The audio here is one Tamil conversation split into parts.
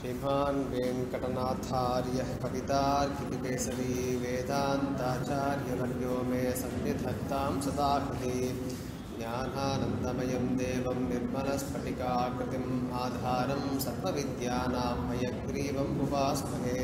श्रीमान् वेङ्कटनाथार्यः कवितार्किकेसरी वेदान्ताचार्यवर्यो मे सन्निधत्तां सदा हृदि ज्ञानानन्दमयं देवं निर्मलस्फटिकाकृतिम् आधारं सर्वविद्यानां हयग्रीवम् उपास्महे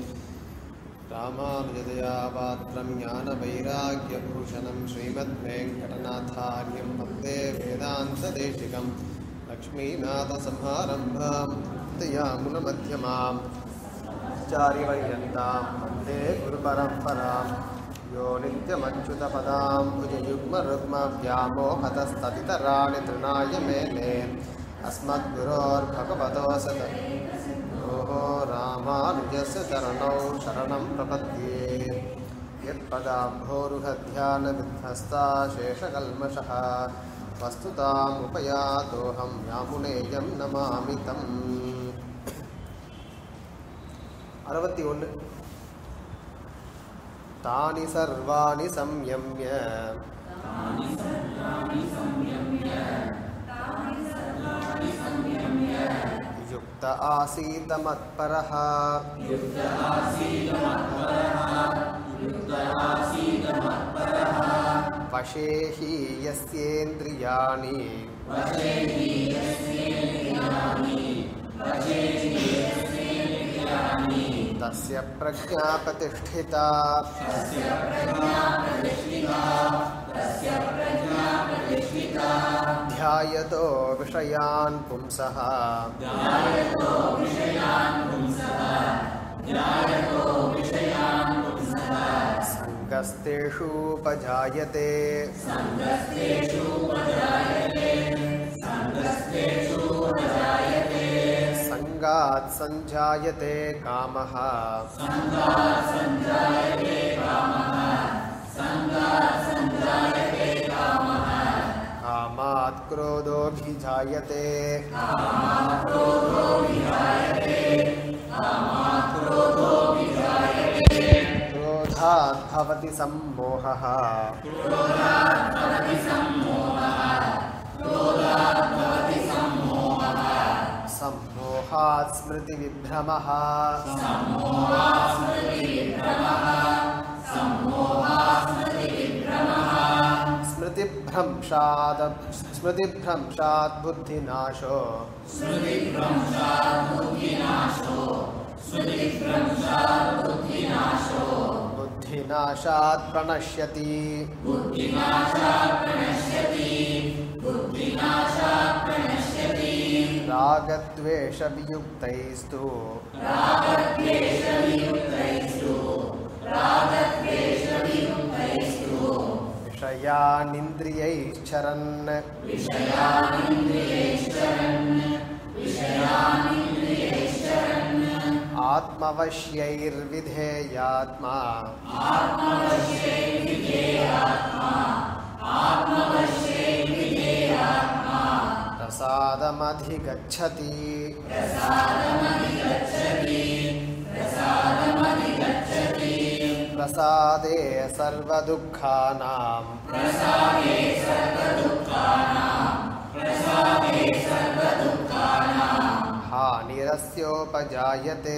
रामानुजदया पात्रं ज्ञानवैराग्यभूषणं श्रीमद्वेङ्कटनाथार्यं वन्दे वेदान्तदेशिकं लक्ष्मीनाथसमारम्भां दयामुनमध्यमाम् चार्यपर्यन्तां वन्दे गुरुपरम्परां यो नित्यमच्युतपदां भुजयुग्मरुग्मव्यामोहतस्तदितराणि तृणाय मेने अस्मद्गुरोर्भगवतोऽसत योः रामानुजस्य चरणौ शरणं प्रपद्ये यत्पदाम्भोरुहध्यानविध्वस्ता शेषकल्मषः वस्तुतामुपयातोऽहं यामुनेयं नमामि तम् அறுபத்தி ஒன்று தானி சர்வாணி சம்யம்ய யுக்த ஆசீத மத்பரः வசே हि यस्येन्द्रियाणि तस्य प्रज्ञा प्रतिष्ठिता ध्यायतो विषयान् पुंसः सङ्गस्तेषूपजायते सङ्गात् सञ्जायते कामः कामात् क्रोधोऽभिजायते क्रोधात् भवति सम्मोहः सम्मोहात् स्मृतिविभ्रमः स्मृतिभ्रंशात् स्मृतिभ्रंशात् बुद्धिनाशो बुद्धिनाशात् प्रणश्यति रागद्वेषवियुक्तैस्तु विषयानिन्द्रियैश्चरन् आत्मवश्यैर्विधेयात्मा प्रसादमधिगच्छति प्रसादे सर्वदुःखानां हानिरस्योपजायते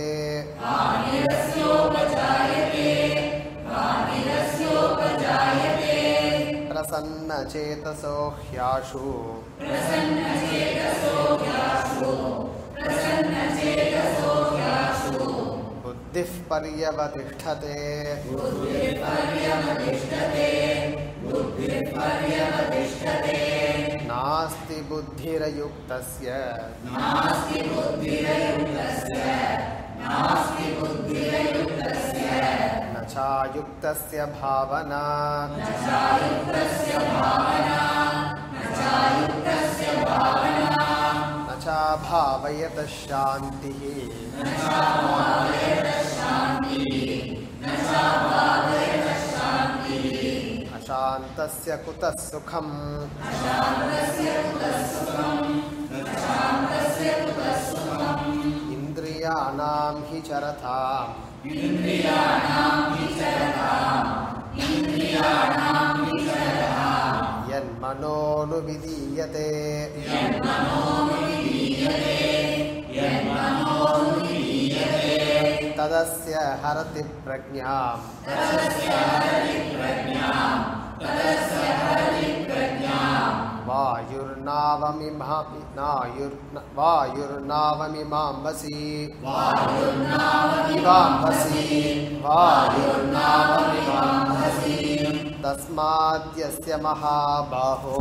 प्रसन्नचेतसो ह्याशु बुद्धिः पर्यवतिष्ठते नास्ति बुद्धिरयुक्तस्य न चायुक्तस्य भावना न चाभावयत शान्तिः अशान्तस्य कुतः सुखम् इन्द्रियाणां हि चरताम् यन्मनोनुविधीयते तदस्य हरति प्रज्ञाम् वायुर्नावमिमा नायुर् वायुर्नावमिमाम्बसि इवाम्बसि वायुर्नावमिमाम्बसि तस्माद्यस्य महाबाहो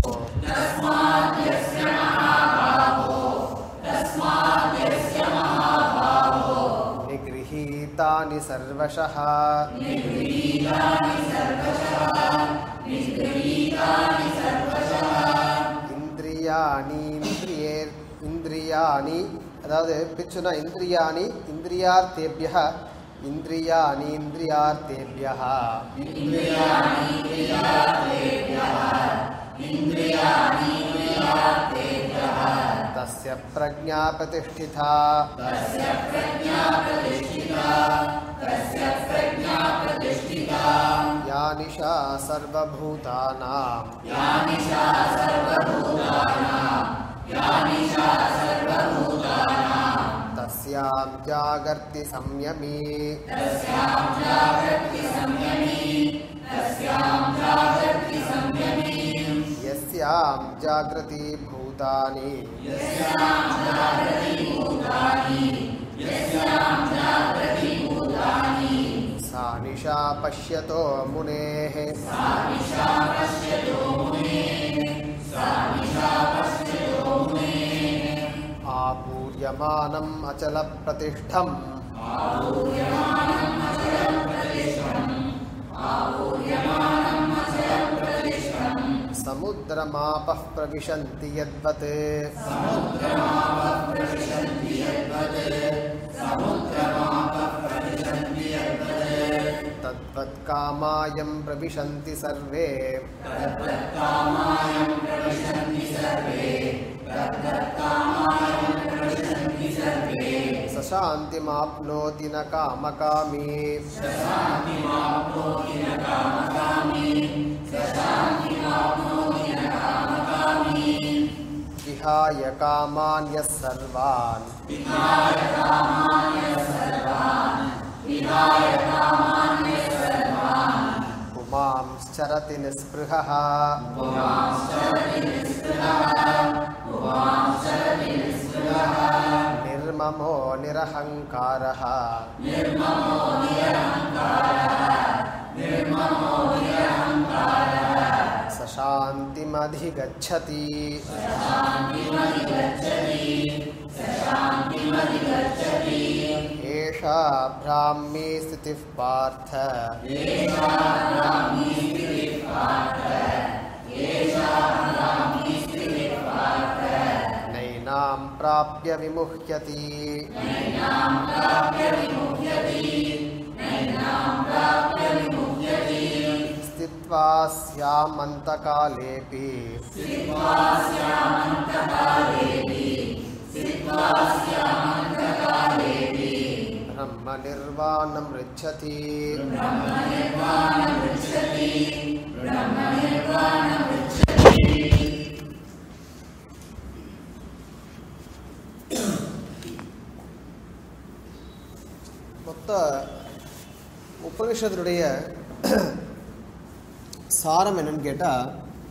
निगृहीतानि सर्वशः இந்திரியாணீந்திரியே இந்திரியாணி அதாவது பிச்சுனா இந்திரியாணி இந்திரியார்த்தேபிய இந்திரியாணீந்திரியார்த்தேபிய तस्य प्रज्ञा प्रतिष्ठिता या निशा सर्वभूतानां तस्यां जागर्ति संयमी यस्यां जागृति भूतानि सा निशा पश्यतो मुनेः आपूर्यमानम् अचलप्रतिष्ठम् समुद्रमापः प्रविशन्ति यद्वत् तद्वत्कामायं प्रविशन्ति सर्वे स शान्तिमाप्नोति न कामकामी विहाय कामान् यः सर्वान् पुमांश्चरति निःस्पृहः निर्ममो निरहङ्कारः स शान्तिमधिगच्छति एषा ब्राह्मी स्थितिः पार्थ नैनां प्राप्य विमुह्यति स्थित्वा स्यामन्तकालेऽपि ब्रह्मनिर्वाणं ऋच्छति மொத்த உபனிஷத்தினுடைய சாரம் என்னன்னு கேட்டால்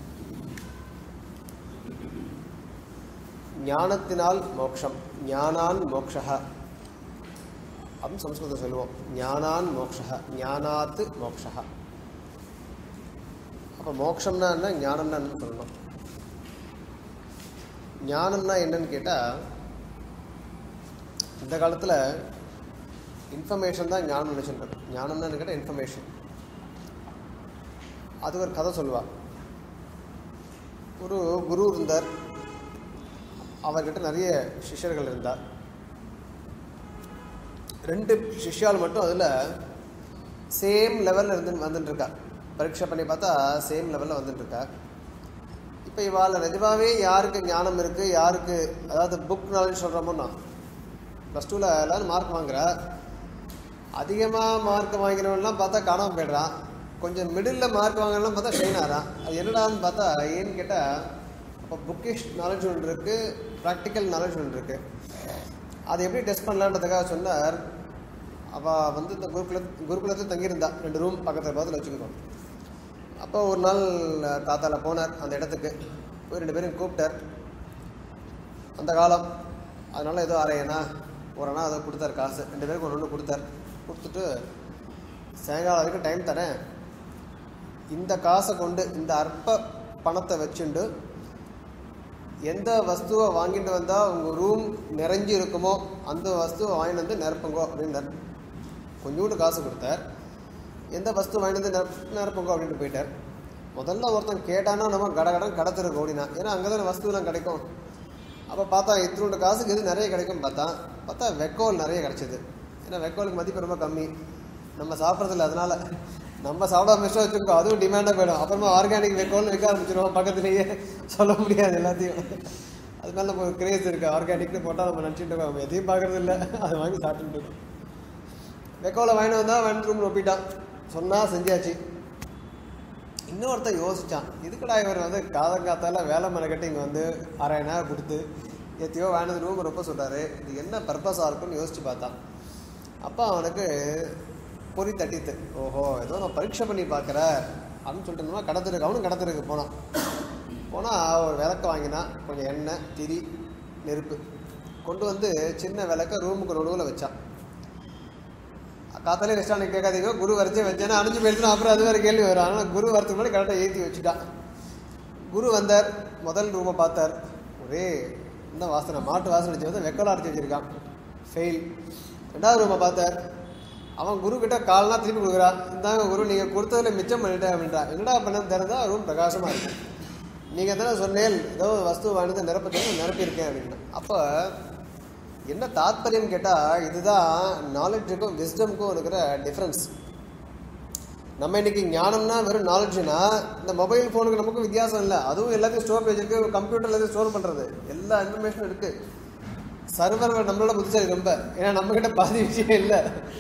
ஞானத்தினால் மோக்ஷம் ஞானான் மோக்ஷா அப்படின்னு சம்ஸ்கிருதம் சொல்லுவோம் ஞானான் மோக்ஷா ஞானாத்து மோக்ஷா அப்போ மோக்ஷம்னா என்ன ஞானம்னா என்னன்னு சொல்லணும் ஞானம்னா என்னன்னு கேட்டால் இந்த காலத்தில் இன்ஃபர்மேஷன் தான் ஞானம் நினச்சிட்டு ஞானம் தான் கேட்டால் இன்ஃபர்மேஷன் அது ஒரு கதை சொல்லுவாள் ஒரு குரு இருந்தார் அவர்கிட்ட நிறைய சிஷ்யர்கள் இருந்தார் ரெண்டு சிஷ்யால் மட்டும் அதில் சேம் லெவலில் இருந்து வந்துட்டு இருக்கா பரீட்சை பண்ணி பார்த்தா சேம் லெவலில் வந்துட்டு இருக்கா இப்போ இவாள் நிஜமாவே யாருக்கு ஞானம் இருக்குது யாருக்கு அதாவது புக் நாலேஜ் சொல்கிறோமோன்னா ப்ளஸ் டூவில் எல்லோரும் மார்க் வாங்குறா அதிகமாக மார்க் வாங்கினவன்லாம் பார்த்தா காணாமல் போயிடுறான் கொஞ்சம் மிடில் மார்க் வாங்கினலாம் பார்த்தா ஷைன் ஆகிறான் அது என்னடான்னு பார்த்தா ஏன்னு கேட்டால் அப்போ புக்கிஷ் நாலேஜ் ஒன்று இருக்குது ப்ராக்டிக்கல் நாலேஜ் ஒன்று இருக்குது அது எப்படி டெஸ்ட் பண்ணலான்றதுக்காக சொன்னார் அவள் வந்து இந்த குருகுல குருகுலத்தில் தங்கியிருந்தா ரெண்டு ரூம் பக்கத்தில் பக்கத்தில் வச்சுக்கணும் அப்போ ஒரு நாள் தாத்தால போனார் அந்த இடத்துக்கு போய் ரெண்டு பேரும் கூப்பிட்டார் அந்த காலம் அதனால ஏதோ அரையனா ஒரு அண்ணா ஏதோ கொடுத்தார் காசு ரெண்டு பேருக்கு ஒன்று ஒன்று கொடுத்தார் கொடுத்துட்டு சாயங்காலம் வரைக்கும் டைம் தரேன் இந்த காசை கொண்டு இந்த அற்ப பணத்தை வச்சுண்டு எந்த வஸ்துவை வாங்கிட்டு வந்தால் உங்கள் ரூம் நிறைஞ்சு இருக்குமோ அந்த வஸ்துவை வாங்கிட்டு வந்து நிரப்புங்கோ அப்படின்னார் கொஞ்சோண்டு காசு கொடுத்தார் எந்த வஸ்து வாங்கிட்டு வந்து நிரப் நிரப்புங்கோ அப்படின்ட்டு போயிட்டார் முதல்ல ஒருத்தன் கேட்டானா நம்ம கடகடன் கடத்திருக்கோம் அப்படின்னா ஏன்னா அங்கே தானே வஸ்துலாம் கிடைக்கும் அப்போ பார்த்தா இத்தினோட காசுக்கு எது நிறைய கிடைக்கும் பார்த்தா பார்த்தா வெக்கோல் நிறைய கிடைச்சிது ஏன்னா வெக்கோலுக்கு மதிப்பு ரொம்ப கம்மி நம்ம சாப்பிட்றதில்ல அதனால நம்ம சாப்பிடாம மிஸ்டாக வச்சுருக்கோம் அதுவும் டிமாண்டாக போயிடும் அப்புறமா ஆர்கானிக் வெக்கோல்னு விற்க ஆரம்பிச்சிருவோம் பக்கத்துலேயே சொல்ல முடியாது எல்லாத்தையும் அது மேலே நம்ம ஒரு கிரேஸ் இருக்குது ஆர்கானிக்னு போட்டால் நம்ம நினச்சிட்டு இருக்கோம் நம்ம எதையும் பார்க்கறது இல்லை அதை வாங்கி சாப்பிட்டுட்டு இருக்கோம் வெக்கோலை வாங்கிட்டு வந்தால் வாங்கிட்டு ரூம் ஒப்பிட்டான் சொன்னால் செஞ்சாச்சு இன்னொருத்தன் யோசிச்சான் இதுக்கடா இவர் வந்து காதங்காத்தால வேலை மெனக்கட்டி இங்கே வந்து அரையனா கொடுத்து எத்தையோ வேணது ரூம் ரொம்ப சொல்கிறாரு இது என்ன பர்பஸாக இருக்கும்னு யோசிச்சு பார்த்தான் அப்போ அவனுக்கு பொறி தட்டித்து ஓஹோ ஏதோ நான் பரீட்சை பண்ணி பார்க்குற அப்படின்னு சொல்லிட்டு இருந்தோம்னா கடத்திருக்கு அவனும் கடத்திருக்கு போனான் போனால் ஒரு விளக்க வாங்கினான் கொஞ்சம் எண்ணெய் திரி நெருப்பு கொண்டு வந்து சின்ன விளக்க ரூமுக்கு நடுவில் வச்சான் காத்தாலே ரெஸ்டாரண்ட் கேட்காதீங்க குரு வரைச்சே வச்சேன்னா அணிஞ்சு போயிடுச்சுனா அப்புறம் அது வேறு கேள்வி வரும் ஆனால் குரு வரத்துக்கு முன்னாடி கரெக்டாக ஏற்றி வச்சுட்டான் குரு வந்தார் முதல் ரூமை பார்த்தார் ஒரே இந்த வாசனை மாட்டு வாசனை அடிச்சு வந்து வெக்கோல அடிச்சு வச்சிருக்கான் ஃபெயில் ரெண்டாவது ரூமை பார்த்தார் அவன் குரு கிட்ட கால்னா திருப்பி கொடுக்குறான் இந்தாங்க குரு நீங்கள் கொடுத்ததுல மிச்சம் பண்ணிட்டேன் அப்படின்றா என்னடா பண்ணன்னு தெரிஞ்சா ரூம் பிரகாசமாக இருக்கும் நீங்கள் தானே சொன்னேன் ஏதோ ஒரு வஸ்து வாங்கிட்டு நிரப்பத்துக்கு நிரப்பியிருக்கேன் அப்படின்னு அப்போ என்ன தாத்பரியம் கேட்டால் இதுதான் நாலேஜுக்கும் விஸ்டமுக்கும் இருக்கிற டிஃப்ரென்ஸ் நம்ம இன்னைக்கு ஞானம்னா வெறும் நாலேஜ்னா இந்த மொபைல் ஃபோனுக்கு நமக்கும் வித்தியாசம் இல்லை அதுவும் எல்லாத்தையும் ஸ்டோர் இருக்கு கம்ப்யூட்டர் எல்லாத்தையும் ஸ்டோர் பண்ணுறது எல்லா இன்ஃபர்மேஷனும் இருக்குது சர்வர் நம்மளோட புத்திசாலி ரொம்ப ஏன்னா நம்மக்கிட்ட பாதி விஷயம் இல்லை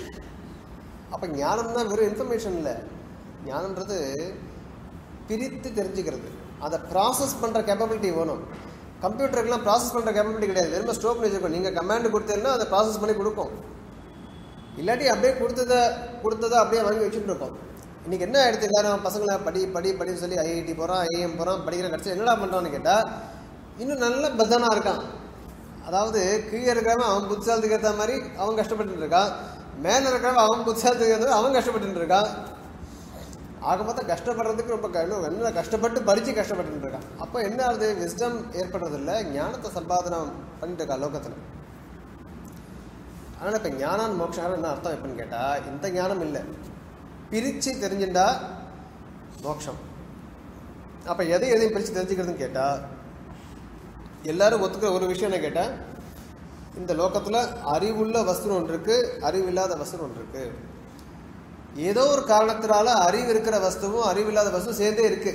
அப்போ ஞானம்னா வெறும் இன்ஃபர்மேஷன் இல்லை ஞானம்ன்றது பிரித்து தெரிஞ்சுக்கிறது அதை ப்ராசஸ் பண்ணுற கேப்பபிலிட்டி வேணும் கம்ப்யூட்டருக்குலாம் ப்ராசஸ் பண்ணுற கேப்பபிலிட்டி கிடையாது வெறும் ஸ்டோர் பண்ணி வச்சுருக்கோம் நீங்கள் கமாண்ட் கொடுத்தீங்கன்னா அதை ப்ராசஸ் பண்ணி கொடுக்கும் இல்லாட்டி அப்படியே கொடுத்ததை கொடுத்ததை அப்படியே வாங்கி வச்சுட்டு இருக்கோம் இன்றைக்கி என்ன ஆயிடுச்சு எல்லாரும் பசங்களை படி படி படின்னு சொல்லி ஐஐடி போகிறான் ஐஎம் போகிறான் படிக்கிற கடைசி என்னடா பண்ணுறான்னு கேட்டால் இன்னும் நல்ல பத்தனாக இருக்கான் அதாவது கீழே இருக்கிறவன் அவன் புத்திசாலத்துக்கு ஏற்ற மாதிரி அவன் கஷ்டப்பட்டு இருக்கான் மேலே இருக்கிறவன் அவன் புத்திசாலத்துக்கு ஏற்ற மாதிரி அவன் கஷ்டப்பட்டு இருக்கான் ஆக மொத்தம் கஷ்டப்படுறதுக்கு ரொம்ப க- இன்னும் என்ன கஷ்டப்பட்டு படித்து கஷ்டப்பட்டு இருக்கான் அப்போ என்ன ஆகுது விஸ்டம் ஏற்படுறதில்ல ஞானத்தை சம்பாதனம் பண்ணிட்டு இருக்கா லோகத்தில் அதனால் இப்போ ஞானான் மோட்சம் என்ன அர்த்தம் எப்படின்னு கேட்டால் இந்த ஞானம் இல்லை பிரித்து தெரிஞ்சுட்டா மோட்சம் அப்போ எதை எதையும் பிரித்து தெரிஞ்சுக்கிறதுன்னு கேட்டால் எல்லாரும் ஒத்துக்கிற ஒரு விஷயம் என்ன கேட்டால் இந்த லோகத்தில் அறிவுள்ள வஸ்து ஒன்று இருக்குது அறிவில்லாத வஸ்து ஒன்று இருக்குது ஏதோ ஒரு காரணத்தினால அறிவு இருக்கிற வஸ்துவும் அறிவில்லாத வஸ்துவும் சேர்ந்தே இருக்கு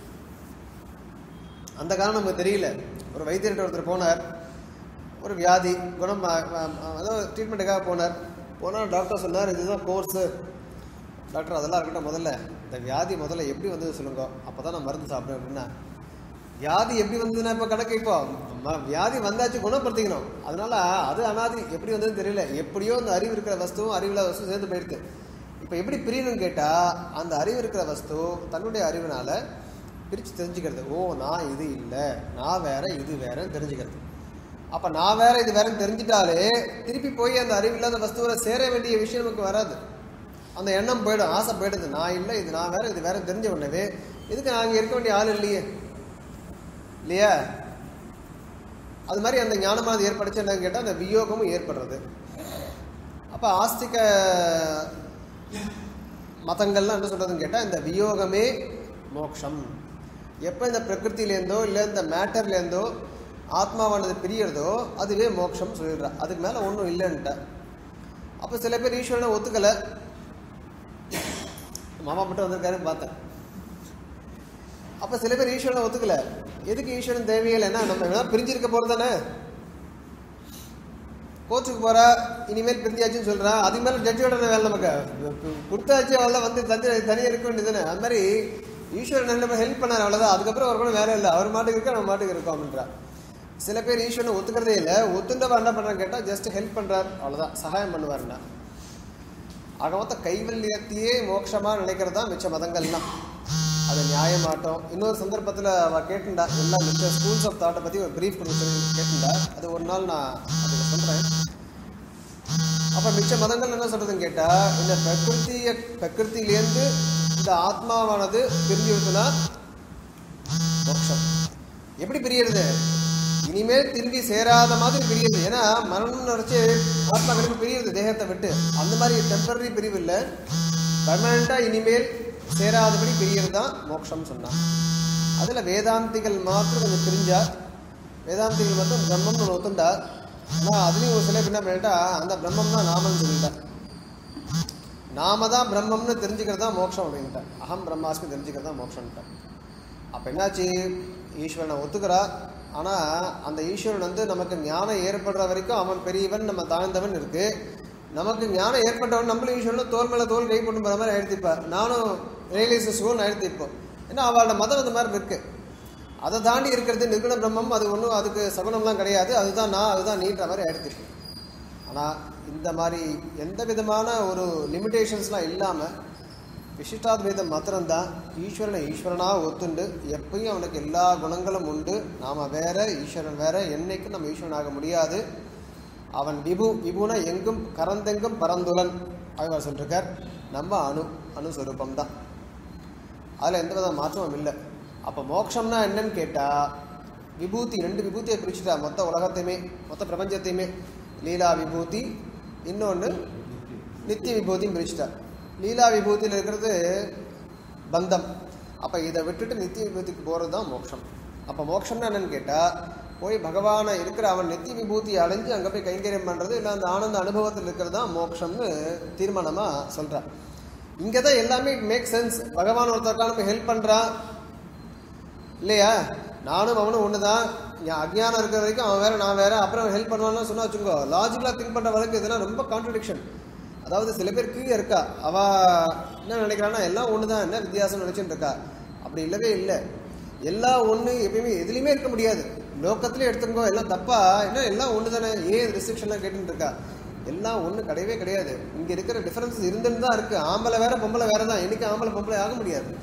அந்த காரணம் நமக்கு தெரியல ஒரு வைத்தியர்கிட்ட ஒருத்தர் போனார் ஒரு வியாதி குணம் ஆ- ஆ- ஆ- ஏதோ ட்ரீட்மெண்ட்டுக்காக போனார் போனால் டாக்டர் சொன்னார் இதுதான் கோர்ஸு டாக்டர் அதெல்லாம் இருக்கட்டும் முதல்ல இந்த வியாதி முதல்ல எப்படி வந்தது சொல்லுங்க அப்போ தான் நான் மருந்து சாப்பிடுவேன் அப்படின்னா வியாதி எப்படி வந்ததுன்னா இப்போ கணக்கு இப்போ ம- வியாதி வந்தாச்சு குணப்படுத்திக்கணும் அதனால அது அனாதி எப்படி வந்ததுன்னு தெரியல எப்படியோ அந்த அறிவு இருக்கிற வஸ்துவும் அறிவில்லாத வஸ்துவும் சேர்ந்து போயிடுது இப்போ எப்படி பிரியணும்னு கேட்டால் அந்த அறிவு இருக்கிற வஸ்து தன்னுடைய அறிவினால பிரித்து தெரிஞ்சுக்கிறது ஓ நான் இது இல்லை நான் வேற இது வேறன்னு தெரிஞ்சுக்கிறது அப்போ நான் வேற இது வேறன்னு தெரிஞ்சிட்டாலே திருப்பி போய் அந்த அறிவில்லாத வஸ்துவில் சேர வேண்டிய விஷயம் நமக்கு வராது அந்த எண்ணம் போயிடும் ஆசை போயிடுது நான் இல்லை இது நான் வேற இது வேற தெரிஞ்ச உடனே இதுக்கு நான் இங்கே இருக்க வேண்டிய ஆள் இல்லையே இல்லையா அது மாதிரி அந்த ஞானமானது ஏற்படுச்சு என்னன்னு கேட்டால் அந்த வியோகமும் ஏற்படுறது அப்போ ஆஸ்திக மதங்கள்லாம் என்ன சொல்கிறதுன்னு கேட்டால் இந்த வியோகமே மோக்ஷம் எப்போ இந்த பிரகிருத்திலேருந்தோ இல்லை இந்த மேட்டர்லேருந்தோ ஆத்மாவானது பிரியறதோ அதுவே மோட்சம் சொல்லிடுறா அதுக்கு மேலே ஒன்றும் இல்லைன்ட்ட அப்போ சில பேர் ஈஸ்வரனை ஒத்துக்கலை மாமா மட்டும் வந்திருக்காருன்னு பார்த்தேன் அப்போ சில பேர் ஈஸ்வரனை ஒத்துக்கல எதுக்கு ஈஸ்வரன் தேவையில்லைன்னா நம்ம வேணா பிரிஞ்சிருக்க போகிறது தானே கோச்சுக்கு போறா இனிமேல் பிரிஞ்சாச்சுன்னு சொல்றா அதுக்கு மேலே ஜட்ஜோட வேலை நமக்கு கொடுத்தாச்சு அவள் வந்து தனி தனியாக இருக்க வேண்டியதுதானே அது மாதிரி ஈஸ்வரன் நம்ம ஹெல்ப் பண்ணார் அவ்வளோதான் அதுக்கப்புறம் அவர் கூட வேலை இல்லை அவர் மாட்டுக்கு இருக்க நம்ம மாட்டுக்கு இருக்கோம் அப்படின்றா சில பேர் ஈஸ்வரனை ஒத்துக்கிறதே இல்லை ஒத்துண்டவா என்ன பண்ணுறான்னு கேட்டால் ஜஸ்ட் ஹெல்ப் பண்ணுறார் அவ்வளோதான் சகாயம் பண்ணுவார்னா ஆக மொத்தம் கைவல்யத்தையே மோட்சமா நினைக்கிறது தான் மிச்ச மதங்கள்லாம் அது நியாயமாட்டம் இன்னொரு சந்தர்ப்பத்தில் அவ கேட்டுண்டா எல்லாம் மிச்ச ஸ்கூல்ஸ் ஆஃப் தாட்டை பற்றி ஒரு பிரீஃப் கொடுத்து கேட்டுண்டா அது ஒரு நாள் நான் அதுக்கு சொல்கிறேன் அப்போ மிச்ச மதங்கள் என்ன சொல்றதுன்னு கேட்டா இந்த பிரகிருத்திய பிரகிருத்திலேருந்து இந்த ஆத்மாவானது பிரிஞ்சு விட்டுனா மோட்சம் எப்படி பிரியறது இனிமேல் திரும்பி சேராத மாதிரி பிரியுது ஏன்னா மரணம் நினைச்சு ஆத்மா கிளம்பி பிரியுது தேகத்தை விட்டு அந்த மாதிரி டெம்பரரி பிரிவு இல்லை பர்மனண்டா இனிமேல் சேராதபடி பிரியறது தான் மோட்சம் சொன்னான் அதுல வேதாந்திகள் மாத்திரம் கொஞ்சம் பிரிஞ்சா வேதாந்திகள் மட்டும் பிரம்மம்னு ஒன்று ஒத்துண்டா ஆனால் அதுலேயும் ஒரு சில என்ன பண்ணிட்டா அந்த பிரம்மம் தான் நாமன்னு சொல்லிட்டா நாம தான் பிரம்மம்னு தெரிஞ்சுக்கிறது தான் மோட்சம் அப்படின்ட்டா அகம் பிரம்மாஸ்மி தெரிஞ்சுக்கிறது தான் மோட்சம்ட்டா அப்போ என்னாச்சு ஈஸ்வரனை ஒத்துக்கிறா ஆனால் அந்த ஈஸ்வரன் வந்து நமக்கு ஞானம் ஏற்படுற வரைக்கும் அவன் பெரியவன் நம்ம தாழ்ந்தவன் இருக்கு நமக்கு ஞானம் ஏற்பட்டவன் நம்மளும் ஈஸ்வரனும் தோல் மேலே தோல் கை போட்டு போகிற மாதிரி ஆயிடுத்திப்பா நானும் ரியலைசஸும் ஆயிடுத்து இப்போ ஏன்னா அவளோட மதம் அந்த மாதிரி இருக்கு அதை தாண்டி இருக்கிறது நிர்குண பிரம்மம் அது ஒன்றும் அதுக்கு சகுனம்லாம் கிடையாது அதுதான் நான் அதுதான் நீன்ற மாதிரி ஆயிடுத்து ஆனால் இந்த மாதிரி எந்த விதமான ஒரு லிமிட்டேஷன்ஸ்லாம் இல்லாமல் விசிஷ்டாத்வைதம் மாத்திரம்தான் ஈஸ்வரனை ஈஸ்வரனாக ஒத்துண்டு எப்பயும் அவனுக்கு எல்லா குணங்களும் உண்டு நாம் வேற ஈஸ்வரன் வேற என்னைக்கும் நம்ம ஈஸ்வரனாக முடியாது அவன் விபு விபுனா எங்கும் கரந்தெங்கும் பரந்துலன் அவர் சொல்லிருக்கார் நம்ம அணு அணுஸ்வரூபம் தான் அதில் எந்த வித மாற்றமும் இல்லை அப்போ மோட்சம்னா என்னன்னு கேட்டால் விபூதி ரெண்டு விபூதியை பிரிச்சுட்டா மொத்த உலகத்தையுமே மொத்த பிரபஞ்சத்தையுமே லீலா விபூதி இன்னொன்று நித்திய விபூதியும் பிரிச்சுட்டா லீலா விபூதியில் இருக்கிறது பந்தம் அப்போ இதை விட்டுட்டு நித்திய விபூதிக்கு போகிறது தான் மோட்சம் அப்போ மோட்சம்னா என்னன்னு கேட்டால் போய் பகவானை இருக்கிற அவன் நித்திய விபூதி அடைஞ்சு அங்கே போய் கைங்கரியம் பண்ணுறது இல்லை அந்த ஆனந்த அனுபவத்தில் இருக்கிறது தான் மோட்சம்னு தீர்மானமாக சொல்கிறான் இங்கே தான் எல்லாமே மேக் சென்ஸ் பகவான் ஒருத்தருக்கான போய் ஹெல்ப் பண்ணுறான் இல்லையா நானும் அவனும் ஒன்று தான் அஜ்ஞானம் இருக்கிற வரைக்கும் அவன் வேற நான் வேற அப்புறம் ஹெல்ப் பண்ணுவான்னு சொன்னா வச்சுக்கோ லாஜிக்கலாக திங்க் பண்ணுற வழக்கு இதெல்லாம் ரொம்ப கான்ட்ரடிக்ஷன் அதாவது சில பேர் கீழே இருக்கா அவ என்ன நினைக்கிறான்னா எல்லாம் ஒன்று தான் என்ன வித்தியாசம் நினைச்சுட்டு இருக்கா அப்படி இல்லவே இல்லை எல்லாம் ஒன்று எப்பயுமே எதுலையுமே இருக்க முடியாது லோக்கத்திலே எடுத்துக்கோ எல்லாம் தப்பா என்ன எல்லாம் ஒன்று தானே ஏன் ரெஸ்ட்ரிக்ஷன்லாம் கேட்டுட்டு இருக்கா எல்லாம் ஒன்றும் கிடையவே கிடையாது இங்கே இருக்கிற டிஃபரன்சஸ் இருந்துன்னு தான் இருக்கு ஆம்பளை வேற பொம்பளை வேற தான் என்னைக்கு ஆம்பளை பொம்பளை ஆக முடியாது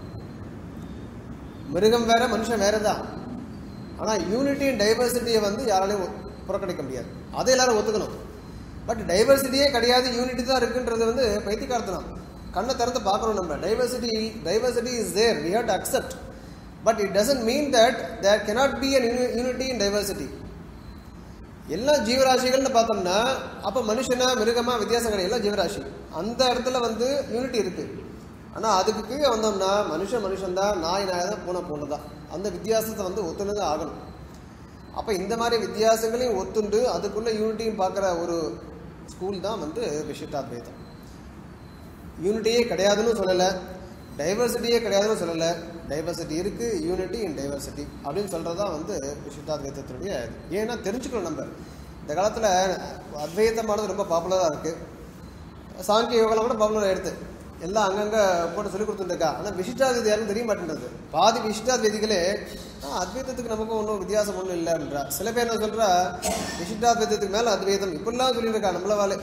மிருகம் வேற மனுஷன் வேற தான் ஆனால் யூனிட்டி அண்ட் டைவர்சிட்டியை வந்து யாராலையும் ஒ- புறக்கணிக்க முடியாது அதை எல்லாரும் ஒத்துக்கணும் பட் டைவர்சிட்டியே கிடையாது யூனிட்டி தான் இருக்குன்றது வந்து பைத்தியக்காரத்தனம் கண்ணை திறந்து பார்க்கணும் நம்ம diversity diversity is there we have to accept but it doesn't mean that there cannot be an unity in diversity எல்லா ஜீவராசிகள்னு பார்த்தோம்னா அப்போ மனுஷனா மிருகமா வித்தியாசம் கிடையாது எல்லாம் ஜீவராசி அந்த இடத்துல வந்து யூனிட்டி இருக்கு ஆனால் அதுக்கு கீழே வந்தோம்னா மனுஷன் மனுஷன் தான் நாய் நாய் தான் பூனை பூனை தான் அந்த வித்தியாசத்தை வந்து ஒத்துனது ஆகணும் அப்போ இந்த மாதிரி வித்தியாசங்களையும் ஒத்துண்டு அதுக்குள்ள யூனிட்டியும் பார்க்குற ஒரு ஸ்கூல் தான் வந்து விசிஷ்டாத்வைதம் யூனிட்டியே கிடையாதுன்னு சொல்லலை டைவர்சிட்டியே கிடையாதுன்னு சொல்லலை டைவர்சிட்டி இருக்கு யூனிட்டி இன் டைவர்சிட்டி அப்படின்னு சொல்றது தான் வந்து விசிஷ்டாத்வைதத்தினுடைய இது. ஏன்னா தெரிஞ்சுக்கணும் நம்ம இந்த காலத்தில் அத்வைதமானது ரொம்ப பாப்புலராக இருக்கு சாங்கிய யோகலாம் கூட பாப்புலர் ஆயிடுது எல்லாம் அங்கங்கே போட்டு சொல்லி கொடுத்துருக்கா ஆனால் விசிஷ்டாத்வைதி யாரும் தெரிய மாட்டேன்றது பாதி விசிஷ்டாத்வைதிகளே "ஆ, அத்வைதத்துக்கு நமக்கும் ஒன்றும் வித்தியாசம் ஒன்றும் இல்லைன்றா சில பேர் என்ன சொல்றா விசிஷ்டாத்வைதத்துக்கு மேலே அத்வைதம் இப்படிலாம் சொல்லியிருக்கா நம்மளவாலே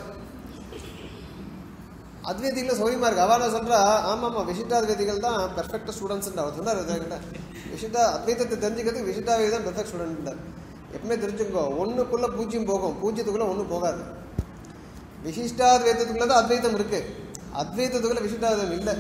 அத்வைதிகள் சௌரியமா இருக்கு அவ என்ன சொல்றா ஆமா ஆமா விசிஷ்டாத்வைதிகள் தான் பெர்ஃபெக்ட் ஸ்டூடெண்ட்ஸ் அவர் சொன்னார் என்கிட்ட. விசிஷ்டா அத்வைதத்தை தெரிஞ்சுக்கிறது விசிஷ்டாவை தான் பெர்ஃபெக்ட் ஸ்டூடெண்ட் எப்பவுமே தெரிஞ்சுக்கோ ஒண்ணுக்குள்ள பூஜ்யம் போகும் பூஜ்யத்துக்குள்ள ஒண்ணும் போகாது விசிஷ்டாத்வைதத்துக்குள்ள தான் அத்வைதம் இருக்கு அத்வைதத்துக்குள்ள விசிஷ்டாத்வைதம் இல்லை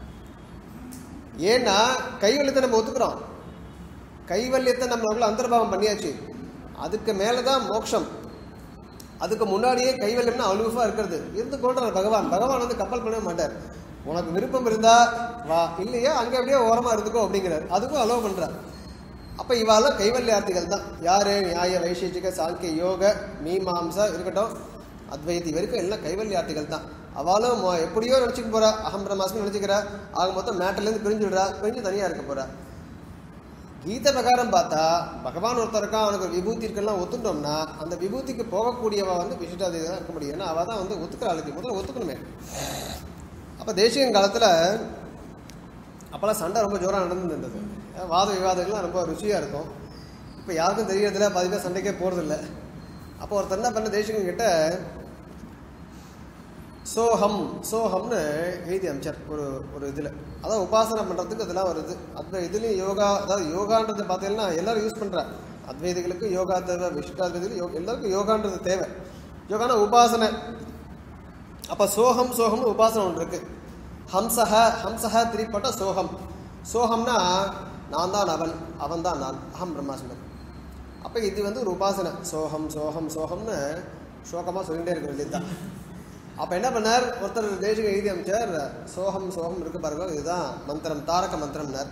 ஏன்னா கைவல்யத்தை நம்ம ஒத்துக்கிறோம் கைவல்யத்தை நம்மளுக்குள்ள அந்தர்பாவம் பண்ணியாச்சு அதுக்கு மேலதான் மோட்சம் அதுக்கு முன்னாடியே கைவல்யம்னா அலுவா இருக்கிறது இருந்து கொள்றார் பகவான் பகவான் வந்து கப்பல் பண்ணவே மாட்டார் உனக்கு விருப்பம் இருந்தா வா இல்லையா அங்க அப்படியே ஓரமா இருந்துக்கோ அப்படிங்கிறார் அதுக்கும் அலோவ் பண்றார் அப்ப இவாளெல்லாம் கைவல்யார்த்திகள் தான் யாரு நியாய வைசேஷிக சாங்கிய யோக மீமாம்சா இருக்கட்டும் அத்வைதி வரைக்கும் எல்லாம் கைவல்யார்த்திகள் தான் அவளும் மொ- எப்படியோ நினைச்சுக்க போறா அகம் பிரமாசம் நினைச்சுக்கிறா ஆக மொத்தம் மேட்டர்ல இருந்து பிரிஞ்சு விடுறா பிரிஞ்சு தனியா இருக்க போறா கீத பிரகாரம் பார்த்தா பகவான் ஒருத்தர் இருக்கான் அவனுக்கு ஒரு விபூதி இருக்கெல்லாம் ஒத்துட்டோம்னா அந்த விபூதிக்கு போகக்கூடியவ வந்து விசிஷ்டாதி தான் இருக்க முடியும் ஏன்னா அவ தான் வந்து ஒத்துக்கிற ஆளுக்கு முதல்ல ஒத்துக்கணுமே அப்ப தேசியன் காலத்துல அப்பெல்லாம் சண்டை ரொம்ப ஜோரா நடந்துருந்தது வாத விவாதங்கள்லாம் ரொம்ப ருச்சியா இருக்கும் இப்ப யாருக்கும் தெரியறதில்ல பாதி பேர் சண்டைக்கே போறதில்ல அப்போ ஒருத்தர் என்ன பண்ண தேசிகன் கிட்ட சோகம் சோகம்னு எழுதி அமைச்சார் ஒரு ஒரு இதில் அதான் உபாசனை பண்ணுறதுக்கு இதெல்லாம் வருது அத்வை இதுலேயும் யோகா அதாவது யோகான்றது பார்த்தீங்கன்னா எல்லாரும் யூஸ் பண்ணுறா அத்வைதிகளுக்கு யோகா தேவை விசிஷ்டாத்வைதிகளுக்கு யோ எல்லாருக்கும் யோகான்றது தேவை யோகானா உபாசனை அப்போ சோகம் சோகம்னு உபாசனை ஒன்று இருக்கு ஹம்சஹ ஹம்சஹ திரிப்பட்ட சோகம் சோகம்னா நான் தான் அவன் அவன் தான் நான் அகம் பிரம்மாஸ்மன் அப்போ இது வந்து ஒரு உபாசனை சோகம் சோகம் சோகம்னு சோகமாக சொல்லிகிட்டே இருக்க வேண்டியதுதான் அப்போ என்ன பண்ணார் ஒருத்தர் தேசிக எழுதி அமைச்சார் சோகம் சோகம் இருக்கு பாருங்க இதுதான் மந்திரம் தாரக மந்திரம்னார்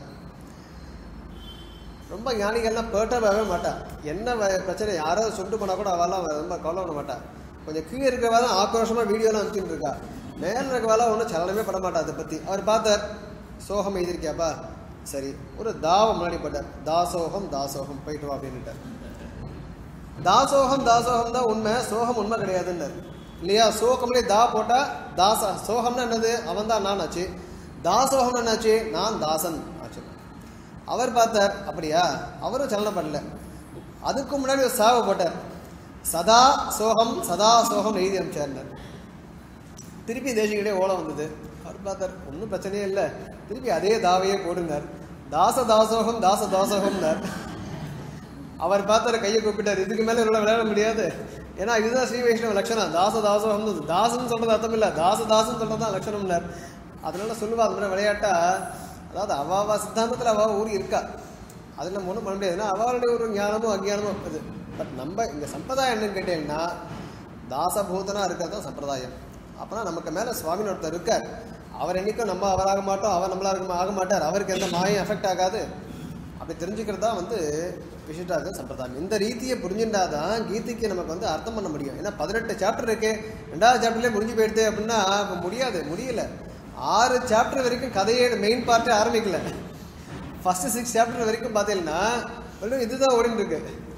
ரொம்ப ஞானிகள்லாம் பேட்டவே மாட்டா என்ன வ- பிரச்சனை யாராவது சொல்லிட்டு போனால் கூட அவெல்லாம் ரொம்ப கவலை பண்ண மாட்டா கொஞ்சம் கீழே இருக்கிறவா தான் ஆக்ரோஷமாக வீடியோலாம் அனுப்பிச்சுட்டு இருக்கா மேலே இருக்கிறவாலாம் ஒன்றும் சலனமே பட மாட்டா அதை பற்றி அவர் பார்த்தார் சோகம் எழுதியிருக்கியாப்பா சரி ஒரு தாவம் முன்னாடி போட்டார் தாசோகம் தாசோகம் போயிட்டு வா அப்படின்னுட்டார் தாசோகம் தாசோகம் தான் உண்மை சோகம் உண்மை கிடையாதுன்னாரு இல்லையா சோகம்லேயே தா போட்டா தாச சோகம்னா என்னது அவன் தான் நான் ஆச்சு தாசோகம் என்னாச்சு நான் தாசன் ஆச்சு அவர் பார்த்தார் அப்படியா அவரும் சலனம் பண்ணல அதுக்கு முன்னாடி ஒரு சாவை போட்டார் சதா சோகம் சதா சோகம் எழுதி அமைச்சார்னார் திருப்பி தேசிகிட்டே ஓலம் வந்தது அவர் பார்த்தார் ஒன்றும் பிரச்சனையே இல்லை திருப்பி அதே தாவையே போடுனார் தாச தாசோகம் தாச தாசோகம்னார் அவர் பார்த்தாரு கையை கூப்பிட்டார் இதுக்கு மேலே இவ்வளோ விளையாட முடியாது ஏன்னா இதுதான் ஸ்ரீ வைஷ்ணவ லட்சணம் தாச தாசோகம் தாசன் சொல்றது அர்த்தம் இல்லை தாச தாசன் சொல்றது தான் லட்சணம்னார் அதனால சொல்லுவா அது மாதிரி விளையாட்டா அதாவது அவாவா சித்தாந்தத்தில் அவா ஊர் இருக்கா அதில் நம்ம ஒன்றும் பண்ண முடியாது ஏன்னா அவளுடைய ஒரு ஞானமும் அஜ்ஞானமும் இது பட் நம்ம இங்கே சம்பிரதாயம் என்னன்னு கேட்டீங்கன்னா தாசபூதனா இருக்கிறது தான் சம்பிரதாயம் அப்போனா நமக்கு மேலே சுவாமின்னு ஒருத்தர் இருக்கார் அவர் என்னைக்கும் நம்ம அவராக மாட்டோம் அவர் நம்மளா இருக்க ஆக மாட்டார் அவருக்கு எந்த மாயம் எஃபெக்ட் ஆகாது அப்படி தெரிஞ்சுக்கிறது தான் வந்து விசிட்டாக சம்பிரதாயம் இந்த ரீதியை புரிஞ்சுட்டாதான் கீதைக்கு நமக்கு வந்து அர்த்தம் பண்ண முடியும் ஏன்னா பதினெட்டு சாப்டர் இருக்கு ரெண்டாவது சாப்டர்லேயே முடிஞ்சு போயிடுது அப்படின்னா அப்ப முடியாது முடியல ஆறு சாப்டர் வரைக்கும் கதையே மெயின் பார்ட்டே ஆரம்பிக்கல ஃபர்ஸ்ட் சிக்ஸ் சாப்டர் வரைக்கும் பார்த்தீங்கன்னா வெறும் இதுதான் ஓடிட்டு இருக்கு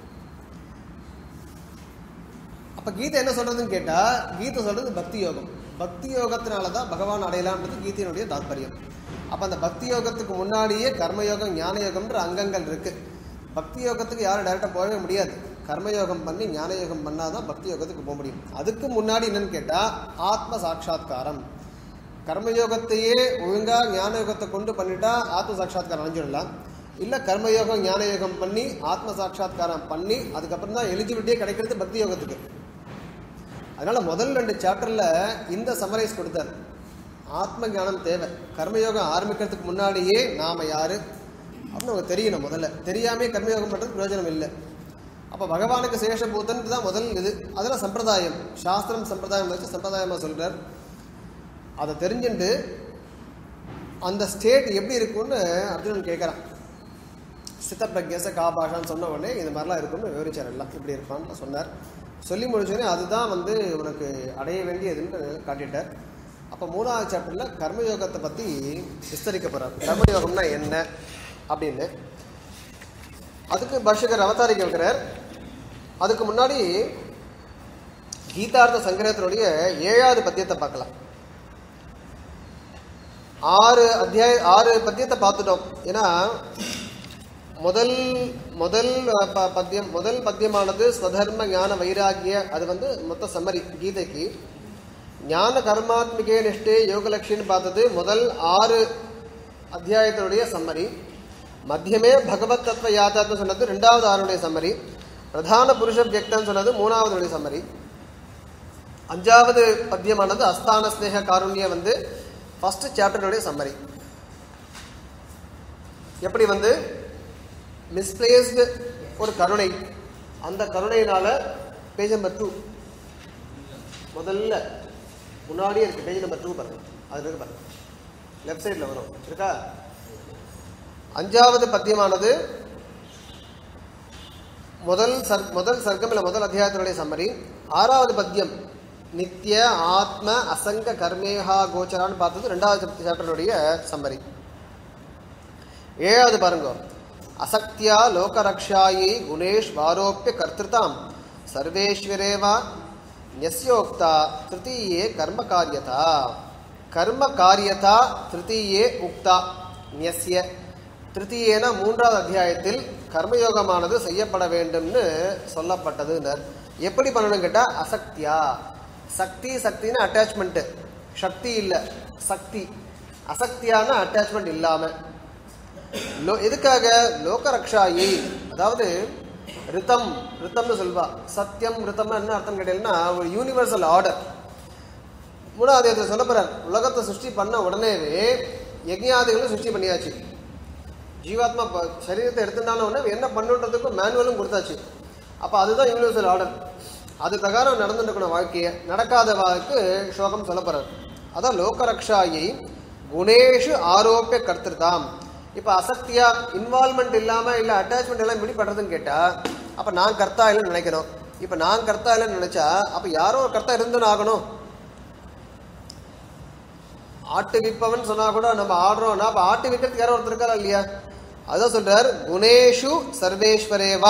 அப்ப கீதை என்ன சொல்றதுன்னு கேட்டா கீதை சொல்றது பக்தி யோகம் பக்தி யோகத்தினால தான் பகவான் அடையலாம்ன்றது கீதையினுடைய தாத்பரியம் அப்ப அந்த பக்தி யோகத்துக்கு முன்னாடியே கர்மயோகம் ஞான யோகம்ன்ற அங்கங்கள் இருக்கு பக்தி யோகத்துக்கு யாரும் டைரக்டா போகவே முடியாது கர்மயோகம் பண்ணி ஞான யோகம் பண்ணாதான் பக்தி யோகத்துக்கு போக முடியும் அதுக்கு முன்னாடி என்னன்னு கேட்டா ஆத்ம சாட்சா்காரம் கர்மயோகத்தையே ஒழுங்கா ஞான யோகத்தை கொண்டு பண்ணிட்டா ஆத்ம சாட்சா்காரம் அடைஞ்சிடலாம் இல்ல கர்மயோகம் ஞான யோகம் பண்ணி ஆத்ம சாட்சா்காரம் பண்ணி அதுக்கப்புறம் தான் எலிஜிபிலிட்டியே கிடைக்கிறது பக்தி யோகத்துக்கு அதனால முதல் ரெண்டு சாப்டர்ல இந்த சமரைஸ் கொடுத்தார் ஆத்ம ஞானம் தேவை கர்மயோகம் ஆரம்பிக்கிறதுக்கு முன்னாடியே நாம யாரு அப்படின்னு நமக்கு தெரியணும் முதல்ல தெரியாமே கர்மயோகம் பண்றது பிரயோஜனம் இல்லை அப்ப பகவானுக்கு சேஷபூதன் தான் முதல் இது அதெல்லாம் சம்பிரதாயம் சாஸ்திரம் சம்பிரதாயம் வச்சு சம்பிரதாயமா சொல்றார் அதை தெரிஞ்சுட்டு அந்த ஸ்டேட் எப்படி இருக்கும்னு அர்ஜுனன் கேட்குறான் சித்தப்பிரஜச காபாஷான்னு சொன்ன உடனே இது மாதிரிலாம் இருக்கும்னு விவரிச்சார் எல்லாம் இப்படி இருப்பான்னு சொன்னார் சொல்லி முடிச்சோடனே அதுதான் வந்து உனக்கு அடைய வேண்டியதுன்னு காட்டிட்டார் அப்போ மூணாவது சாப்டரில் கர்மயோகத்தை பற்றி விஸ்தரிக்க போகிறார் கர்மயோகம்னா என்ன அப்படின்னு அதுக்கு பாஷகர் அவதாரிக்க வைக்கிறார் அதுக்கு முன்னாடி கீதார்த்த சங்கிரகத்தினுடைய ஏழாவது பத்தியத்தை பார்க்கலாம் ஆறு அத்தியாய ஆறு பத்தியத்தை பார்த்துட்டோம் ஏன்னா முதல் முதல் அஹ், ப- பத்தியம் முதல் பத்தியமானது ஸ்வதர்ம ஞான வைராகிய அது வந்து மொத்த சம்மரி கீதைக்கு ஞான கர்மாத்மிகே நிஷ்டே யோகலட்சின்னு பார்த்தது முதல் ஆறு அத்தியாயத்தினுடைய சம்மரி மத்தியமே பகவத் தத்துவ யாத்தாத்னு சொன்னது ரெண்டாவது ஆறுடைய சம்மரி பிரதான புருஷ வியக்தன் சொன்னது மூணாவதுடைய சம்மரி அஞ்சாவது பத்தியமானது அஸ்தான ஸ்நேக காருண்ய வந்து ஃபர்ஸ்ட் சாப்டருடைய சம்மரி எப்படி வந்து மிஸ்பிளேஸ்டு ஒரு கருணை அந்த கருணையினால பேஜ் நம்பர் டூ முதல்ல முன்னாடியே இருக்கு பேஜ் நம்பர் டூ பாருங்க அது இருக்கு பாருங்க லெஃப்ட் சைடில் வரும் இருக்கா அஞ்சாவது பத்தியமானது முதல் சர் முதல் சர்க்கம் இல்லை முதல் அத்தியாயத்தினுடைய சம்மரி ஆறாவது பத்தியம் நித்திய ஆத்ம அசங்க கர்மேஹா கோச்சரான்னு பார்த்தது ரெண்டாவது சாப்டருடைய சம்மரி ஏழாவது பாருங்க அசக்தியா லோகரக்ஷாயை குணேஷ் வாரோப்பிய கர்த்திருதாம் சர்வேஸ்வரேவா ஞஸ்யோக்தா திருத்தீயே கர்ம காரியதா கர்ம காரியதா திருத்தீயே உக்தா ஞஸ்ய திருத்தீயேன மூன்றாவது அத்தியாயத்தில் கர்மயோகமானது செய்யப்பட வேண்டும்னு சொல்லப்பட்டதுன்னர் எப்படி பண்ணணும் கேட்டா அசக்தியா சக்தி சக்தின்னு அட்டாச்மெண்ட் சக்தி இல்லை சக்தி அசக்தியான அட்டாச்மெண்ட் இல்லாம லோ எதுக்காக லோகரக்ஷாயி அதாவது ரிதம் ரிதம்னு சொல்வா சத்தியம் ரிதம்னு என்ன அர்த்தம் கேட்டீங்கன்னா ஒரு யூனிவர்சல் ஆர்டர் மூணாவது இதை சொல்ல போறார் உலகத்தை சிருஷ்டி பண்ண உடனேவே யஜ்ஞாதிகளும் சிருஷ்டி பண்ணியாச்சு ஜீவாத்மா ப- சரீரத்தை எடுத்துட்டான உடனே என்ன பண்ணுன்றதுக்கும் மேனுவலும் கொடுத்தாச்சு அப்போ அதுதான் யூனிவர்சல் ஆர்டர் அது பிரகாரம் நடந்துருக்கணும் வாழ்க்கையை நடக்காத வாழ்க்கை ஸ்லோகம் சொல்ல போறார் அதான் லோகரக்ஷாயை குணேஷு ஆரோப்பிய கர்த்திருதாம் இப்போ அசக்தியா இன்வால்மெண்ட் இல்லாம இல்ல அட்டாச்மெண்ட் எல்லாம் எப்படி பண்றதுன்னு கேட்டா அப்ப நான் கர்த்தா இல்லைன்னு நினைக்கணும் இப்ப நான் கர்த்தா இல்லைன்னு நினைச்சா அப்ப யாரோ ஒரு கர்த்தா இருந்துன்னு ஆகணும் ஆட்டு விற்பவன் சொன்னா கூட நம்ம ஆடுறோம்னா அப்ப ஆட்டு விற்கிறதுக்கு யாரோ ஒருத்தர் இருக்காரா இல்லையா அதான் சொல்றார் குணேஷு சர்வேஸ்வரேவா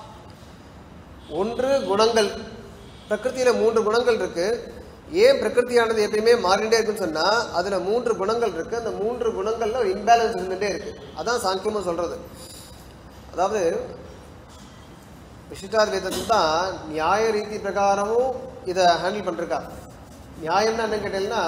ஒன்று குணங்கள் பிரகிருதியில மூன்று குணங்கள் இருக்கு ஏன் பிரகிருதியானது எப்பயுமே மாறிட்டே இருக்குன்னு சொன்னா அதுல மூன்று குணங்கள் இருக்கு அந்த மூன்று குணங்கள்ல ஒரு இம்பேலன்ஸ் இருந்துட்டே இருக்கு அதான் சாங்கியமும் சொல்றது அதாவது விசிஷ்டாத்வைதத்தில் தான் நியாய ரீதி பிரகாரமும் இதை ஹேண்டில் பண்ணிருக்கா நியாயம்னா என்ன கேட்டீங்கன்னா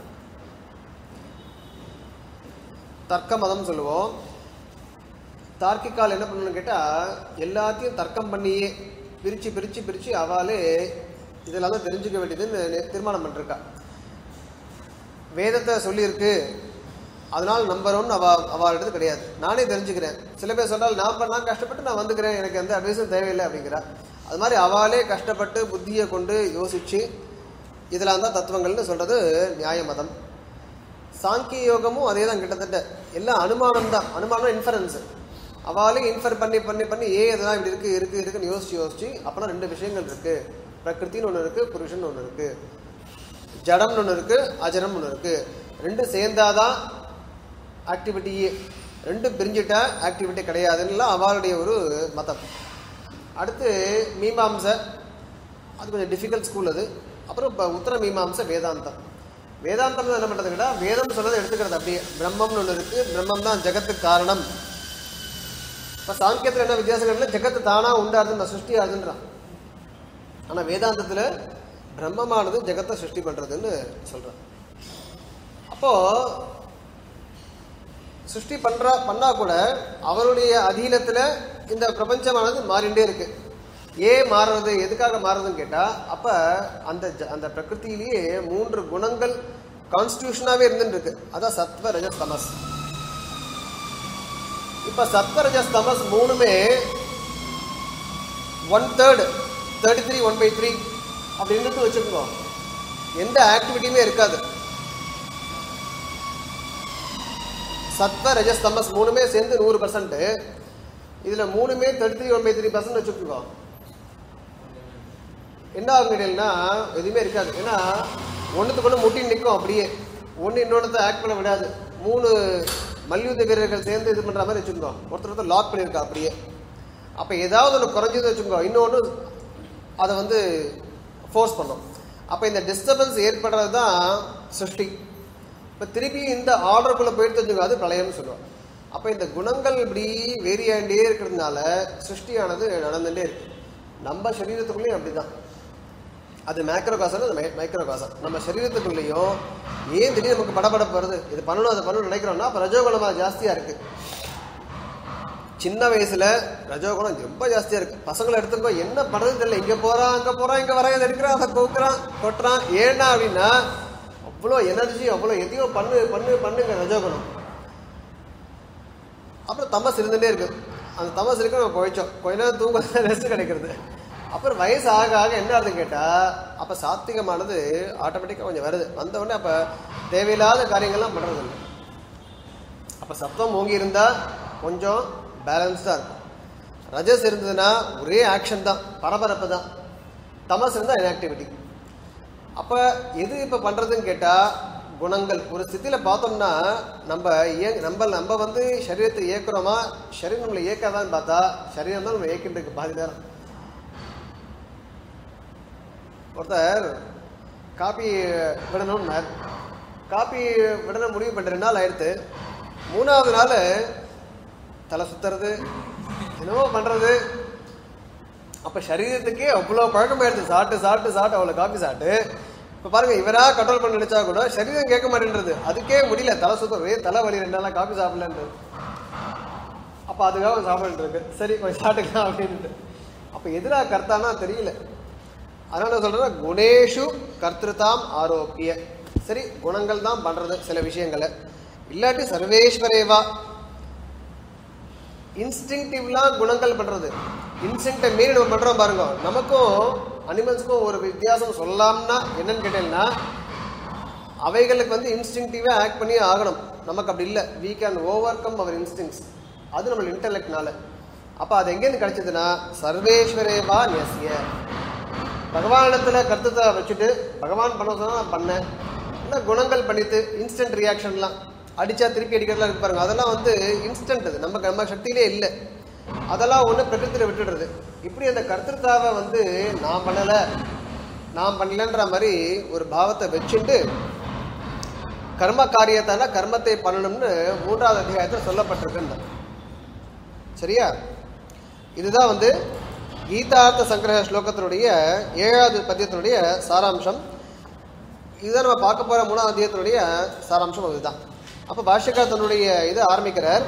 தர்க்க மதம் சொல்லுவோம் தார்க்கிக்கால் என்ன பண்ணணும்னு கேட்டால் எல்லாத்தையும் தர்க்கம் பண்ணியே பிரித்து பிரித்து பிரித்து அவாலே இதெல்லாம் தான் தெரிஞ்சுக்க வேண்டியதுன்னு நி- தீர்மானம் பண்ணிருக்கா வேதத்தை சொல்லியிருக்கு அதனால நம்புறோம்னு அவ அவளிடது கிடையாது நானே தெரிஞ்சுக்கிறேன் சில பேர் சொன்னால் நான் பண்ண நான் கஷ்டப்பட்டு நான் வந்துக்கிறேன் எனக்கு எந்த அட்வைஸும் தேவையில்லை அப்படிங்கிறா அது மாதிரி அவாலே கஷ்டப்பட்டு புத்தியை கொண்டு யோசிச்சு இதெல்லாம் தான் தத்துவங்கள்னு சொல்றது நியாய மதம் சாங்கிய யோகமும் அதே தான் கிட்டத்தட்ட எல்லாம் அனுமானம் தான் அனுமானம் இன்ஃபரன்ஸ் அவாலே இன்ஃபர் பண்ணி பண்ணி பண்ணி ஏ இதெல்லாம் இப்படி இருக்கு இருக்கு இருக்குன்னு யோசிச்சு யோசிச்சு அப்பனா ரெண்டு விஷயங்கள் இருக்கு பிரகிருத்தின்னு ஒன்று இருக்கு புருஷன் ஒன்று இருக்கு ஜடம்னு ஒன்று இருக்கு அஜடம்னு ஒன்று இருக்கு ரெண்டும் சேர்ந்தாதான் ஆக்டிவிட்டியே ரெண்டும் பிரிஞ்சுட்டா ஆக்டிவிட்டி கிடையாதுன்னு அவளுடைய ஒரு மதம் அடுத்து மீமாம்சை அது கொஞ்சம் டிஃபிகல்ட் ஸ்கூல் அது அப்புறம் இப்போ உத்தர மீமாம்சை வேதாந்தம் வேதாந்தம் என்ன பண்ணுறது கேட்டால் வேதம் சொன்னதை எடுத்துக்கிறது அப்படியே பிரம்மம்னு ஒன்று இருக்கு பிரம்மம் தான் ஜெகத்துக்கு காரணம் இப்போ சாங்கியத்தில் என்ன வித்தியாசம் கேட்டால் ஜெகத்து தானாக உண்டாருதுன்னு சிருஷ்டி ஆகுதுன்றான் ஆனால் வேதாந்தத்தில் பிரம்மமானது ஜெகத்தை சிருஷ்டி பண்ணுறதுன்னு சொல்கிறான் அப்போது சிருஷ்டி பண்றா பண்ணா கூட அவருடைய அதீனத்துல இந்த பிரபஞ்சமானது மாறிண்டே இருக்கு ஏன் மாறுறது எதுக்காக மாறுறதுன்னு கேட்டா அப்ப அந்த ஜ- அந்த பிரகிருதியிலேயே மூன்று குணங்கள் கான்ஸ்டியூஷனாவே இருந்துட்டு இருக்கு அதான் சத்வ ரஜஸ் தமஸ் இப்ப சத்வ ரஜஸ் தமஸ் மூணுமே one third thirty three one by three அப்படின்னு வச்சுக்கோங்க எந்த ஆக்டிவிட்டியுமே இருக்காது சத்வ ரஜஸ் தமஸ் மூணுமே சேர்ந்து நூறு பர்சன்ட் இதுல மூணுமே thirty three one by three percent வச்சுக்கோங்க என்ன ஆகும் கேட்டீங்கன்னா எதுவுமே இருக்காது ஏன்னா ஒன்றுத்துக்கு ஒன்று முட்டி நிற்கும் அப்படியே ஒன்று இன்னொன்றத்தை ஆக்ட் பண்ண விடாது மூணு மல்யுத்த வீரர்கள் சேர்ந்து இது பண்ணுற மாதிரி வச்சுக்கோங்க ஒருத்தர் ஒருத்தர் லாக் பண்ணியிருக்கா அப்படியே அப்போ ஏதாவது ஒன்று குறைஞ்சது வச்சுக்கோங்க இன்னொன்று அதை வந்து ஃபோர்ஸ் பண்ணும் அப்போ இந்த டிஸ்டர்பன்ஸ் ஏற்படுறது தான் சிருஷ்டி இப்போ திருப்பி இந்த ஆர்டருக்குள்ளே போயிட்டு வச்சுக்கோங்க அது பிரளயம்னு சொல்லுவோம் அப்போ இந்த குணங்கள் இப்படி வேரி ஆகிட்டே இருக்கிறதுனால சிருஷ்டியானது நடந்துகிட்டே இருக்கு நம்ம சரீரத்துக்குள்ளேயும் அப்படிதான் அது மேக்ரோ காசம் அது மைக்ரோ காசம் நம்ம சரீரத்துக்குள்ளேயும் ஏன் திடீர்னு நமக்கு படபடப்பு வருது இது பண்ணணும் அதை பண்ணணும்னு நினைக்கிறோம்னா அப்போ ரஜோகுணமா ஜாஸ்தியாக இருக்கு சின்ன வயசுல ரஜோகுணம் ரொம்ப ஜாஸ்தியா இருக்கு பசங்களை எடுத்துக்கோ என்ன பண்றது தெரியல இங்க போறான் அங்க போறான் இங்க வரான் இதை எடுக்கிறான் அதை தூக்குறான் கொட்டுறான் ஏன்னா அப்படின்னா அவ்வளோ எனர்ஜி அவ்வளோ எதையோ பண்ணு பண்ணு பண்ணுங்க ரஜோகுணம் அப்புறம் தமஸ் இருந்துட்டே இருக்கு அந்த தமஸ் இருக்கு நம்ம போயிச்சோம் கொஞ்ச நேரம் தூங்க ரெஸ்ட் கிடைக்கிறது அப்புறம் வயசு ஆக ஆக என்ன ஆகுதுன்னு கேட்டா அப்ப சாத்விகமானது ஆட்டோமேட்டிக்கா கொஞ்சம் வருது வந்த உடனே அப்ப தேவையில்லாத காரியங்கள்லாம் பண்றது இல்லை அப்ப சத்தம் ஓங்கி இருந்தா கொஞ்சம் பேலன்ஸ்டா இருக்கும் ரஜஸ் இருந்ததுன்னா ஒரே ஆக்ஷன் தான் பரபரப்பு தான் தமஸ் இருந்தா இன்ஆக்டிவிட்டி அப்ப எது இப்ப பண்றதுன்னு கேட்டா குணங்கள் ஒரு ஸ்திதியில பார்த்தோம்னா நம்ம இய- நம்ம நம்ம வந்து சரீரத்தை இயக்குறோமா சரீரம் நம்மளை இயக்காதான்னு பார்த்தா சரீரம் தான் நம்ம இயக்கிட்டு இருக்கு பாதி நேரம் ஒருத்தர் காப்பி விடணும்னார் காப்பி விடணும் முடிவு பண்ண ரெண்டு நாள் ஆயிடுத்து மூணாவது நாள் தலை சுத்துறது என்னவோ பண்றது அப்ப சரீரத்துக்கே அவ்வளோ பழக்கமாயிடுது சாப்பிட்டு சாப்பிட்டு சாப்பிட்டு அவ்வளோ காப்பி சாப்பிட்டு இப்ப பாருங்க இவரா கண்ட்ரோல் பண்ண நினைச்சா கூட சரீரம் கேட்க மாட்டேன்றது அதுக்கே முடியல தலை சுத்தம் ஒரே தலை வலி ரெண்டு நாளா காபி சாப்பிடலன்றது அப்ப அதுக்காக சாப்பிட்டு இருக்கு சரி கொஞ்சம் சாப்பிட்டுக்கலாம் அப்படின்ட்டு அப்ப எதிரா கர்த்தானா தெரியல அதனால நான் சொல்றேன் குணேஷு கர்த்திருதாம் ஆரோக்கிய சரி குணங்கள் தான் பண்றது சில விஷயங்களை இல்லாட்டி சர்வேஸ்வரேவா இன்ஸ்டிங்டிவ்லாம் குணங்கள் பண்றது இன்ஸ்டிங்டை மீறி நம்ம பண்றோம் பாருங்க நமக்கும் அனிமல்ஸ்க்கும் ஒரு வித்தியாசம் சொல்லலாம்னா என்னன்னு கேட்டீங்கன்னா அவைகளுக்கு வந்து இன்ஸ்டிங்டிவாக ஆக்ட் பண்ணி ஆகணும் நமக்கு அப்படி இல்லை we can overcome our instincts அது நம்ம இன்டெலெக்ட்னால அப்போ அது எங்கேருந்து கிடைச்சதுன்னா சர்வேஸ்வரேவா நியசிய பகவானிடத்துல கருத்தத்தை வச்சுட்டு பகவான் பண்ண சொன்னா நான் பண்ணேன் இல்லை குணங்கள் பண்ணிட்டு இன்ஸ்டன்ட் ரியாக்ஷன்லாம் அடிச்சா திருப்பி அடிக்கிறதுலாம் இருக்கு பாருங்க அதெல்லாம் வந்து இன்ஸ்டன்ட் அது நம்ம நம்ம சக்தியிலே இல்லை அதெல்லாம் ஒன்று பிரகிருத்தில விட்டுடுறது இப்படி அந்த கர்த்தத்தாவை வந்து நான் பண்ணலை நான் பண்ணலன்ற மாதிரி ஒரு பாவத்தை வச்சுட்டு கர்ம காரியத்தான கர்மத்தை பண்ணணும்னு மூன்றாவது அத்தியாயத்தில் சொல்லப்பட்டிருக்குன்னு சரியா இதுதான் வந்து கீதார்த்த சங்கிரக ஸ்லோகத்தினுடைய ஏழாவது பத்தியத்தினுடைய சாராம்சம் இதுதான் நம்ம பார்க்க போற மூணாவது அத்தியாயத்தினுடைய சாராம்சம் அதுதான் அப்ப பாஷ்யக்கார் தன்னுடைய இது ஆரம்பிக்கிறார்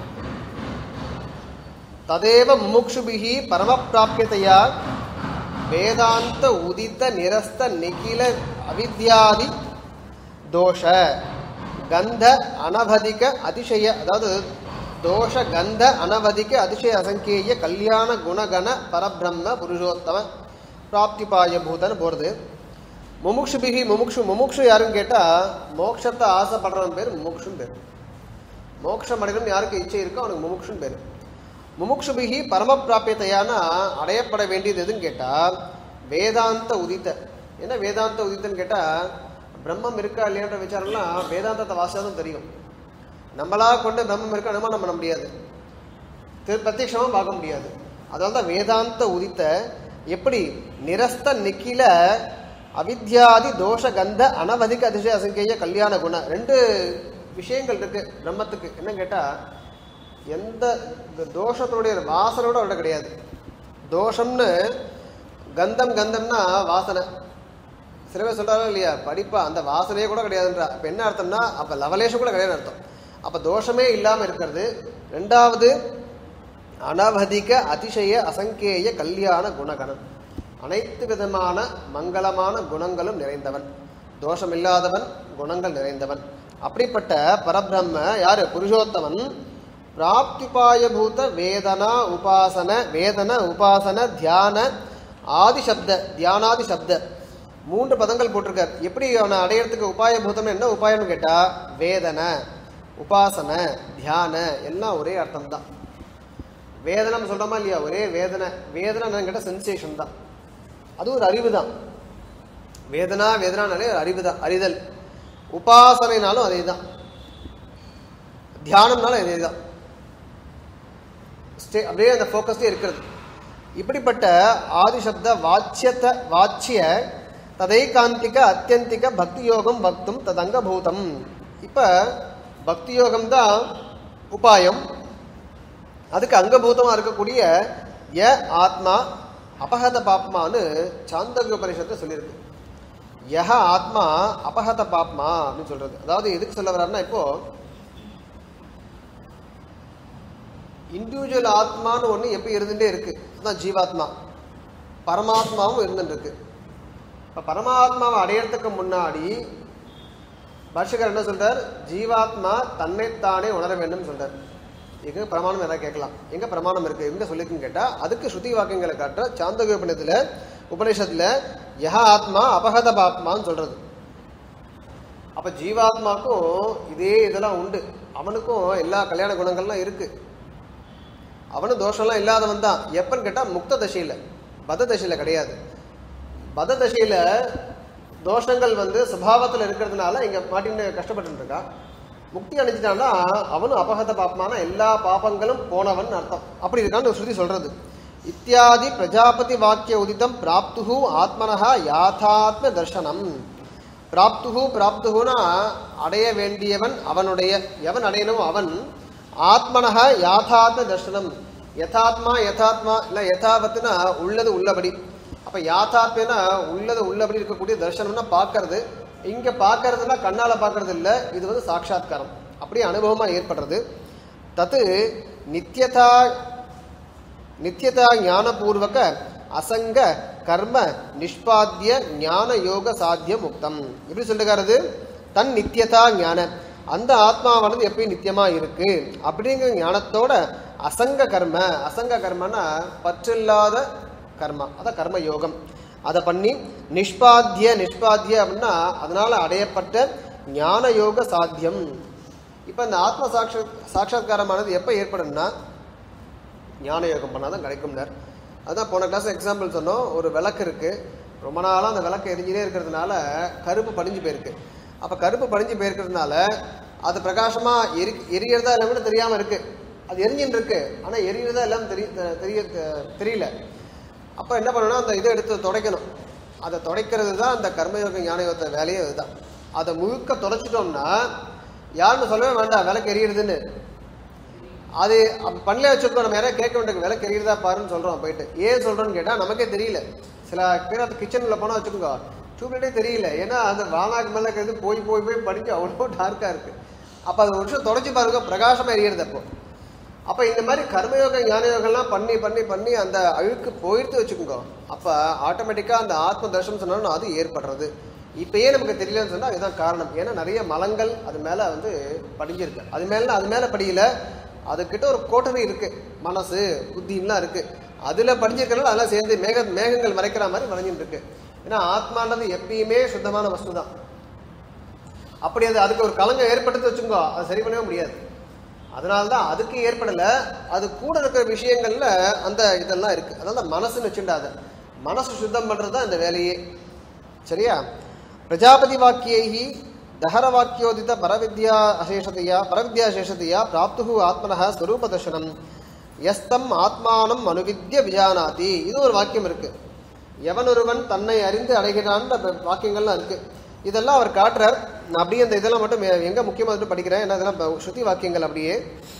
ததேவ முமுக்ஷுபிகி பரமப்பிராபியதையா வேதாந்த உதித்த நிரஸ்த நிகில அவித்யாதி தோஷ கந்த அனவதிக அதிசய அதாவது தோஷ கந்த அனவதிக அதிசய அசங்கேய கல்யாண குணகண பரபிரம்ம புருஷோத்தம பிராப்திபாய பூதன் போறது முமுக்ஷுபிகி முமுக்ஷு முமுக்ஷு யாருன்னு கேட்டா மோட்சத்தை ஆசைப்படுறவன் பேர் முமுக்ஷுன்னு பேர் மோட்சம் அடையணும் யாருக்கு இச்சை இருக்கோ அவனுக்கு முமுக்ஷுன்னு பேர் முமுக்ஷுபிகி பரம பிராபியத்தையான அடையப்பட வேண்டியது எதுன்னு கேட்டா வேதாந்த உதித்த என்ன வேதாந்த உதித்தன்னு கேட்டா பிரம்மம் இருக்கா இல்லையான்ற விசாரம்லாம் வேதாந்தத்தை வாசிச்சாதான் தெரியும் நம்மளா கொண்டு பிரம்மம் இருக்கா அனுமானம் பண்ண முடியாது திரு பிரத்யட்சமா பார்க்க முடியாது அதனால தான் வேதாந்த உதித்த எப்படி நிரஸ்த நிக்கில அவித்யாதி தோஷ கந்த அனவதிக அதிசய அசங்கேய கல்யாண குண ரெண்டு விஷயங்கள் இருக்கு பிரம்மத்துக்கு என்ன கேட்டா எந்த இந்த தோஷத்தினுடைய வாசனோட அவர்கிட்ட கிடையாது தோஷம்னு கந்தம் கந்தம்னா வாசனை சில பேர் சொல்றாங்க இல்லையா படிப்பா அந்த வாசனையே கூட கிடையாதுன்றா அப்ப என்ன அர்த்தம்னா அப்ப லவலேஷம் கூட கிடையாது அர்த்தம் அப்ப தோஷமே இல்லாம இருக்கிறது ரெண்டாவது அனவதிக அதிசய அசங்கேய கல்யாண குணகணம் அனைத்து விதமான மங்களமான குணங்களும் நிறைந்தவன் தோஷம் இல்லாதவன் குணங்கள் நிறைந்தவன் அப்படிப்பட்ட பரபிரம்ம யாரு புருஷோத்தமன் பிராப்திபாயபூத வேதனா உபாசன வேதன உபாசன தியான ஆதி சப்த தியானாதி சப்த மூன்று பதங்கள் போட்டிருக்கார் எப்படி அவனை அடையறதுக்கு உபாயபூதம் என்ன உபாயம்னு கேட்டா வேதன உபாசன தியான எல்லாம் ஒரே அர்த்தம் தான் வேதனை சொல்றோமா இல்லையா ஒரே வேதனை வேதனை கேட்டால் சென்சேஷன் தான் அது ஒரு அறிவு தான் வேதனா வேதனானாலே ஒரு அறிவு தான் அறிதல் உபாசனைனாலும் அதே தான் தியானம்னாலும் அதே தான் ஸ்டே அப்படியே அந்த ஃபோக்கஸ்லேயே இருக்கிறது இப்படிப்பட்ட ஆதிசப்த வாச்சியத்த வாச்சிய ததைகாந்திக அத்தியந்திக பக்தி யோகம் பக்தும் ததங்கபூதம் இப்போ பக்தி யோகம் தான் உபாயம் அதுக்கு அங்கபூதமாக இருக்கக்கூடிய ய ஆத்மா அபகத பாப்மான்னு சாந்தக உபனிஷத்தை சொல்லியிருக்கு யஹ ஆத்மா அபகத பாப்மா அப்படின்னு சொல்றது அதாவது எதுக்கு சொல்ல வர்றாருன்னா இப்போ இண்டிவிஜுவல் ஆத்மான்னு ஒன்று எப்போ இருந்துட்டே இருக்கு அதுதான் ஜீவாத்மா பரமாத்மாவும் இருந்துட்டு இருக்கு இப்போ பரமாத்மாவை அடையறதுக்கு முன்னாடி பாஷ்யக்கார் என்ன சொல்றார் ஜீவாத்மா தன்னைத்தானே உணர வேண்டும் சொல்றார் எங்க பிரமாணம் எதாவது கேட்கலாம் எங்க பிரமாணம் இருக்கு எங்க சொல்லிருக்குன்னு கேட்டா அதுக்கு ஸ்ருதி வாக்கியங்களை காட்ட சாந்தக உபநிஷத்துல உபநிஷத்துல யஹ ஆத்மா அபகத பாத்மான்னு சொல்றது அப்ப ஜீவாத்மாக்கும் இதே இதெல்லாம் உண்டு அவனுக்கும் எல்லா கல்யாண குணங்கள்லாம் இருக்கு அவனும் தோஷம்லாம் இல்லாதவன் தான் எப்பன்னு கேட்டா முக்த தசையில பத தசையில கிடையாது பத தசையில தோஷங்கள் வந்து சுபாவத்தில் இருக்கிறதுனால இங்க மாட்டின்னு கஷ்டப்பட்டு இருக்கா முக்தி அடைஞ்சிட்டான்னா அவனும் அபகத பாப்பமான எல்லா பாபங்களும் போனவன் அர்த்தம் அப்படி இருக்கான்னு ஒரு ஸ்ருதி சொல்றது இத்தியாதி பிரஜாபதி வாக்கிய உதிதம் பிராப்துஹு ஆத்மனஹா யாதாத்ம தர்சனம் பிராப்துஹு பிராப்துஹுனா அடைய வேண்டியவன் அவனுடைய எவன் அடையணும் அவன் ஆத்மனஹ யாதாத்ம தர்சனம் யதாத்மா யதாத்மா இல்ல யதாவத்துனா உள்ளது உள்ளபடி அப்ப அப்ப யாத்தாத்மியனா உள்ளது உள்ளபடி இருக்கக்கூடிய தர்சனம்னா பார்க்கறது இங்க பார்க்கறதுனா கண்ணால பார்க்கறது இல்ல இது வந்து சாட்சாத்காரம் அப்படியே அனுபவமா ஏற்படுறது தத்து நித்தியதா நித்தியதா ஞானபூர்வக அசங்க கர்ம நிஷ்பாத்திய ஞான யோக சாத்தியம் முக்தம் எப்படி சொல்லுகிறது தன் நித்தியதா ஞான அந்த ஆத்மாவானது எப்பயும் நித்தியமா இருக்கு அப்படிங்கிற ஞானத்தோட அசங்க கர்ம அசங்க கர்மனா பற்றில்லாத கர்மா அதான் கர்ம யோகம் அதை பண்ணி நிஷ்பாத்திய நிஷ்பாத்திய அப்படின்னா அதனால அடையப்பட்ட ஞான யோக சாத்தியம் இப்போ இந்த ஆத்ம சாட்சா சாட்சாத்காரமானது எப்போ ஏற்படும்னா ஞான யோகம் பண்ணாதான் கிடைக்கும்னார் அதான் போன கிளாஸ் எக்ஸாம்பிள் சொன்னோம் ஒரு விளக்கு இருக்கு ரொம்ப நாளாக அந்த விளக்கு எரிஞ்சிட்டே இருக்கிறதுனால கருப்பு படிஞ்சு போயிருக்கு அப்போ கருப்பு படிஞ்சு போயிருக்கிறதுனால அது பிரகாசமா எரி எரியறதா எல்லாம் கூட தெரியாம இருக்கு அது எரிஞ்சுட்டு இருக்கு ஆனா எரியறதா எல்லாம் தெரிய தெ- தெரிய தெ- தெரியல அப்ப என்ன பண்ணணும் அந்த இதை எடுத்து துடைக்கணும் அதை துடைக்கிறது தான் அந்த கர்மயோக ஞானயோகத்தை வேலையே இதுதான் அதை முழுக்க துடைச்சிட்டோம்னா யாருன்னு சொல்லவே வேண்டாம் விளக்கு எரியுறதுன்னு அது அப்ப பண்ணல வச்சிருக்கோம் நம்ம யாராவது கேட்க வேண்டிய விலை எரியுறதா பாருன்னு சொல்றோம் போயிட்டு ஏன் சொல்றோம்னு கேட்டா நமக்கே தெரியல சில பேர் அந்த கிச்சன்ல போனா வச்சுக்கோங்க டியூப்லைட்டே தெரியல ஏன்னா அந்த வானாக்கு மேல இருக்கிறது போய் போய் போய் படிஞ்சு அவ்வளோ டார்க்கா இருக்கு அப்ப அது ஒரு விஷயம் தொடச்சி பாருங்க பிரகாசமா எரியுறது அப்போ அப்ப இந்த மாதிரி கர்மயோக ஞானயோகம்லாம் பண்ணி பண்ணி பண்ணி அந்த அழுக்கு போயிட்டு வச்சுக்கோங்க அப்ப ஆட்டோமேட்டிக்கா அந்த ஆத்ம தர்ஷனம் சொன்னாலும் அது ஏற்படுறது இப்பயே நமக்கு தெரியலன்னு சொன்னா இதுதான் காரணம் ஏன்னா நிறைய மலங்கள் அது மேல வந்து படிஞ்சிருக்கு அது மேல அது மேல படியல அதுக்கிட்ட ஒரு கோட்டரி இருக்கு மனசு புத்திலாம் இருக்கு அதுல படிஞ்சிருக்கனால அதெல்லாம் சேர்ந்து மேக மேகங்கள் மறைக்கிற மாதிரி மறைஞ்சிட்டு இருக்கு ஏன்னா ஆத்மான்றது எப்பயுமே சுத்தமான வஸ்து தான் அப்படி அது அதுக்கு ஒரு கலங்கம் ஏற்படுத்தி வச்சுக்கோ அது சரி பண்ணவே முடியாது அதனால தான் அதுக்கு ஏற்படல அது கூட இருக்கிற விஷயங்கள்ல அந்த இதெல்லாம் இருக்கு அதனால தான் மனசுன்னு வச்சுட்டாது மனசு சுத்தம் பண்றது தான் இந்த வேலையே சரியா பிரஜாபதி வாக்கியை தஹர வாக்கியோதித பரவித்யா அசேஷதையா பரவித்யா அசேஷதையா பிராப்து ஆத்மனः ஸ்வரூப தர்சனம் எஸ்தம் ஆத்மானம் அனுவித்ய விஜானாதி இது ஒரு வாக்கியம் இருக்கு எவன் ஒருவன் தன்னை அறிந்து அடைகிறான் வாக்கியங்கள்லாம் இருக்கு இதெல்லாம் அவர் காட்டுறார் நான் அப்படியே இந்த இதெல்லாம் மட்டும் எ- எங்க முக்கியமா வந்து படிக்கிறேன் ஏன்னா இதெல்லாம் ப- ஸ்ருதி வாக்கியங்கள் அப்படியே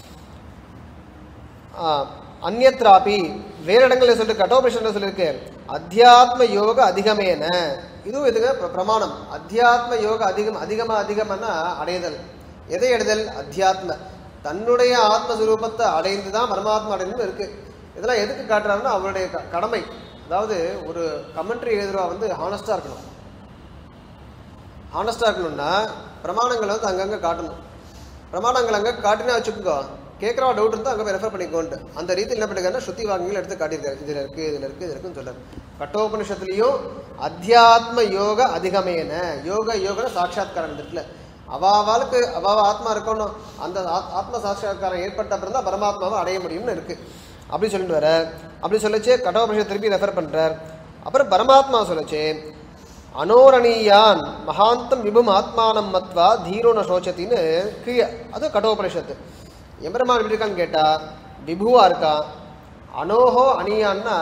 ஆஹ், அந்யத்ராபி வேற இடங்கள்ல சொல்லிட்டு கட்டோபனிஷன்ல சொல்லியிருக்கு அத்தியாத்ம யோக அதிகமேன இதுவும் இதுங்க பிர- பிரமாணம் அத்தியாத்ம யோக அதிகம் அதிகமா அதிகம்னா அடைதல் எதை அடைதல் அத்தியாத்ம தன்னுடைய ஆத்மஸ்வரூபத்தை அடைந்து தான் பரமாத்மா அடையணும்னு இருக்கு இதெல்லாம் எதுக்கு காட்டுறாருன்னா அவருடைய க- கடமை அதாவது ஒரு கமெண்ட்ரி எழுதுறவா வந்து ஹானஸ்டா இருக்கணும் ஹானஸ்டாக இருக்கணும்னா பிரமாணங்களை வந்து அங்கங்கே காட்டணும் பிரமாணங்கள் அங்கே காட்டினா வச்சுக்கோங்க கேட்குறவா டவுட் இருந்தால் அங்கே போய் ரெஃபர் பண்ணிக்கோன்ட்டு அந்த ரீதியில் என்ன பண்ணிருக்காருன்னா ஸ்ருதி வாக்கியங்கள் எடுத்து காட்டியிருக்காரு இதில் இருக்குது இதில் இருக்குது இது இருக்குன்னு சொல்றாரு கட்டோபனிஷத்துலேயும் அத்தியாத்ம யோக அதிகமேன யோக யோகன சாட்சாத்காரம் இருக்குல்ல அவாவாளுக்கு அவாவ ஆத்மா இருக்கணும் அந்த ஆத்- ஆத்ம சாட்சாத்காரம் ஏற்பட்ட அப்புறம் தான் பரமாத்மாவை அடைய முடியும்னு இருக்கு அப்படி சொல்லிட்டு வர அப்படி சொல்லச்சு கட்டோபனிஷத் திருப்பி ரெஃபர் பண்றார் அப்புறம் பரமாத்மா சொல்லச்சு அனோரணீயான் மகாந்தம் விபும் ஆத்மானம் மத்வா தீரோ ந சோச்சத்தின்னு கீழே அது கடோபனிஷத்து எம்பெருமான் எப்படி இருக்கான்னு கேட்டா விபுவா இருக்கா அனோஹோ அணியான்னா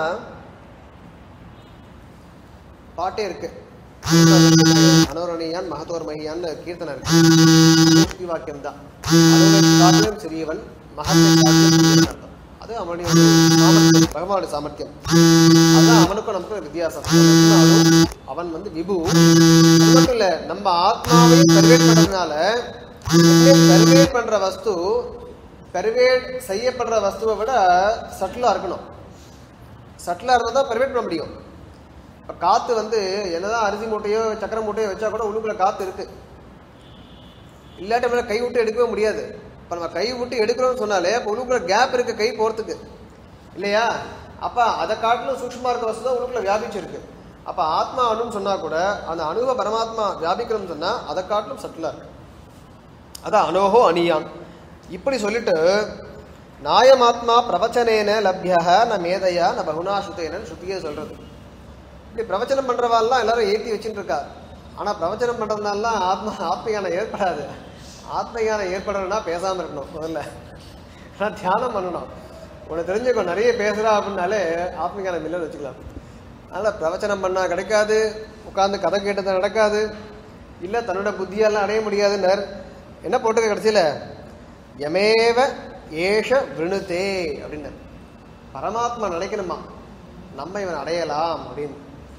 பாட்டே இருக்கு அனோரணியான் மகத்தோர் மகியான்னு கீர்த்தனை இருக்கு ஸ்ரீ வாக்கியம் தான் காட்டிலும் சிறியவன் மகத்தை காட்டிலும் சிறியவன் அர்த்தம். அது அவனுடைய ஒரு சாமர்த்தியம் பகவானுடைய சாமர்த்தியம் அதான் அவனுக்கும் நமக்கும் வித்தியாசம் இருந்தாலும் அவன் வந்து விபு அது மட்டும் இல்ல நம்ம ஆத்மாவை பெர்வேட் பண்றதுனால பெர்வேட் பண்ற வஸ்து பெர்வேட் செய்யப்படுற வஸ்துவை விட சட்டிலா இருக்கணும் சட்டிலா இருந்தால் தான் பெர்வேட் பண்ண முடியும் இப்போ காத்து வந்து என்னதான் அரிசி மூட்டையோ சக்கரை மூட்டையோ வச்சா கூட உள்ளுக்குள்ள காத்து இருக்கு இல்லாட்டி நம்மளால கை விட்டு எடுக்கவே முடியாது இப்போ நம்ம கை விட்டு எடுக்கிறோம்னு சொன்னாலே இப்போ உள்ளுக்குள்ள கேப் இருக்கு கை போறதுக்கு இல்லையா அப்ப அதை காட்டிலும் சூக்ஷ்மா இருக்க வசதி தான் உள்ளுக்குள்ள வியாபிச்சிருக்கு அப்ப ஆத்மா அணுன்னு சொன்னா கூட அந்த அணுவ பரமாத்மா வியாபிக்கணும்னு சொன்னா அதை காட்டிலும் சட்டிலா இருக்கு அதான் அனோஹோ அணியான் இப்படி சொல்லிட்டு நாயமாத்மா பிரவச்சனேன லப்யா ந மேதையா ந பகுனா சுத்தேனன்னு ஸ்ருதியே சொல்றது இப்படி பிரவச்சனம் பண்றவாள்லாம் எல்லாரும் ஏத்தி வச்சுட்டு இருக்கா ஆனா பிரவச்சனம் பண்றதுனாலாம் ஆத்மா ஆத்மஞானம் ஏற்படாது ஆத்மஞானம் ஏற்படணும்னா பேசாம இருக்கணும் முதல்ல ஆனா தியானம் பண்ணணும் உனக்கு தெரிஞ்சுக்கோ நிறைய பேசுறா அப்படின்னாலே ஆத்மஞானம் இல்லைன்னு வச்சுக்கலாம் அதனால பிரவச்சனம் பண்ணா கிடைக்காது உட்கார்ந்து கதை கேட்டது நடக்காது இல்ல தன்னோட புத்தியெல்லாம் அடைய முடியாதுன்னர் என்ன போட்டுக்க கடைசியில யமேவ ஏஷ விணுதே அப்படின்னு பரமாத்மா நினைக்கணுமா நம்ம இவன் அடையலாம் அப்படின்னு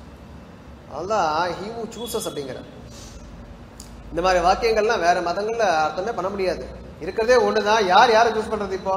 அதுதான் ஹீ ஹூ சூசஸ் அப்படிங்கிற இந்த மாதிரி வாக்கியங்கள்லாம் வேற மதங்கள்ல அர்த்தமே பண்ண முடியாது இருக்கிறதே ஒண்ணுதான் யார் யாரை சூஸ் பண்றது இப்போ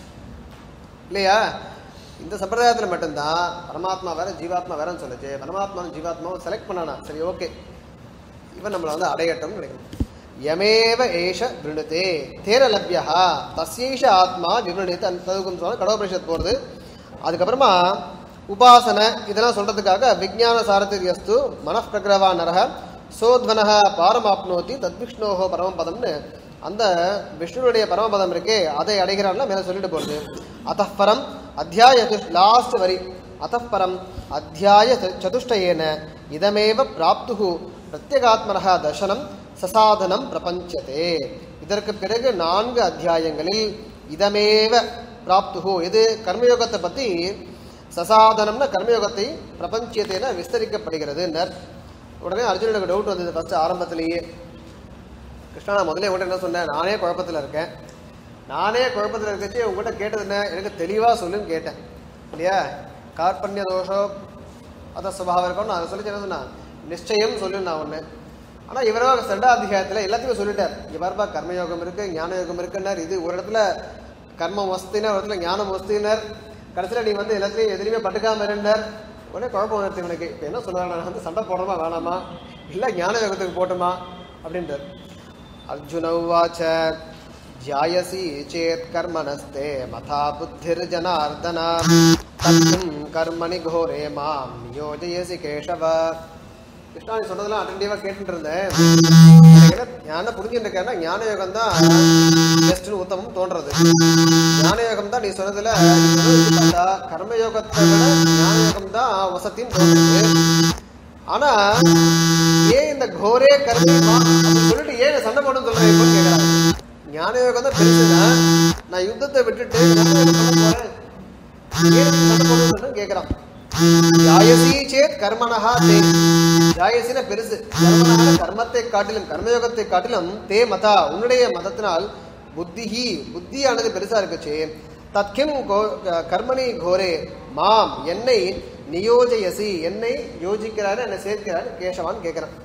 இல்லையா இந்த சம்பிரதாயத்துல மட்டும்தான் பரமாத்மா வேற ஜீவாத்மா வேறன்னு சொல்லுச்சு பரமாத்மா ஜீவாத்மாவை செலக்ட் பண்ணானா சரி ஓகே இவன் நம்மளை வந்து அடையட்டும் நினைக்கணும் யமேவ ஏஷ விருணுதே தேர லப்யா தஸ்யேஷ ஆத்மா விவருணித்து அந்த ததுக்கும் சொல்ல கடவுபரிஷத் போகிறது அதுக்கப்புறமா உபாசனை இதெல்லாம் சொல்றதுக்காக விஜான சாரதிரியஸ்து மனப்பிரகிரவா நரக சோத்வனக பாரமாப்னோதி தத்விஷ்ணோஹோ பரமபதம்னு அந்த விஷ்ணுனுடைய பரமபதம் இருக்கே அதை அடைகிறான்ல மேலே சொல்லிட்டு போகிறது அத்தப்பரம் அத்தியாய லாஸ்ட் வரி அத்தப்பரம் அத்தியாய ச- சதுஷ்டயேன இதமேவ பிராப்துகு பிரத்யேகாத்மனக தர்சனம் சசாதனம் பிரபஞ்சதே இதற்கு பிறகு நான்கு அத்தியாயங்களில் இதமேவ பிராப்துகு இது கர்மயோகத்தை பற்றி சசாதனம்னா கர்மயோகத்தை பிரபஞ்சத்தேன விஸ்தரிக்கப்படுகிறது உடனே அர்ஜுனனுக்கு டவுட் வந்தது ஃபர்ஸ்ட் ஆரம்பத்திலேயே கிருஷ்ணா நான் முதல்ல உங்கள்கிட்ட என்ன சொன்னேன் நானே குழப்பத்தில் இருக்கேன் நானே குழப்பத்தில் இருக்கச்சு உங்கள்கிட்ட கேட்டது என்ன எனக்கு தெளிவாக சொல்லுன்னு கேட்டேன் இல்லையா கார்பண்ய தோஷம் அத சுபாவம் இருக்கும் நான் அதை சொல்லி என்ன சொன்னேன் நிச்சயம் சொல்லு நான் ஒன்று ஆனால் இவரோ ரெண்டாம் அத்தியாயத்தில் எல்லாத்தையும் சொல்லிட்டார் இங்க பாருப்பா கர்மயோகம் இருக்கு ஞான யோகம் இருக்குன்னார் இது ஒரு இடத்துல கர்மம் வஸ்தினர் ஒரு இடத்துல ஞானம் வஸ்தினர் கடைசியில் நீ வந்து எல்லாத்துலையும் எதுலையுமே பட்டுக்காம இருந்தார் உடனே குழப்பம் வந்துருச்சு இவனுக்கு இப்போ என்ன சொல்றாங்க நான் வந்து சண்டை போடணுமா வேணாமா இல்லை ஞான யோகத்துக்கு போட்டுமா அப்படின்றார் अर्जुन उवाच ध्यायसि चेत् कर्मणस्ते मथा बुद्धिर्जनार्दन तत्किं कर्मणि घोरे मां नियोजयसि केशव கிருஷ்ணா நீ சொன்னதெல்லாம் அட்டன்டிவாக கேட்டுட்டு இருந்தேன் எனக்கு என்ன ஞான புரிஞ்சுட்டு இருக்கேன்னா ஞான யோகம் தான் பெஸ்ட்னு உத்தமம் தோன்றது ஞான யோகம் தான் நீ சொன்னதுல நீ சொன்னது வச்சு பார்த்தா கர்ம யோகத்தை விட ஞான யோகம் தான் வசத்தின்னு தோன்றுது ஆனா ஏன் இந்த கோரே கர்மமா அப்படின்னு சொல்லிட்டு ஏன் சண்டை போடணும்னு சொல்றேன் இப்போ கேட்கறாங்க ஞான யோகம் தான் பெருசுதான் நான் யுத்தத்தை விட்டுட்டு ஞான யோகம் பண்ண போறேன் ஏன் இதுக்கு சண்டை போடணும்னு கேட்கறான் ஜாயசி சேத் கர்மனஹா தே ஜாயசின பெருசு கர்மனஹா கர்மத்தை காட்டிலும் கர்மயோகத்தை காட்டிலும் தே மதா உன்னுடைய மதத்தினால் புத்திஹி புத்தியானது பெருசா இருக்குச்சு தத்கிம் கோ- கர்மணி கோரே மாம் என்னை நியோஜயசி என்னை யோசிக்கிறாரு என்னை சேர்க்கிறாரு கேசவான் கேட்கிறான்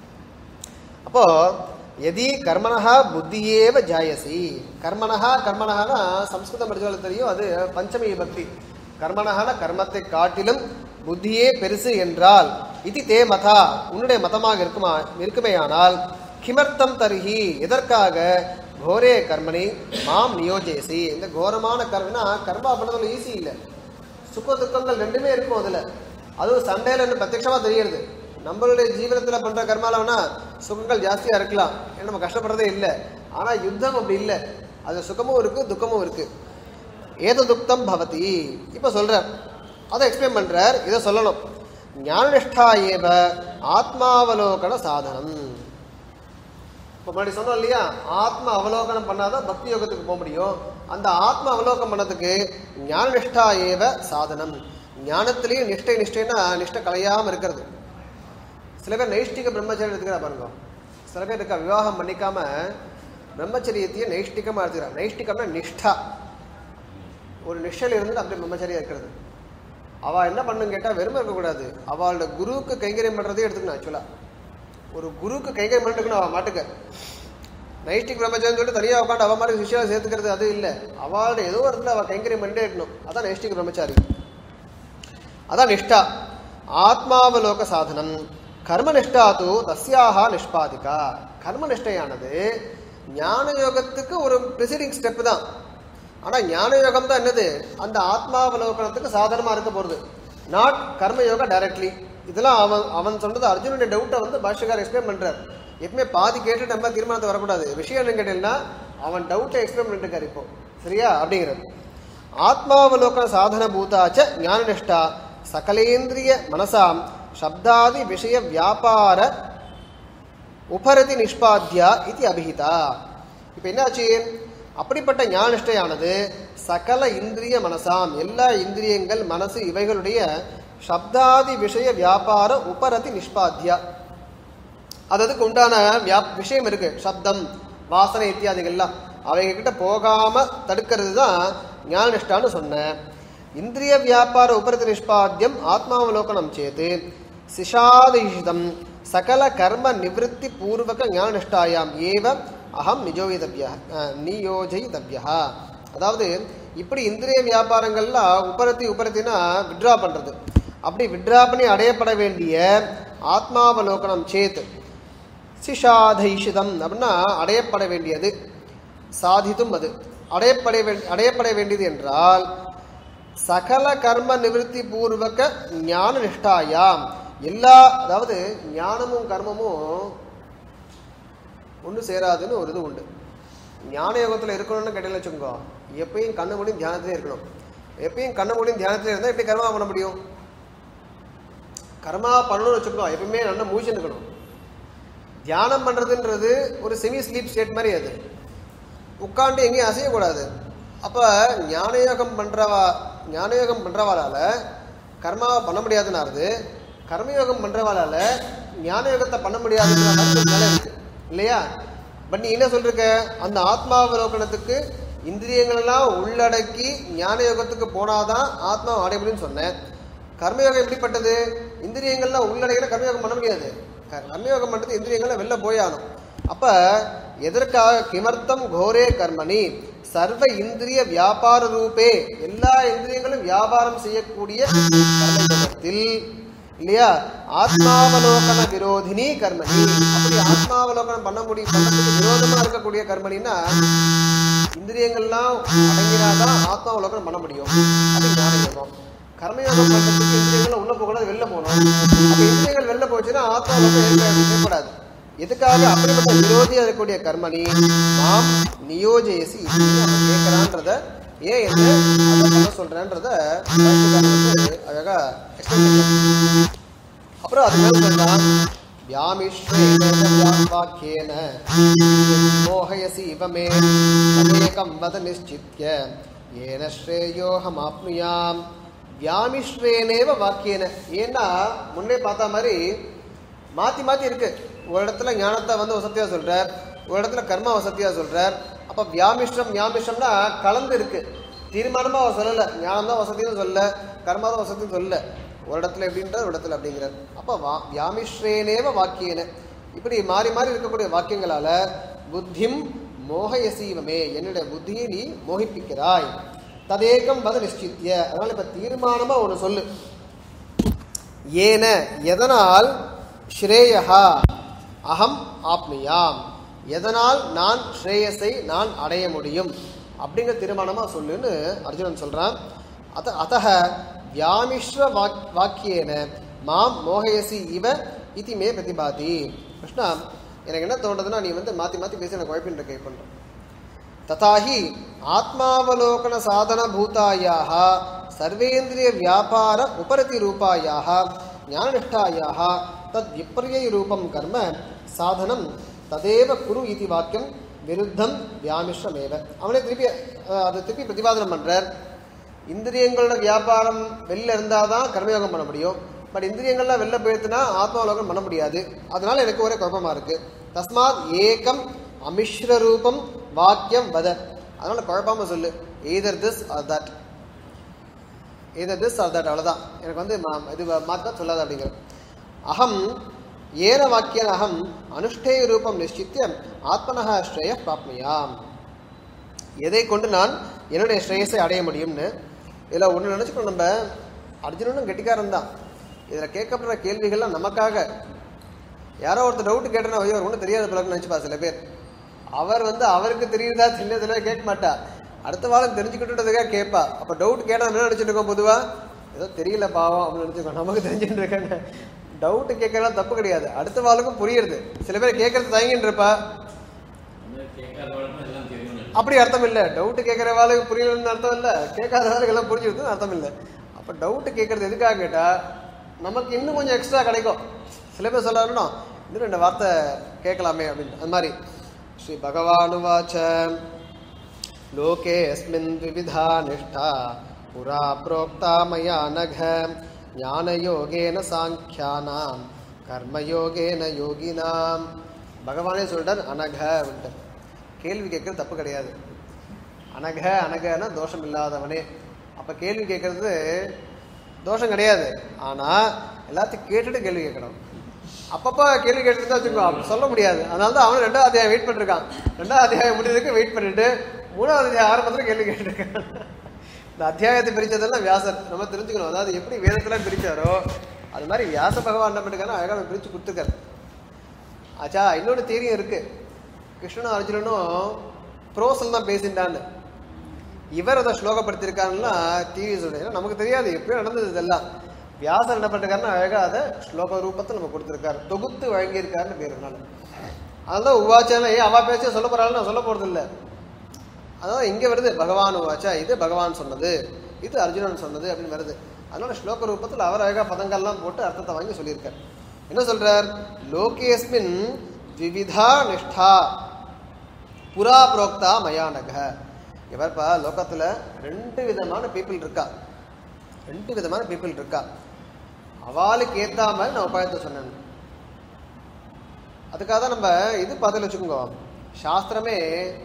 அப்போ எதி கர்மனஹா புத்தியேவ ஜாயசி கர்மனஹா கர்மனஹானா சம்ஸ்கிருதம் படிச்சவங்களுக்கு தெரியும் அது பஞ்சமி பக்தி கர்மனஹான கர்மத்தை காட்டிலும் புத்தியே பெருசு என்றால் இது தே மதா உன்னுடைய மதமாக இருக்குமா இருக்குமேயானால் கிமர்த்தம் தருகி எதற்காக கோரே கர்மணி மாம் நியோஜயசி இந்த கோரமான கர்மனா கர்மா பண்ணதுல ஈஸி இல்லை சுக துக்கங்கள் ரெண்டுமே இருக்கும் அதுல அதுவும் சண்டையில இன்னும் பிரத்யட்சமா தெரியுது நம்மளுடைய ஜீவனத்துல பண்ற கர்மாலவனா சுகங்கள் ஜாஸ்தியா இருக்கலாம் ஏன்னா நம்ம கஷ்டப்படுறதே இல்லை ஆனா யுத்தம் அப்படி இல்லை அது சுகமும் இருக்கு துக்கமும் இருக்கு ஏத துக்தம் பவதி இப்ப சொல்றார் அதை எக்ஸ்பிளைன் பண்றார் இதை சொல்லணும் ஞானநிஷ்டா ஏவ ஆத்மாவலோகன சாதனம் இப்போ முன்னாடி சொன்னோம் இல்லையா ஆத்ம அவலோகனம் பண்ணாதான் பக்தி யோகத்துக்கு போக முடியும் அந்த ஆத்ம அவலோகம் பண்ணதுக்கு ஞான நிஷ்டா ஏவ சாதனம் ஞானத்திலேயும் நிஷ்டை நிஷ்டைனா நிஷ்டை கலையாம இருக்கிறது சில பேர் நைஷ்டிக பிரம்மச்சரியம் எடுத்துக்கிறா பாருங்க சில பேர் இருக்கா விவாகம் பண்ணிக்காம பிரம்மச்சரியத்தையும் நைஷ்டிகமா எடுத்துக்கிறா நைஷ்டிகம்னா நிஷ்டா ஒரு நிஷ்டையில இருந்து அப்படி பிரம்மச்சரியா இருக்கிறது அவ என்ன பண்ணுன்னு கேட்டா வெறுமை இருக்கக்கூடாது அவளோட குருவுக்கு கைங்கரியம் பண்றதே எடுத்துக்கணும் ஆக்சுவலா ஒரு குருவுக்கு கைங்கரியம் பண்ணிட்டுக்கணும் அவ மாட்டுக்கு நைஷ்டிக் பிரம்மச்சாரின்னு சொல்லிட்டு தனியாக உட்காந்து அவ மாதிரி சிஷியாவை சேர்த்துக்கிறது அது இல்லை அவளோட ஏதோ ஒரு இடத்துல அவள் கைங்கரியம் பண்ணிட்டே இருக்கணும் அதான் நைஷ்டிக் பிரம்மச்சாரி அதான் நிஷ்டா ஆத்மாவலோக சாதனம் கர்மநிஷ்டா தூ தஸ்யாக நிஷ்பாதிகா கர்மநிஷ்டையானது ஞான யோகத்துக்கு ஒரு ப்ரிசீடிங் ஸ்டெப் தான் ஆனா ஞான யோகம் தான் என்னது அந்த ஆத்மாவலோகனத்துக்கு சாதனமா இருக்க போறது நாட் கர்ம யோகா டைரக்ட்லி இதெல்லாம் அவன் அவன் சொன்னது அர்ஜுனுடைய டவுட்டை வந்து பாஷ்யக்கார் எக்ஸ்பிளைன் பண்றார் எப்பவுமே பாதி கேட்டு நம்ம தீர்மானத்தை வரக்கூடாது விஷயம் என்ன கேட்டீங்கன்னா அவன் டவுட்டை எக்ஸ்பிளைன் பண்ணிட்டு இருக்காரு இப்போ சரியா அப்படிங்கிறது ஆத்மாவலோகன சாதன பூதாச்ச ஞானநிஷ்டா சகலேந்திரிய மனசாம் சப்தாதி விஷய வியாபார உபரதி நிஷ்பாத்யா இது அபிஹிதா இப்போ என்னாச்சு அப்படிப்பட்ட ஞானிஷ்டையானது சகல இந்திரிய மனசாம் எல்லா இந்திரியங்கள் மனசு இவைகளுடைய சப்தாதி விஷய வியாபார உபரதி நிஷ்பாத்யா அது அதுக்கு உண்டான வியா விஷயம் இருக்கு சப்தம் வாசனை இத்தியாதிகள்லாம் அவங்க கிட்ட போகாம தடுக்கிறது தான் ஞானநிஷ்டான்னு சொன்னேன் இந்திரிய வியாபார உபரதி நிஷ்பாத்தியம் ஆத்மாவலோகனம் சேத்து சிஷாதிஷிதம் சகல கர்ம நிவೃತ್ತಿ பூர்வக ஞானநிஷ்டாயாம் ஏவ அகம் நிஜோயிதவ்யா நியோஜயிதவ்யா அதாவது இப்படி இந்திரிய வியாபாரங்கள்லாம் உபரத்தி உபரத்தினா விட்ரா பண்றது அப்படி விட்ரா பண்ணி அடையப்பட வேண்டிய ஆத்மாவலோகனம் சேத் சிஷாதைஷிதம் அப்படின்னா அடையப்பட வேண்டியது சாதித்தும் அது அடையப்பட வேண்டி அடையப்பட வேண்டியது என்றால் சகல கர்ம நிவೃತ್ತಿ பூர்வக ஞான நிஷ்டாயாம் எல்லா அதாவது ஞானமும் கர்மமும் ஒன்று சேராதுன்னு ஒரு இது உண்டு ஞான யோகத்தில் இருக்கணும்னு கேட்டீங்கன்னு வச்சுக்கோங்க எப்பயும் கண்ணு மூடியும் தியானத்திலே இருக்கணும் எப்பயும் கண்ணு மூடியும் தியானத்திலே இருந்தால் எப்படி கர்மா பண்ண முடியும் கர்மா பண்ணணும்னு வச்சுக்கோ எப்பயுமே நல்லா மூச்சு இருக்கணும் தியானம் பண்ணுறதுன்றது ஒரு செமி ஸ்லீப் ஸ்டேட் மாதிரி அது உட்காந்து எங்கேயும் அசையக்கூடாது அப்போ ஞானயோகம் பண்ணுறவா ஞானயோகம் பண்ணுறவாளால கர்மாவை பண்ண முடியாதுன்னாருது கர்மயோகம் பண்ணுறவாளால ஞானயோகத்தை பண்ண முடியாதுன்ற மாதிரி ஒரு நிலை இருக்கு இல்லையா பட் நீ என்ன சொல்லிருக்க அந்த ஆத்மாவலோகனத்துக்கு இந்திரியங்கள் எல்லாம் உள்ளடக்கி ஞான யோகத்துக்கு போனாதான் ஆத்மா அடைய முடியும்னு சொன்னேன் கர்மயோகம் எப்படிப்பட்டது இந்திரியங்கள்லாம் உள்ளடக்கின கர்மயோகம் பண்ண முடியாது க- கர்மயோகம் பண்ணுறது இந்திரியங்கள்லாம் வெளில போயாகணும் அப்ப எதற்காக கிமர்த்தம் கோரே கர்மணி சர்வ இந்திரிய வியாபார ரூபே எல்லா இந்திரியங்களும் வியாபாரம் செய்யக்கூடிய கர்மயோகத்தில் இல்லையா ஆத்மாவலோகன விரோதினி கர்மணி அப்படி ஆத்மாவலோகனம் பண்ண முடியும் பண்ணதுக்கு விரோதமா இருக்கக்கூடிய கர்மணின்னா இந்திரியங்கள்லாம் அடங்கினாதான் ஆத்மாவலோகனம் பண்ண முடியும் அது ஞான யோகம் கர்மயோகம் பண்றதுக்கு இந்திரியங்கள் உள்ள போகக்கூடாது வெளில போகணும் அப்ப இந்திரியங்கள் வெளில போச்சுன்னா ஆத்மாவலோகம் ஏற்ப- ஏற்படாது எதுக்காக அப்படிப்பட்ட விரோதியா இருக்கக்கூடிய கர்மணி நாம் நியோஜயசி அவன் கேட்கிறான்றத ஏன் என்ன அதை பண்ண சொல்றேன்றத பாஷ்யக்காரர் வந்து அழகா explain பண்றார். அப்புறம் அது மேல சொல்றான் வியாமிஸ்வேன வாக்கியேன மோகயசி இவமே தமேகம் வத நிச்சித்ய ஏன ஸ்ரேயோகமாப்னுயாம் வியாமிஸ்வேனேவ வாக்கியேன ஏன்னா முன்னே பார்த்த மாதிரி மாத்தி மாத்தி இருக்கு ஒரு இடத்துல ஞானத்தை வந்து வசதியா சொல்றார் ஒரு இடத்துல கர்மா வசதியா சொல்றார் அப்ப வியாமிஷ்டம் வியாமிஷ்டம்னா கலந்து இருக்கு தீர்மானமா அவர் சொல்லல ஞானம் தான் வசதின்னு சொல்லல கர்மா தான் வசதின்னு சொல்லல ஒரு இடத்துல எப்படின்ற ஒரு இடத்துல அப்படிங்கிறார் அப்ப வா வியாமிஸ்ரேனேவ வாக்கியேன இப்படி மாறி மாறி இருக்கக்கூடிய வாக்கியங்களால புத்திம் மோகயசீவமே என்னுடைய புத்தியை நீ மோகிப்பிக்கிறாய் ததேகம் வத நிச்சித்திய அதனால இப்ப தீர்மானமா ஒண்ணு சொல்லு ஏன எதனால் ஸ்ரேயா அகம் ஆப்னியாம் எதனால் நான் ஸ்ரேயஸை நான் அடைய முடியும் அப்படிங்கிற தீர்மானமா சொல்லுன்னு அர்ஜுனன் சொல்றான் அத அத்தக வியாமிஸ்ர வாக் வாக்கியேன மாம் மோகயசி இவ இதி மே பிரதிபாதி கிருஷ்ணா எனக்கு என்ன தோன்றதுன்னா நீ வந்து மாத்தி மாத்தி பேசி எனக்கு குழப்பின்ற கை பண்ற तथाहि आत्मावलोकनसाधनभूतायाः सर्वेन्द्रियव्यापार उपरतिरूपायाः ज्ञाननिष्ठायाः तद्विपर्ययरूपं कर्म साधनं तदेव कुरु इति वाक्यं விருத்தம் வியாமிஷ்டமேவ அவனே திருப்பி அஹ், அதை திருப்பி பிரதிபாதனம் பண்றார் இந்திரியங்களோட வியாபாரம் வெளில இருந்தாதான் கர்மயோகம் பண்ண முடியும் பட் இந்திரியங்கள்லாம் வெளில போயிடுத்துனா ஆத்மாவலோகம் பண்ண முடியாது அதனால எனக்கு ஒரே குழப்பமா இருக்கு தஸ்மாத் ஏகம் அமிஸ்ர ரூபம் வாக்கியம் வத அதனால குழப்பாம சொல்லு either this or that either this or that அவ்வளவுதான் எனக்கு வந்து மா- இது மாத்தா சொல்லாத அப்படிங்கிற அகம் ஏன வாக்கியன் அகம் அனுஷ்டேய ரூபம் நிச்சித்திய ஆத்மனக ஸ்ரேய பிராப்னியாம் எதை கொண்டு நான் என்னுடைய ஸ்ரேயஸை அடைய முடியும்னு இதில் ஒன்று நினச்சிக்கணும் நம்ம அர்ஜுனனும் கெட்டிக்காரன் தான் இதில் கேட்கப்படுற கேள்விகள்லாம் நமக்காக யாரோ ஒருத்தர் டவுட் கேட்டனா ஐயோ ஒன்றும் தெரியாத பிள்ளைன்னு நினச்சிப்பா சில பேர் அவர் வந்து அவருக்கு தெரியுதா தெரியாதுல கேட்க மாட்டா அடுத்த வாரம் தெரிஞ்சுக்கிட்டுறதுக்காக கேட்பா அப்போ டவுட் கேட்டால் என்ன நினச்சிட்டு இருக்கோம் பொதுவாக ஏதோ தெரியல பாவம் அப்படின்னு நினச்சிக்கோ நமக்கு தெரிஞ்சுட்டு இருக்காங்க டவுட் கேட்கறதுலாம் தப்பு கிடையாது அடுத்த வாளுக்கும் புரியுறது சில பேர் கேட்கறது தயங்கின்னு இருப்பா கேட்காதவளுக்கும் எல்லாம் தெரியும் அப்படி அர்த்தம் இல்லை டவுட் கேட்குறவாளுக்கு புரியலன்னு அர்த்தம் இல்லை கேட்காதவாளுக்கு எல்லாம் புரிஞ்சுருதுன்னு அர்த்தம் இல்லை அப்போ டவுட் கேட்கறது எதுக்காக கேட்டால் நமக்கு இன்னும் கொஞ்சம் எக்ஸ்ட்ரா கிடைக்கும் சில பேர் சொல்லணும் இன்னும் ரெண்டு வார்த்தை கேட்கலாமே அப்படின்னு அது மாதிரி ஸ்ரீ பகவானுவாச்ச लोकेऽस्मिन् द्विविधा निष्ठा पुरा प्रोक्ता मया नघ ஞானயோகேன சாங்கியானாம் கர்மயோகேன யோகினாம் பகவானே சொல்லிட்டார் அனக அப்படின்ட்டு கேள்வி கேட்கறது தப்பு கிடையாது அனக அனகன்னா தோஷம் இல்லாதவனே அப்ப கேள்வி கேட்கறது தோஷம் கிடையாது ஆனா எல்லாத்தையும் கேட்டுட்டு கேள்வி கேட்கணும் அப்பப்போ கேள்வி கேட்டுட்டு தான் வச்சுக்கோ அப்படி சொல்ல முடியாது அதனால தான் அவனும் ரெண்டாவது அத்தியாயம் வெயிட் பண்ணிருக்கான் ரெண்டாவது அத்தியாயம் முடிஞ்சதுக்கு வெயிட் பண்ணிட்டு மூணாவது அத்தியாயம் ஆரம்பத்தில் கேள்வி கேட்டுருக்கான் இந்த அத்தியாயத்தை பிரிச்சதெல்லாம் வியாசர் நம்ம தெரிஞ்சுக்கணும் அதாவது எப்படி வேதத்தெல்லாம் பிரிச்சாரோ அது மாதிரி வியாச பகவான் என்ன பண்ணிருக்காருன்னா அழகாக பிரிச்சு கொடுத்துருக்காரு ஆச்சா இன்னொரு தேரியம் இருக்கு கிருஷ்ணனும் அர்ஜுனனும் ப்ரோஸில் தான் பேசிட்டான்னு இவர் அதை ஸ்லோகப்படுத்தியிருக்காருன்னா தீவி சொல்றேன் ஏன்னா நமக்கு தெரியாது எப்பயும் நடந்தது இதெல்லாம் வியாசர் என்ன பண்ணிருக்காருன்னா அழகா அதை ஸ்லோக ரூபத்தை நம்ம கொடுத்துருக்காரு தொகுத்து வழங்கியிருக்காருன்னு பேருனால அதெல்லாம் உவாச்சான ஏன் அவா பேச்சே சொல்ல போறாள் நான் சொல்ல போறது இல்லை அதான் இங்க வருது பகவான் உவாச்சா இது பகவான் சொன்னது இது அர்ஜுனன் சொன்னது அப்படின்னு வருது அதனால ஸ்லோக ரூபத்தில் அவர் அழகா பதங்கள்லாம் போட்டு அர்த்தத்தை வாங்கி சொல்லியிருக்கார் என்ன சொல்றார் லோகேஸ்மின் விவிதா நிஷ்டா புரா புரோக்தா மயானக இவர்ப்பா லோகத்துல ரெண்டு விதமான பீப்புள் இருக்கா ரெண்டு விதமான பீப்புள் இருக்கா அவளுக்கு ஏத்தா மாதிரி நான் உபாயத்தை சொன்னேன் அதுக்காக தான் நம்ம இது பார்த்துல வச்சுக்கோங்க சாஸ்திரமே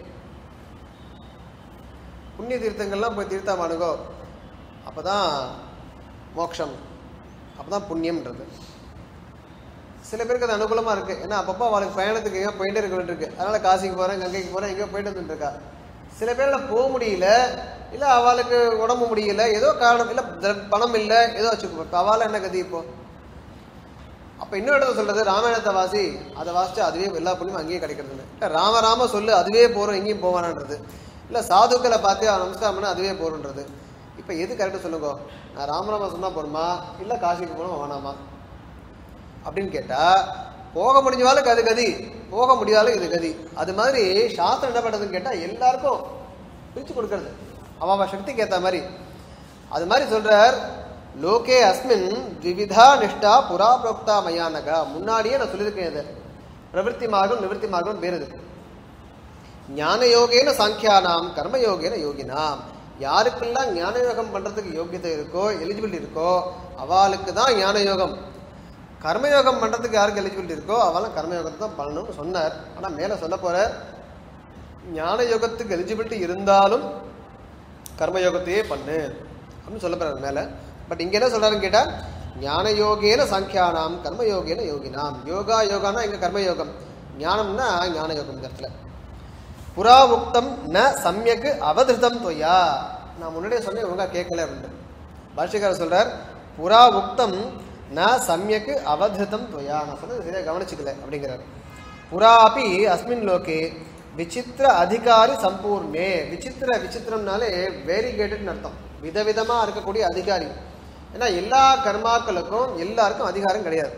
புண்ணிய தீர்த்தங்கள்லாம் போய் தீர்த்தமானுங்கோ அப்பதான் மோட்சம் அப்பதான் புண்ணியம்ன்றது சில பேருக்கு அது அனுகூலமா இருக்கு ஏன்னா அப்பப்போ அவளுக்கு பயணத்துக்கு எங்கேயோ போயிட்டே இருக்க வேண்டியிருக்கு அதனால காசிக்கு போறேன் கங்கைக்கு போறேன் எங்கேயோ போயிட்டு வந்துட்டு இருக்கா சில பேர்ல போக முடியல இல்ல அவளுக்கு உடம்பு முடியல ஏதோ காரணம் இல்ல த- பணம் இல்ல ஏதோ வச்சுக்கோ இப்ப அவளால என்ன கதி இப்போ அப்ப இன்னொரு இடத்துல சொல்றது ராமாயணத்தை வாசி அதை வாசிச்சு அதுவே எல்லா புண்ணியமும் அங்கேயே கிடைக்கிறதுன்னு இல்ல ராம ராம சொல்லு அதுவே போறோம் எங்கேயும் போவானான்றது இல்ல சாதுக்களை பார்த்து அவன் நமஸ்காரம் பண்ண அதுவே போறோன்றது இப்ப எது கரெக்டா சொல்லுங்க நான் ராமராம சொன்னா போருமா இல்ல காசிக்கு போகணும் வேணாமா அப்படின்னு கேட்டா போக முடிஞ்சவாளுக்கு அது கதி போக முடியாத இது கதி அது மாதிரி சாஸ்திரம் என்ன பண்றதுன்னு கேட்டா எல்லாருக்கும் பிரிச்சு கொடுக்கறது அவ அவ சக்திக்கு ஏத்த மாதிரி அது மாதிரி சொல்றார் லோகே அஸ்மின் விவிதா நிஷ்டா புரா புரோக்தா மயானகா முன்னாடியே நான் சொல்லியிருக்கேன் இது பிரவருத்தி மார்க்கம் நிவர்த்தி மார்க்கம் பேர் இருக்கு ஞான யோகேன சாங்கியானாம் கர்மயோகேன யோகினாம் யாருக்கெல்லாம் ஞான யோகம் பண்றதுக்கு யோகியதை இருக்கோ எலிஜிபிலிட்டி இருக்கோ அவளுக்கு தான் ஞான யோகம் கர்மயோகம் பண்றதுக்கு யாருக்கு எலிஜிபிலிட்டி இருக்கோ அவெல்லாம் கர்மயோகத்தை தான் பண்ணணும்னு சொன்னார் ஆனா மேல சொல்ல போற ஞான யோகத்துக்கு எலிஜிபிலிட்டி இருந்தாலும் கர்மயோகத்தையே பண்ணு அப்படின்னு சொல்ல போறாரு மேல பட் இங்க என்ன சொல்றாருன்னு கேட்டா ஞான யோகேன சாங்கியானாம் கர்மயோகேன யோகினாம் யோகா யோகானா இங்க கர்மயோகம் ஞானம்னா ஞான யோகம் இந்த இடத்துல புறா உக்தம் ந சமயக்கு அவதிருதம் தொய்யா நான் முன்னாடியே சொன்னேன் ஒழுங்கா கேட்கல அப்படின்னு பாஷ்யக்காரர் சொல்றார் புறா உக்தம் ந சமயக்கு அவதிருதம் தொய்யா நான் சொன்னது சரியா கவனிச்சுக்கல அப்படிங்கிறார் புறாபி அஸ்மின் லோகே விசித்திர அதிகாரி சம்பூர்ணே விசித்திர விசித்திரம்னாலே வேரிகேட்டட்னு அர்த்தம் விதவிதமா இருக்கக்கூடிய அதிகாரி ஏன்னா எல்லா கர்மாக்களுக்கும் எல்லாருக்கும் அதிகாரம் கிடையாது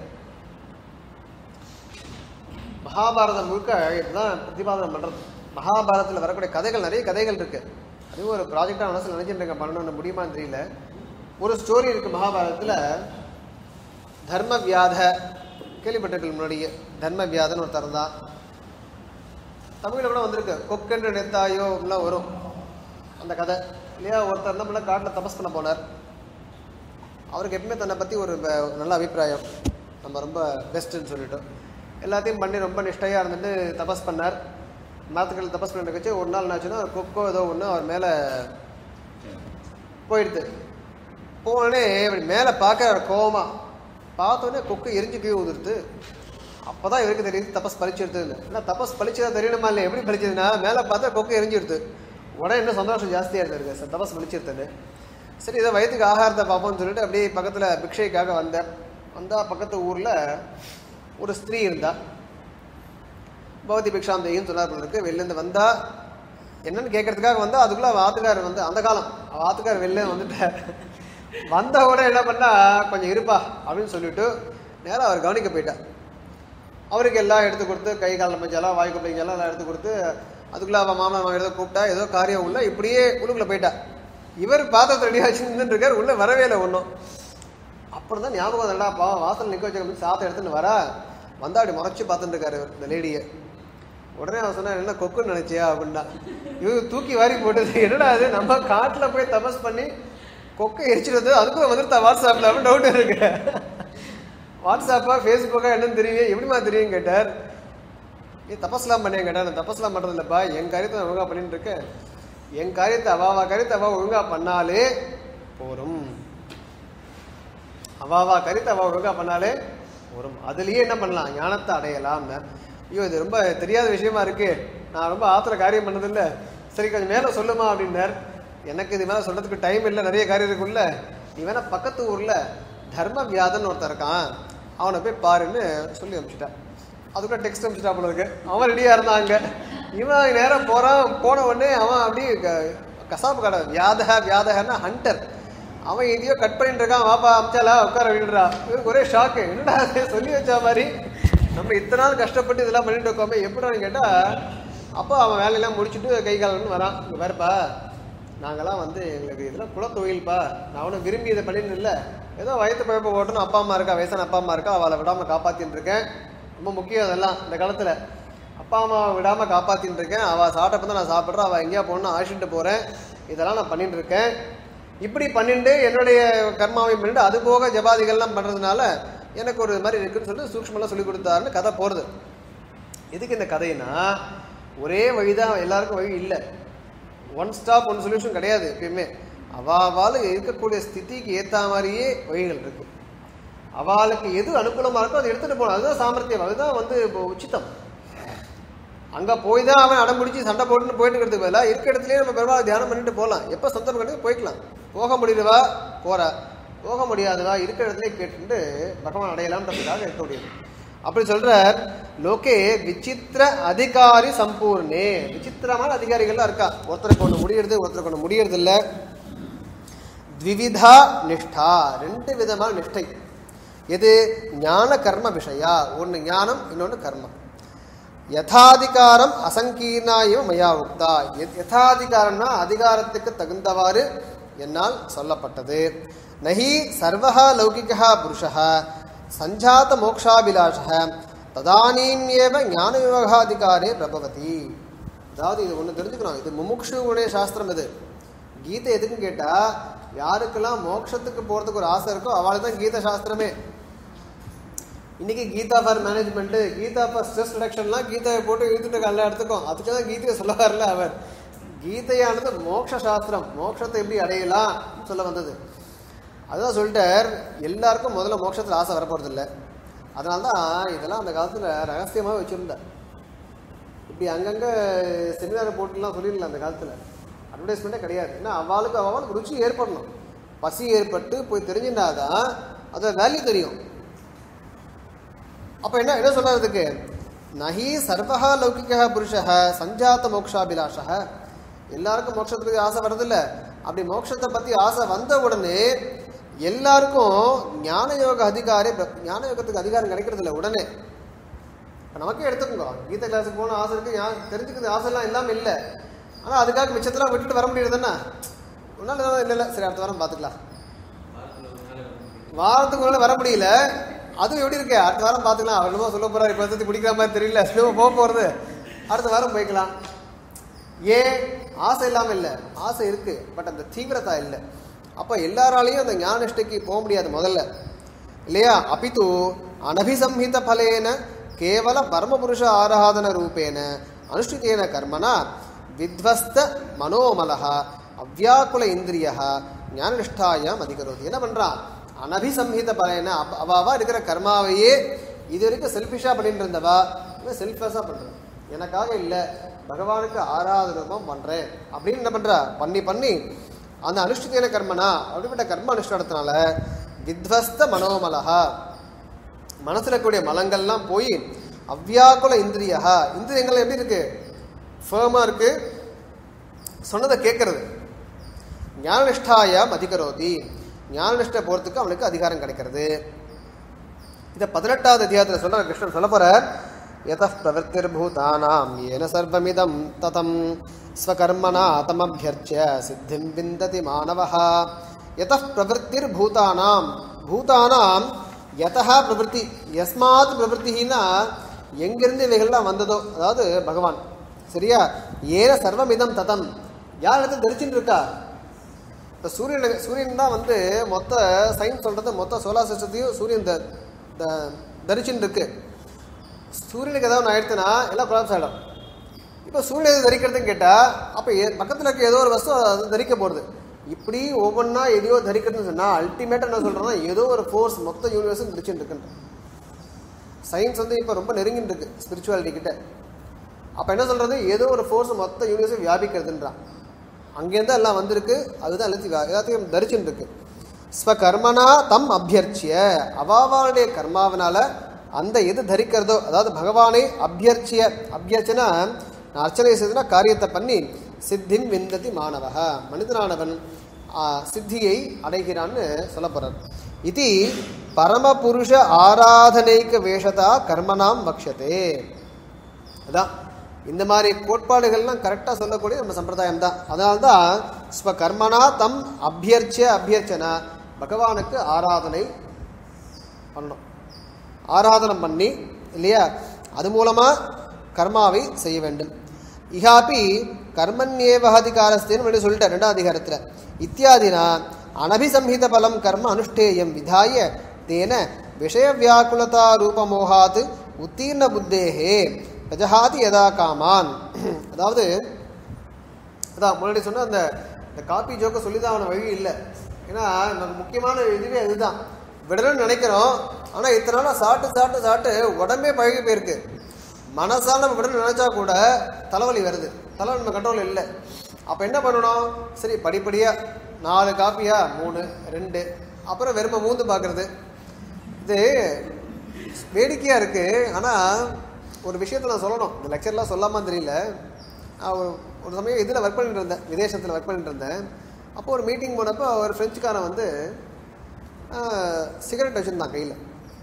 மகாபாரதம் முழுக்க இப்படிதான் பிரதிபாதனம் பண்றது மகாபாரதத்தில் வரக்கூடிய கதைகள் நிறைய கதைகள் இருக்கு அதுவும் ஒரு ப்ராஜெக்டா மனசுல நினைச்சிட்டு இருக்க பண்ணணும்னு முடியுமான்னு தெரியல ஒரு ஸ்டோரி இருக்கு மகாபாரதத்துல தர்ம வியாத கேள்விப்பட்டிருக்கீங்க முன்னாடியே தர்ம வியாதன்னு ஒருத்தர் தான் தமிழ்ல கூட வந்திருக்கு கொக்கென்று நெத்தாயோ எல்லாம் வரும் அந்த கதை இல்லையா ஒருத்தர் என்ன பண்ண காட்டில் தபஸ் பண்ண போனார் அவருக்கு எப்பவுமே தன்னை பற்றி ஒரு ப- நல்ல அபிப்பிராயம் நம்ம ரொம்ப பெஸ்ட்டுன்னு சொல்லிட்டு எல்லாத்தையும் பண்ணி ரொம்ப நிஷ்டையாக இருந்துட்டு தபஸ் பண்ணார் மரத்துக்கள் தபஸ் பண்ணிட்டு வச்சு ஒரு நாள் என்னாச்சுன்னா ஒரு கொக்கோ ஏதோ ஒன்று அவர் மேலே போயிடுது போனே இப்படி மேலே பார்க்க கோவமா பார்த்தோன்னே கொக்கு எரிஞ்சு கீழே ஊதுருது அப்பதான் இவருக்கு தெரியுது தபஸ் பழிச்சிருதுன்னு ஏன்னா தபஸ் பழிச்சதா தெரியணுமா இல்லை எப்படி பழிச்சதுன்னா மேலே பார்த்தா கொக்கு எரிஞ்சிருது உடனே இன்னும் சந்தோஷம் ஜாஸ்தியாக இருந்திருக்கு சார் தபஸ் பழிச்சிருதுன்னு சரி இதை வயிற்றுக்கு ஆகாரத்தை பார்ப்போம்னு சொல்லிட்டு அப்படியே பக்கத்தில் பிக்ஷைக்காக வந்தேன் வந்தால் பக்கத்து ஊரில் ஒரு ஸ்திரீ இருந்தா பௌதி பிக்ஷாம் தேகின்னு சொன்னார் போல இருக்கு வெளிலேருந்து வந்தா என்னன்னு கேட்கறதுக்காக வந்தா அதுக்குள்ள அவ ஆத்துக்காரர் வந்து அந்த காலம் அவ ஆத்துக்காரர் வெளில வந்துட்டார் வந்த உடனே என்ன பண்ணா கொஞ்சம் இருப்பா அப்படின்னு சொல்லிட்டு நேரா அவர் கவனிக்க போயிட்டார் அவருக்கு எல்லாம் எடுத்து கொடுத்து கை கால் மஞ்செல்லாம் வாய் குப்பைங்கெல்லாம் எல்லாம் எடுத்து கொடுத்து அதுக்குள்ள அவன் மாமா மாமா ஏதோ கூப்பிட்டா ஏதோ காரியம் உள்ள இப்படியே உள்ளுக்குள்ள போயிட்டா இவர் பாத்திரத்தை ரெடி வச்சு நின்றுட்டு இருக்காரு உள்ள வரவே இல்லை ஒன்றும் அப்புறம் தான் ஞாபகம் வந்தா பாவம் வாசல் நிற்க வச்சு சாத்தை எடுத்துன்னு வரா வந்தா அப்படி முறைச்சு பார்த்துட்டு இருக்காரு இவர், இந்த லேடியை உடனே அவன் சொன்னா என்ன கொக்குன்னு நினைச்சியா அப்படின்னா இவங்க தூக்கி வாரி போட்டது என்னடா அது நம்ம காட்டுல போய் தபஸ் பண்ணி கொக்கை எரிச்சிடுறது அதுக்கும் வந்துருத்தா வாட்ஸ்அப்ல அப்படின்னு டவுட் இருக்கு வாட்ஸ்அப்பா ஃபேஸ்புக்கா என்னன்னு தெரியும் எப்படிமா தெரியும் கேட்டார் நீ தபஸ்லாம் பண்ணியா கேட்டா நான் தபஸ்லாம் பண்றது இல்லப்பா என் காரியத்தை நான் ஒழுங்கா பண்ணிட்டு இருக்கேன் என் காரியத்தை அவாவா காரியத்தை அவா ஒழுங்கா பண்ணாலே போரும் அவாவா கருத்து அவா ஒழுங்கா பண்ணாலே வரும் அதுலயே என்ன பண்ணலாம் ஞானத்தை அடையலாம்னு ஐயோ இது ரொம்ப தெரியாத விஷயமா இருக்கு நான் ரொம்ப ஆத்திர காரியம் பண்ணதில்ல சரி கொஞ்சம் மேல சொல்லுமா அப்படின்னார் எனக்கு இது மேல சொல்றதுக்கு டைம் இல்லை நிறைய காரியம் இருக்குல்ல நீ வேணா பக்கத்து ஊர்ல தர்ம வியாதன் ஒருத்தன் இருக்கான் அவனை போய் பாருன்னு சொல்லி அனுப்பிச்சிட்டேன் அதுக்குள்ள டெக்ஸ்ட் அனுப்பிச்சிட்டா போல இருக்கு அவன் ரெடியா இருந்தான் அங்க இவன் நேரம் போறான் போன உடனே அவன் அப்படியே க- கசாப்பு கடை வியாதக வியாதகன்னா ஹண்டர் அவன் எங்கேயோ கட் பண்ணிட்டு இருக்கான் வாப்பா அமிச்சாலா உட்கார விடுறா இவருக்கு ஒரே ஷாக்கு என்னடா இது சொல்லி வச்ச மாதிரி நம்ம இத்தனை நாள் கஷ்டப்பட்டு இதெல்லாம் பண்ணிட்டு இருக்கோமே எப்படின்னு கேட்டா அப்போ அவன் வேலையெல்லாம் முடிச்சுட்டு கை காலன்னு வரான் இங்க பாருப்பா நாங்கெல்லாம் வந்து எங்களுக்கு இதெல்லாம் குலத்தொழில்ப்பா நான் ஒன்றும் விரும்பி இதை பண்ணிட்டு இல்லை ஏதோ வயத்து பழப்ப ஓட்டணும் அப்பா அம்மா இருக்கா வயசான அப்பா அம்மா இருக்கா அவளை விடாம காப்பாத்தின்னு இருக்கேன் ரொம்ப முக்கியம் அதெல்லாம் இந்த காலத்துல அப்பா அம்மாவை விடாம காப்பாத்தின்னு இருக்கேன் அவ சாப்பிட்டப்ப தான் நான் சாப்பிட்றேன் அவ எங்கேயா போகணும்னு ஆசிட்டு போறேன் இதெல்லாம் நான் பண்ணிட்டு இருக்கேன் இப்படி பண்ணிட்டு என்னுடைய கர்மாவை பண்ணிட்டு அது போக ஜபாதிகள்லாம் பண்றதுனால எனக்கு ஒரு மாதிரி இருக்குன்னு சொல்லிட்டு சூக்ஷ்மெல்லாம் சொல்லி கொடுத்தாருன்னு கதை போறது எதுக்கு இந்த கதைனா ஒரே வழிதான் எல்லாருக்கும் வழி இல்லை ஒன் ஸ்டாப் ஒன் சொல்யூஷன் கிடையாது எப்பயுமே அவாவால் இருக்கக்கூடிய ஸ்திதிக்கு ஏற்ற மாதிரியே வழிகள் இருக்கு அவளுக்கு எது அனுகூலமா இருக்கோ அதை எடுத்துட்டு போகணும் அதுதான் சாமர்த்தியம் அதுதான் வந்து இப்போ உச்சிதம் அங்க போய் தான் அவன் அடம் பிடிச்சி சண்டை போட்டுன்னு போயிட்டு இருக்கிறதுக்கு பதிலாக இருக்க இடத்துலயே நம்ம பெருமாள் தியானம் பண்ணிட்டு போகலாம் எப்போ சந்தர்ப்பம் கிடையாது போய்க்கலாம் போக முடியுதவா போறா போக முடியாதவா இருக்கிற இடத்துலயே கேட்டுட்டு பகவான் அடையலாம்ன்றதுக்காக இருக்க முடியும் அப்படி சொல்றார் லோகே விசித்திர அதிகாரி சம்பூர்ணே விசித்திரமான அதிகாரிகள்லாம் இருக்கா ஒருத்தருக்கு ஒன்று முடியறது ஒருத்தருக்கு ஒன்று முடியறது இல்ல த்விவிதா நிஷ்டா ரெண்டு விதமான நிஷ்டை எது ஞான கர்ம விஷயா ஒன்று ஞானம் இன்னொன்று கர்மம் யதாதிகாரம் அசங்கீர்ணாயவ மயா உக்தா யத்- யதாதிகாரம்னா அதிகாரத்துக்கு தகுந்தவாறு என்னால் சொல்லப்பட்டது நஹி சர்வஹா லௌகிகா புருஷः சஞ்சாத மோக்ஷாபிலாஷः ததானீம்யேவ ஞான விவகாதிகாரே பிரபவதி அதாவது இது ஒன்று தெரிஞ்சுக்கணும் இது முமுக்ஷுவுடைய சாஸ்திரம் இது கீதை எதுக்குன்னு கேட்டா யாருக்கெல்லாம் மோட்சத்துக்கு போறதுக்கு ஒரு ஆசை இருக்கோ அவளுக்கு தான் கீத சாஸ்திரமே இன்னைக்கு Gita for management Gita for stress ரிடக்ஷன்லாம் கீதையை போட்டு இழுத்துட்டு இருக்க எல்லா இடத்துக்கும் அதுக்கு தான் கீதையை சொல்ல வரல அவர் கீதையானது மோட்ச சாஸ்திரம் மோட்சத்தை எப்படி அடையலாம் சொல்ல வந்தது அதுதான் சொல்லிட்டார் எல்லாருக்கும் முதல்ல மோட்சத்தில் ஆசை வரப்போறது இல்லை அதனால தான் இதெல்லாம் அந்த காலத்தில் ரகசியமாக வச்சுருந்தார் இப்படி அங்கங்கே செமினார் போட்டுலாம் சொல்லிடல அந்த காலத்தில் அட்வர்டைஸ்மெண்ட்டே கிடையாது ஏன்னா அவளுக்கு அவளுக்கு ருச்சி ஏற்படணும் பசி ஏற்பட்டு போய் தெரிஞ்சுட்டாதான் அதோட வேல்யூ தெரியும் அப்ப என்ன என்ன சொல்றதுக்கு நஹி சர்வஹா லௌகிக புருஷः சஞ்சாத மோக்ஷாபிலாஷः எல்லாருக்கும் மோட்சத்துக்கு ஆசை வருதில்ல அப்படி மோட்சத்தை பத்தி ஆசை வந்த உடனே எல்லாருக்கும் ஞான யோக அதிகாரி ஞான யோகத்துக்கு அதிகாரம் கிடைக்கிறது இல்லை உடனே இப்ப நமக்கே எடுத்துக்கோங்க கீதை கிளாஸுக்கு போன ஆசை இருக்கு ஞா- தெரிஞ்சுக்கிறது ஆசைலாம் இல்லாமல் இல்லை ஆனா அதுக்காக மிச்சத்தெல்லாம் விட்டுட்டு வர முடியுதுன்னா ஒன்றால் இல்லை இல்லை சரி அடுத்த வாரம் பார்த்துக்கலாம் வாரத்துக்கு முன்னால வர முடியல அதுவும் எப்படி இருக்கு அடுத்த வாரம் பார்த்துக்கலாம் அவர் என்னமோ சொல்ல போறாரு இப்போ வந்து பிடிக்கிற மாதிரி தெரியல சினிமா போக போறது அடுத்த வாரம் போய்க்கலாம் ஏன் ஆசை இல்லாம இல்லை ஆசை இருக்கு பட் அந்த தீவிரதா இல்லை அப்ப எல்லாராலையும் அந்த ஞானிஷ்டைக்கு போக முடியாது முதல்ல இல்லையா அபித்து அனபிசம்ஹித பலேன கேவல பரமபுருஷ ஆராதன ரூபேன அனுஷ்டித்தேன கர்மனா வித்வஸ்த மனோமலஹ அவ்யாக்குல இந்திரிய ஞானநிஷ்டாயாம் அதிகரோதி என்ன பண்றான் அனபிசம்ஹித பலேன அவ- அவாவா இருக்கிற கர்மாவையே இது வரைக்கும் செல்ஃபிஷா பண்ணிட்டு இருந்தவா இவன் செல்ஃபஸா பண்றான் எனக்காக இல்ல பகவானுக்கு ஆராதன ரூபம் பண்றேன் அப்படின்னு என்ன பண்றா பண்ணி பண்ணி அந்த அனுஷ்டித்தேன கர்மனா அப்படிப்பட்ட கர்ம அனுஷ்டானத்தினால வித்வஸ்த மனோமலஹா மனசுல கூடிய மலங்கள்லாம் போய் அவ்யாக்குல இந்திரியா இந்திரியங்கள் எப்படி இருக்கு ஃபேமா இருக்கு சொன்னதை கேட்கறது ஞானநிஷ்டாயாம் அதிகரோதி ஞானநிஷ்டை போறதுக்கு அவனுக்கு அதிகாரம் கிடைக்கிறது இதை பதினெட்டாவது அத்தியாயத்தில் சொல்ற கிருஷ்ணன் சொல்ல போறார் யத பிரவருத்திர்பூதானாம் ஏன சர்வமிதம் ததம் ஸ்வகர்மனா தமபியர்ச்சிய சித்திம் விந்ததி மாணவः யத பிரவருத்திர்பூதானாம் பூதானாம் யதா பிரவருத்தி யஸ்மாத் பிரவருத்தினா எங்கிருந்து இவைகள்லாம் வந்ததோ அதாவது பகவான் சரியா ஏன சர்வமிதம் ததம் யார் இடத்துல தரிச்சுட்டு இருக்கா இப்போ சூரியன் சூரியன் தான் வந்து மொத்த சயின்ஸ் சொல்றது மொத்த சோலார் சிஸ்டத்தையும் சூரியன் த- த- தரிச்சுன்னு இருக்கு சூரியனுக்கு ஏதாவது ஒன்று ஆயிடுச்சுன்னா எல்லாம் கொலாப்ஸ் ஆகிடும் இப்போ சூரியன் எது தரிக்கிறதுன்னு கேட்டால் அப்போ பக்கத்தில் இருக்க ஏதோ ஒரு வஸ்து அது தரிக்க போகிறது இப்படி ஒவ்வொன்றா எதையோ தரிக்கிறதுன்னு சொன்னா அல்டிமேட்டா என்ன சொல்றேன்னா ஏதோ ஒரு ஃபோர்ஸ் மொத்த யூனிவர்ஸும் பிடிச்சிட்டு இருக்குன்ற சயின்ஸ் வந்து இப்போ ரொம்ப நெருங்கிட்டு இருக்கு ஸ்பிரிச்சுவாலிட்டி கிட்ட அப்ப என்ன சொல்றது ஏதோ ஒரு ஃபோர்ஸ் மொத்த யூனிவர்ஸும் வியாபிக்கிறதுன்றான் அங்கேருந்து எல்லாம் வந்திருக்கு அதுதான் எல்லாத்தையும் வியா- எல்லாத்தையும் தரிச்சுட்டு இருக்கு ஸ்வகர்மனா தம் அபியர்ச்சிய அவாவாளுடைய கர்மாவினால அந்த எது தரிக்கிறதோ அதாவது பகவானை அபியர்ச்சிய அபியர்ச்சனா நான் அர்ச்சனை செய்தனா காரியத்தை பண்ணி சித்திம் விந்ததி மாணவக மனிதனானவன் ஆ, சித்தியை அடைகிறான்னு சொல்ல போறார் இது பரமபுருஷ ஆராதனைக்கு வேஷதா கர்மனாம் வக்ஷதே அதான் இந்த மாதிரி கோட்பாடுகள்லாம் கரெக்டாக சொல்லக்கூடிய நம்ம சம்பிரதாயம் தான் அதனால தான் ஸ்வ கர்மனா தம் அபியர்ச்சிய அபியர்ச்சனா பகவானுக்கு ஆராதனை பண்ணணும் ஆராதனை பண்ணி இல்லையா அது மூலமாக கர்மாவை செய்ய வேண்டும் இஹாப்பி கர்மண்யேவஹதிகாரஸ்தேன்னு முன்னாடி சொல்லிட்டேன் ரெண்டாம் அதிகாரத்தில் இத்தியாதினா அனபிசம்ஹித பலம் கர்ம அனுஷ்டேயம் விதாய தேன விஷய வியாக்குலதா ரூபமோகாத் உத்தீர்ண புத்தேகே பிரஜஹாதி யதா காமான் அதாவது அதான் முன்னாடி சொன்ன அந்த இந்த காப்பி ஜோக்கை சொல்லி தான் அவன வழி இல்லை ஏன்னா நமக்கு முக்கியமான இதுவே அதுதான் விடணும்னு நினைக்கிறோம் ஆனால் இத்தனை நாளாக சாப்பிட்டு சாப்பிட்டு சாப்பிட்டு உடம்பே பழகி போயிருக்கு மனசால நம்ம விடணும்னு நினைச்சா கூட தலைவலி வருது தலைவலி நம்ம கண்ட்ரோல் இல்லை அப்போ என்ன பண்ணணும் சரி படிப்படியாக நாலு காப்பியா மூணு ரெண்டு அப்புறம் வெறுமை மூந்து பார்க்குறது இது வேடிக்கையாக இருக்குது ஆனால் ஒரு விஷயத்தை நான் சொல்லணும் இந்த லெக்சர்லாம் சொல்லாமல் தெரியல நான் ஒரு ஒரு சமயம் இதில் ஒர்க் பண்ணிட்டு இருந்தேன் விதேசத்தில் ஒர்க் பண்ணிட்டு இருந்தேன் அப்போ ஒரு மீட்டிங் போனப்போ ஒரு ஃப்ரெஞ்சுக்காரன் வந்து சிகரெட் வச்சுருந்தான் கையில்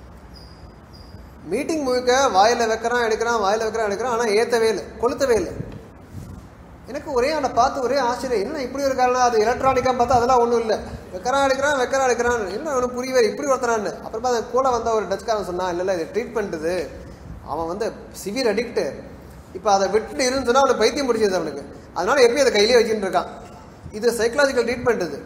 மீட்டிங் முழுக்க வாயில் வைக்கிறான் எடுக்கிறான் வாயில் வைக்கிறான் எடுக்கிறான் ஆனால் ஏற்றவே இல்லை கொளுத்தவே இல்லை எனக்கு ஒரே அவனை பார்த்து ஒரே ஆச்சரியம் என்ன இப்படி ஒரு காரணம் அது எலக்ட்ரானிக்காக பார்த்தா அதெல்லாம் ஒன்றும் இல்லை வைக்கிறான் எடுக்கிறான் வைக்கிறான் எடுக்கிறான் என்ன அவனுக்கு புரியவே இல்லை, இப்படி ஒருத்தனான்னு அப்புறமா அது கூட வந்த ஒரு டச்காரன் சொன்னான் இல்லை இல்லை இது ட்ரீட்மெண்ட் இது அவன் வந்து சிவியர் அடிக்ட்டு இப்போ அதை விட்டுட்டு இருந்து சொன்னா அவனுக்கு பைத்தியம் பிடிச்சது அவனுக்கு அதனால எப்பயும் அதை கையிலே வச்சுட்டு இருக்கான் இது சைக்கலாஜிக்கல் ட்ரீட்மெண்ட் இது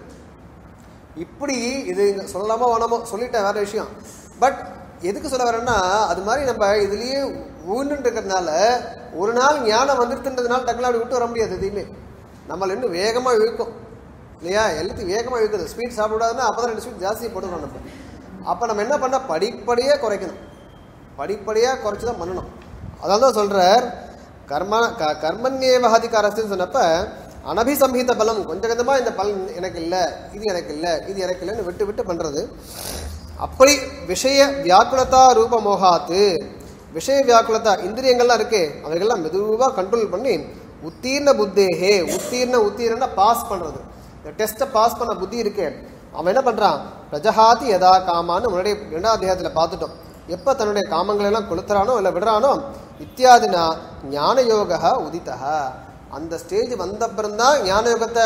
இப்படி இது இங்க சொல்லாமோ வேணாமோ சொல்லிட்டேன் வேற விஷயம் பட் எதுக்கு சொல்ல வரேன்னா அது மாதிரி நம்ம இதுலயே ஊன்றுட்டு இருக்கிறதுனால ஒரு நாள் ஞானம் வந்துருதுன்றதுனால டக்குனு அப்படி விட்டு வர முடியாது எதையுமே நம்மள இன்னும் வேகமாக இழுக்கும் இல்லையா எல்லாத்தையும் வேகமாக இழுக்குது ஸ்வீட் சாப்பிடாதுன்னா அப்போ தான் ரெண்டு ஸ்வீட் ஜாஸ்தி போட்டுக்கணும் நம்ம அப்போ நம்ம என்ன பண்ணால் படிப்படியாக குறைக்கணும் படிப்படியாக குறைச்சி தான் பண்ணணும் அதான் தான் சொல்கிறார் கர்ம க கர்மண்யேவஹாதிகாரஸ்துன்னு சொன்னப்ப அனபிசம்ஹித பலம் கொஞ்சம் கொஞ்சமாக இந்த பலன் எனக்கு இல்லை இது எனக்கு இல்லை இது எனக்கு இல்லைன்னு விட்டு விட்டு பண்ணுறது அப்படி விஷய வியாக்குலதா ரூப மோகாத்து விஷய வியாக்குலதா இந்திரியங்கள்லாம் இருக்கே அவைகள்லாம் மெதுவாக கண்ட்ரோல் பண்ணி உத்தீர்ண புத்தேஹே உத்தீர்ண உத்தீர்ண பாஸ் பண்ணுறது இந்த டெஸ்ட்டை பாஸ் பண்ண புத்தி இருக்கே அவன் என்ன பண்ணுறான் பிரஜஹாதி யதா காமான்னு முன்னாடி ரெண்டாவது அத்தியாயத்தில் பார்த்துட்டோம் எப்போ தன்னுடைய காமங்களை எல்லாம் கொளுத்துறானோ இல்லை விடுறானோ இத்தியாதினா ஞான யோகா உதித்தா அந்த ஸ்டேஜ் வந்தப்புறம் தான் ஞான யோகத்தை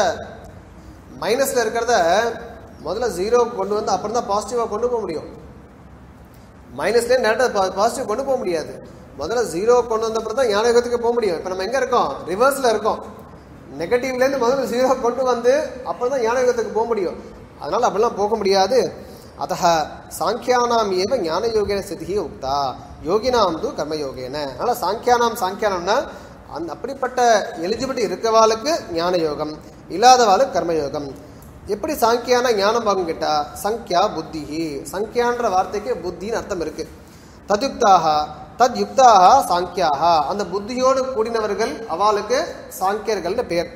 மைனஸில் இருக்கிறத முதல்ல ஜீரோ கொண்டு வந்து அப்புறம் தான் பாசிட்டிவாக கொண்டு போக முடியும் மைனஸ்லேயே நேரத்தை பாசிட்டிவ் கொண்டு போக முடியாது முதல்ல ஜீரோ கொண்டு வந்தப்பறம் தான் ஞான யுகத்துக்கு போக முடியும் இப்போ நம்ம எங்கே இருக்கோம் ரிவர்ஸில் இருக்கோம் நெகட்டிவ்லேருந்து முதல்ல ஜீரோ கொண்டு வந்து அப்புறம் தான் ஞான யுகத்துக்கு போக முடியும் அதனால் அப்படிலாம் போக முடியாது அத்த சாங்கியானாம் ஏவ ஞான யோகேன ஸ்திதி உக்தா யோகினாம் தூ கர்மயோகேன அதனால் சாங்கியானாம் சாங்கியானம்னா அந்த அப்படிப்பட்ட எலிஜிபிலிட்டி இருக்கவாளுக்கு ஞான யோகம் இல்லாதவாளுக்கு கர்மயோகம் எப்படி சாங்கியான ஞானம் வாங்கும் கேட்டா சங்கியா புத்திஹி சங்கியான்ற வார்த்தைக்கு புத்தின்னு அர்த்தம் இருக்கு தத்யுக்தாக தத் யுக்தாக சாங்கியாக அந்த புத்தியோடு கூடினவர்கள் அவளுக்கு சாங்கியர்கள்னு பேர்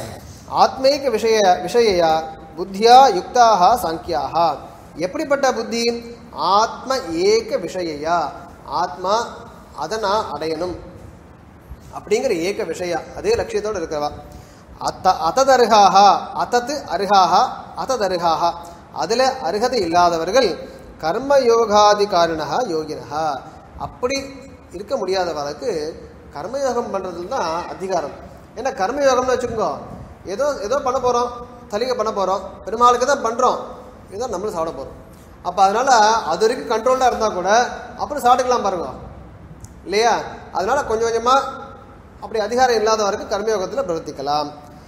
ஆத்மீக விஷய விஷயா புத்தியா யுக்தாக சாங்கியாக எப்படிப்பட்ட புத்தி ஆத்ம ஏக விஷயா ஆத்மா அதை நான் அடையணும் அப்படிங்கிற ஏக விஷயா அதே லட்சியத்தோடு இருக்கிறவா அத்த அததருகாக அத்தத்து அருகாக அததருகாக அதில் அருகதை இல்லாதவர்கள் கர்மயோகாதிகாரிணா யோகினஹா அப்படி இருக்க முடியாதவர்களுக்கு கர்மயோகம் பண்ணுறதுல தான் அதிகாரம் ஏன்னா கர்மயோகம்னு வச்சுக்கோங்க ஏதோ ஏதோ பண்ண போகிறோம் தலிகை பண்ண போகிறோம் பெருமாளுக்கு தான் பண்ணுறோம் ஏதோ நம்மளும் சாப்பிட போகிறோம் அப்போ அதனால் அது வரைக்கும் கண்ட்ரோல்டாக இருந்தால் கூட அப்புறம் சாப்பிட்டுக்கலாம் பாருங்க இல்லையா அதனால கொஞ்சம் கொஞ்சமாக அப்படி அதிகாரம் இல்லாதவருக்கு கர்மயோகத்தில் பிரவர்த்திக்கலாம்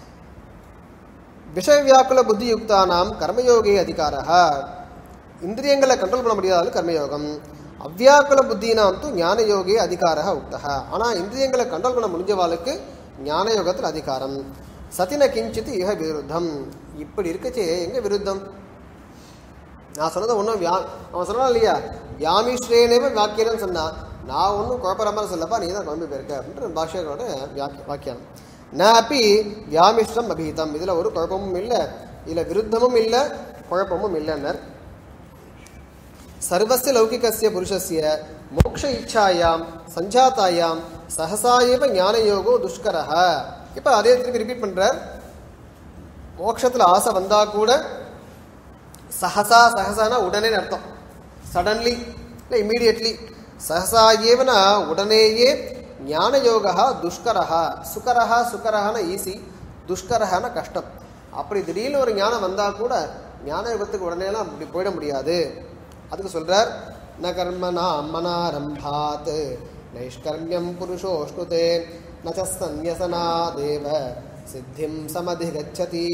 விஷய வியாக்குல புத்தி யுக்தானாம் கர்மயோகே அதிகாரः இந்திரியங்களை கண்ட்ரோல் பண்ண முடியாத கர்மயோகம் அவ்வியாக்குல புத்தினாம் தூ ஞான யோகே அதிகாரः உக்தः ஆனால் இந்திரியங்களை கண்ட்ரோல் பண்ண முடிஞ்சவாளுக்கு ஞான யோகத்தில் அதிகாரம் சத்தின கிஞ்சித் இக விருத்தம் இப்படி இருக்கச்சே எங்க விருத்தம் நான் சொன்னதை ஒன்றும் வியா அவன் சொன்னான் இல்லையா வியாமிஸ்ரேனேவ வாக்கியம்னு சொன்னான் நான் ஒன்றும் குழப்பறாமல் சொல்லப்பா நீ தான் குழம்பு போயிருக்க அப்படின்ற பாஷைகளோட வியாக்கி வாக்கியம் நான் அப்பி வியாமிஷ்டம் அபீதம் இதில் ஒரு குழப்பமும் இல்லை இதில் விருத்தமும் இல்லை குழப்பமும் இல்லைன்னர் சர்வஸ்ய லௌகிகஸ்ய புருஷஸ்ய மோக்ஷ இச்சாயாம் சஞ்சாத்தாயாம் சஹசா ஏவ ஞானயோகோ துஷ்கரஹ இப்போ அதே திருப்பி ரிப்பீட் பண்றார் மோட்சத்தில் ஆசை வந்தா கூட சஹசா சஹசானா உடனே அர்த்தம் சடன்லி இல்லை இம்மீடியட்லி சஹசா ஏவனா உடனேயே ஞானயோகா துஷ்கரஹா சுகரஹா சுகரஹான ஈஸி துஷ்கரஹான கஷ்டம் அப்படி திடீர்னு ஒரு ஞானம் வந்தா கூட ஞான யுகத்துக்கு உடனேலாம் அப்படி போயிட முடியாது அதுக்கு சொல்றார் ந கர்மனா மனாரம்பாத் நைஷ்கர்மியம் புருஷோஷ்ணுதே நச்ச சந்நியசனா தேவ சித்திம் சமதிகச்சதி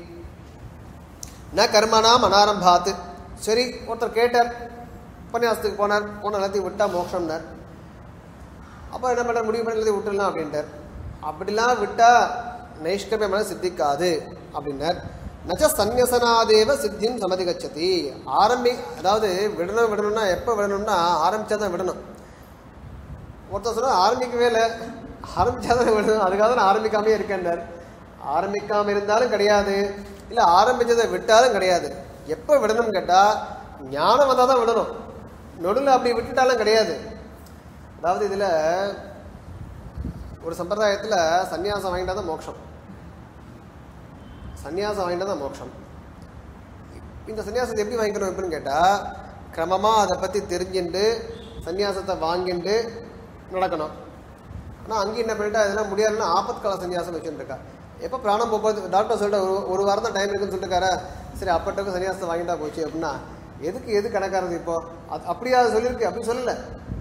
ந கர்மனாம் அனாரம்பாத்து சரி ஒருத்தர் கேட்டார் உபன்யாசத்துக்கு போனார் போன எல்லாத்தையும் விட்டா மோட்சம்னார் அப்போ என்ன பண்ண முடிவு பண்ணி எல்லாத்தையும் விட்டுடலாம் அப்படின்ட்டார் அப்படிலாம் விட்டா நைஷ்கர்மியமான சித்திக்காது அப்படின்னார் நச்ச சந்நியசனாதேவ சித்தியும் சமதிகச்சதி ஆரம்பி அதாவது விடணும் விடணும்னா எப்போ விடணும்னா ஆரம்பிச்சா தான் விடணும் ஒருத்தர் சொன்னா ஆரம்பிக்கவே இல்லை ஆரம்பிச்சா தான் விடணும் அதுக்காக நான் ஆரம்பிக்காமே இருக்கேன்னார் ஆரம்பிக்காம இருந்தாலும் கிடையாது இல்லை ஆரம்பிச்சதை விட்டாலும் கிடையாது எப்போ விடணும்னு கேட்டால் ஞானம் வந்தால் தான் விடணும் நடுவில் அப்படி விட்டுட்டாலும் கிடையாது அதாவது இதில் ஒரு சம்பிரதாயத்தில் சந்நியாசம் வாங்கிட்டா தான் மோட்சம் சந்நியாசம் வாங்கிட்டா தான் மோட்சம் இந்த சன்னியாசத்தை எப்படி வாங்கிக்கணும் எப்படின்னு கேட்டால் கிரமமாக அதை பற்றி தெரிஞ்சுட்டு சன்னியாசத்தை வாங்கிட்டு நடக்கணும் ஆனால் அங்கேயும் என்ன பண்ணிட்டா இதெல்லாம் முடியாதுன்னா ஆபத்கால சன்னியாசம் வச்சுருக்கா எப்போ பிராணம் போகும்போது டாக்டர் சொல்லிட்டு ஒரு ஒரு வாரம் தான் டைம் இருக்குன்னு சொல்லிட்டுருக்காரா சரி அப்பட்டுக்கு சன்னியாசத்தை வாங்கிட்டா போச்சு அப்படின்னா எதுக்கு எது கணக்காரது இப்போ அது அப்படியா அது சொல்லியிருக்கு அப்படின்னு சொல்லலை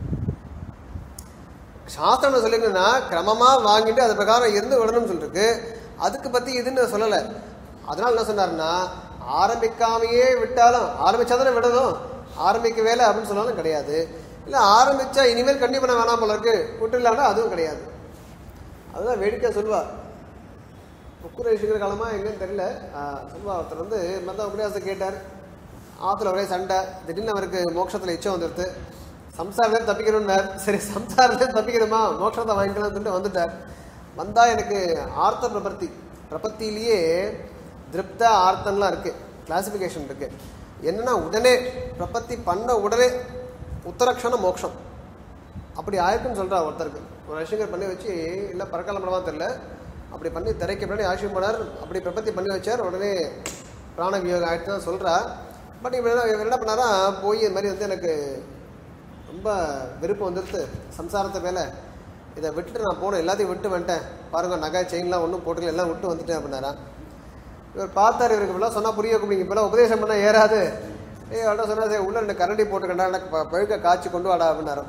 சாஸ்திரம் சொல்லிருக்குன்னா கிரமமாக வாங்கிட்டு அது பிரகாரம் இருந்து விடணும்னு சொல்லிருக்கு அதுக்கு பற்றி இதுன்னு சொல்லலை அதனால என்ன சொன்னாருன்னா ஆரம்பிக்காமையே விட்டாலும் ஆரம்பிச்சா தானே விடணும் ஆரம்பிக்க வேலை அப்படின்னு சொன்னாலும் கிடையாது இல்லை ஆரம்பிச்சா இனிமேல் கண்டிப்பாக பண்ண வேணாம் போல இருக்கு விட்டுலான்னா அதுவும் கிடையாது அதுதான் வேடிக்கை சொல்வா முக்குரை இருக்கிற காலமாக எங்கன்னு தெரியல ஆஹ் சொல்வா ஒருத்தர் வந்து மற்ற உபன்யாசத்தை கேட்டார் ஆற்றுல ஒரே சண்டை திடீர்னு அவருக்கு மோட்சத்தில் இச்சம் வந்துடுது சம்சாரத்தை தப்பிக்கணும்னார் சரி சம்சாரத்தை தப்பிக்கணுமா மோட்சத்தை வாங்கிக்கலாம்னு சொல்லிட்டு வந்துட்டார் வந்தா எனக்கு ஆர்த்த பிரபத்தி பிரபத்திலேயே திருப்த ஆர்த்தம்லாம் இருக்கு கிளாசிஃபிகேஷன் இருக்கு என்னன்னா உடனே பிரபத்தி பண்ண உடனே உத்தரக்ஷண மோட்சம் அப்படி ஆயிருக்குன்னு சொல்றா ஒருத்தருக்கு ஒரு ஐஷங்கர் பண்ணி வச்சு இல்லை பறக்கலமடமா தெரில அப்படி பண்ணி திரைக்கு முன்னாடி ஆசியம் பண்ணார் அப்படி பிரபத்தி பண்ணி வச்சார் உடனே பிராண வியோகம் ஆயிடுச்சு தான் சொல்றா பட் இவர் என்ன இவர் என்ன பண்ணாரா போய் இது மாதிரி வந்து எனக்கு ரொம்ப விருப்பம் வந்துடுது சம்சாரத்தை மேலே இதை விட்டுட்டு நான் போனேன் எல்லாத்தையும் விட்டு வந்துட்டேன் பாருங்க நகை செயின்லாம் ஒன்றும் போட்டுக்கல எல்லாம் விட்டு வந்துட்டேன் அப்படின்னாரா இவர் பார்த்தார் இவருக்கு இப்பெல்லாம் சொன்னால் புரிய கூப்பிங்க இப்பெல்லாம் உபதேசம் பண்ணால் ஏறாது ஏய் அவட சொன்னா சரி உள்ள ரெண்டு கரண்டி போட்டுக்கண்டா எனக்கு ப- பழுக்க காய்ச்சி கொண்டு வாடா அப்படின்னாரு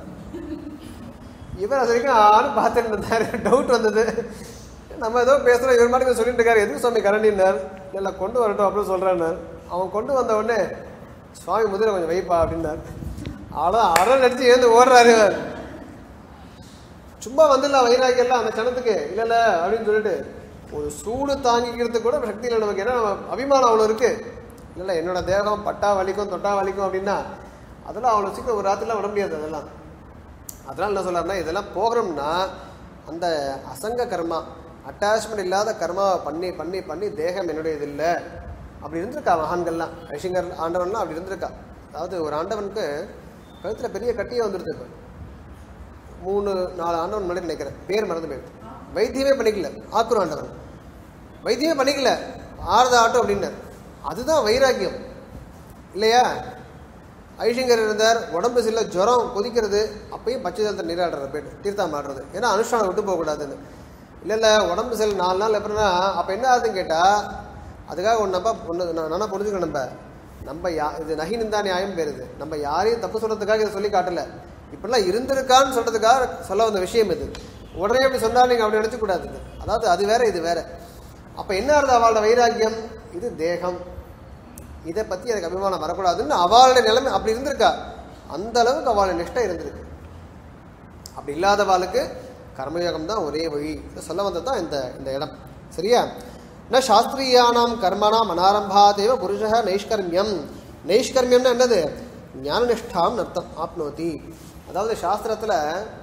இவர் அது வரைக்கும் ஆனு பார்த்துட்டு இருந்தாரு டவுட் வந்தது நம்ம ஏதோ பேசுகிறோம் இவர் மாட்டுக்கு சொல்லிட்டு இருக்காரு எதுக்கு சுவாமி கரண்டினார் இல்லை கொண்டு வரட்டும் அப்படின்னு சொல்கிறான்னார் அவன் கொண்டு வந்த உடனே சுவாமி முதல்ல கொஞ்சம் வைப்பா அப்படின்னார் அவ்வளோ அரண் அடிச்சு ஏந்து ஓடுறாரு இவர் சும்மா வந்துடலாம் வைராக்கியெல்லாம் அந்த கணத்துக்கு இல்லை இல்லை அப்படின்னு சொல்லிட்டு ஒரு சூடு தாங்கிக்கிறதுக்கு கூட சக்தி இல்லை நமக்கு ஏன்னா நம்ம அபிமானம் அவ்வளோ இருக்கு இல்லை இல்லை என்னோட தேகம் பட்டா வலிக்கும் தொட்டா வலிக்கும் அப்படின்னா அதெல்லாம் அவ்வளோ சீக்கிரம் ஒரு ராத்திரிலாம் விட முடியாது அதெல்லாம் அதனால் என்ன சொல்றாருன்னா இதெல்லாம் போகிறோம்னா அந்த அசங்க கர்மா அட்டாச்மெண்ட் இல்லாத கர்மாவை பண்ணி பண்ணி பண்ணி தேகம் என்னுடையது இல்லை அப்படி இருந்திருக்கா மகான்கள்லாம் ஐஷங்கர் ஆண்டவன்லாம் அப்படி இருந்திருக்கா அதாவது ஒரு ஆண்டவனுக்கு கழுத்தில் பெரிய கட்டியே வந்துடுது இப்போ மூணு நாலு ஆண்டவன் முன்னாடி நினைக்கிறேன் பேர் மறந்து போயிடுது வைத்தியமே பண்ணிக்கல ஆக்குரு ஆண்டவன் வைத்தியமே பண்ணிக்கல ஆறுத ஆட்டம் அப்படின்னார் அதுதான் வைராக்கியம் இல்லையா ஐஷங்கர் இருந்தார் உடம்பு சில ஜுரம் கொதிக்கிறது அப்பயும் பச்சை ஜலத்தை நீராடுற பேர் தீர்த்தம் ஆடுறது ஏன்னா அனுஷ்டானம் விட்டு போகக்கூடாதுன்னு இல்லை இல்லை உடம்பு சில நாலு நாள் எப்படின்னா அப்போ என்ன ஆகுதுன்னு கேட்டால் அதுக்காக ஒன்று நம்ம ஒன்று நானா புரிஞ்சுக்கணும் நம்ம நம்ம யா இது நகினிந்தா நியாயம் பேருது நம்ம யாரையும் தப்பு சொல்கிறதுக்காக இதை சொல்லி காட்டல இப்படிலாம் இருந்திருக்கான்னு சொல்கிறதுக்காக சொல்ல வந்த விஷயம் இது உடனே அப்படி சொன்னால் நீங்கள் அப்படி நினச்சக்கூடாது இது. அதாவது அது வேற இது வேற அப்போ என்ன ஆகுது அவளோட வைராக்கியம் இது தேகம் இதை பற்றி எனக்கு அபிமானம் வரக்கூடாதுன்னு அவளுடைய நிலைமை அப்படி இருந்திருக்கா அந்த அளவுக்கு அவளுடைய நிஷ்டை இருந்திருக்கு அப்படி இல்லாதவாளுக்கு கர்மயோகம் தான் ஒரே வழி இதை சொல்ல வந்தது தான் இந்த இந்த இடம் சரியா ந சாஸ்திரியானாம் கர்மணாம் அனாரம்பாதேவ புருஷः நைஷ்கர்மியம் நைஷ்கர்மியம்னா என்னது ஞானநிஷ்டாம் அர்த்தம் ஆப்னோதி அதாவது சாஸ்திரத்தில்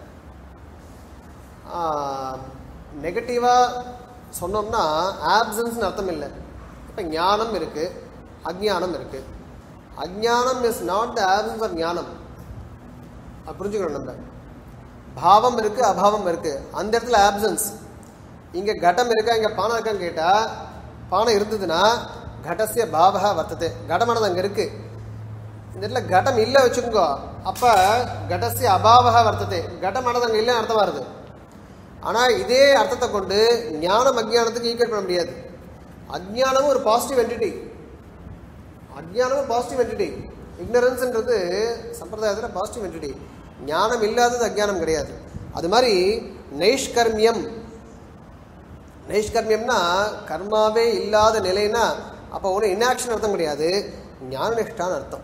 நெகட்டிவாக சொன்னோம்னா ஆப்சன்ஸ்னு அர்த்தம் இல்லை இப்போ ஞானம் இருக்குது அஜ்ஞானம் இருக்குது அஜ்ஞானம் is not the absence of ஞானம் அது புரிஞ்சுக்கணும் நம்ம பாவம் இருக்குது அபாவம் இருக்குது அந்த இடத்துல ஆப்சன்ஸ் இங்கே கடம் இருக்கா இங்கே பானை இருக்கான்னு கேட்டால் பானை இருந்ததுன்னா கடசிய பாவகா வர்த்தது கடமானது அங்கே இருக்குது இந்த இடத்துல கடம் இல்லை வச்சுக்கோங்க அப்போ கடசிய அபாவகா வர்த்தது கடமானது அங்கே இல்லைன்னு அர்த்தம் வருது ஆனால் இதே அர்த்தத்தை கொண்டு ஞானம் அஜ்ஞானத்துக்கு ஈக்குவல் பண்ண முடியாது அஜ்ஞானமும் ஒரு பாசிட்டிவ் என்டிட்டி அஜ்ஞானமும் பாசிட்டிவ் என்டிட்டி இக்னரன்ஸ்ன்றது சம்பிரதாயத்தில் பாசிட்டிவ் என்டிட்டி ஞானம் இல்லாதது அஜ்ஞானம் கிடையாது அது மாதிரி நைஷ்கர்மியம் நைஷ்கர்மியம்னா கர்மாவே இல்லாத நிலைனா அப்போ ஒன்றும் இன்ஆக்ஷன் அர்த்தம் கிடையாது ஞானநிஷ்டான்னு அர்த்தம்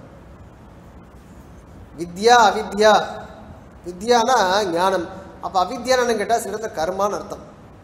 வித்யா அவித்யா வித்யானா ஞானம் அப்போ அவித்யான்னு கேட்டால் சில இடத்துல கர்மான்னு அர்த்தம்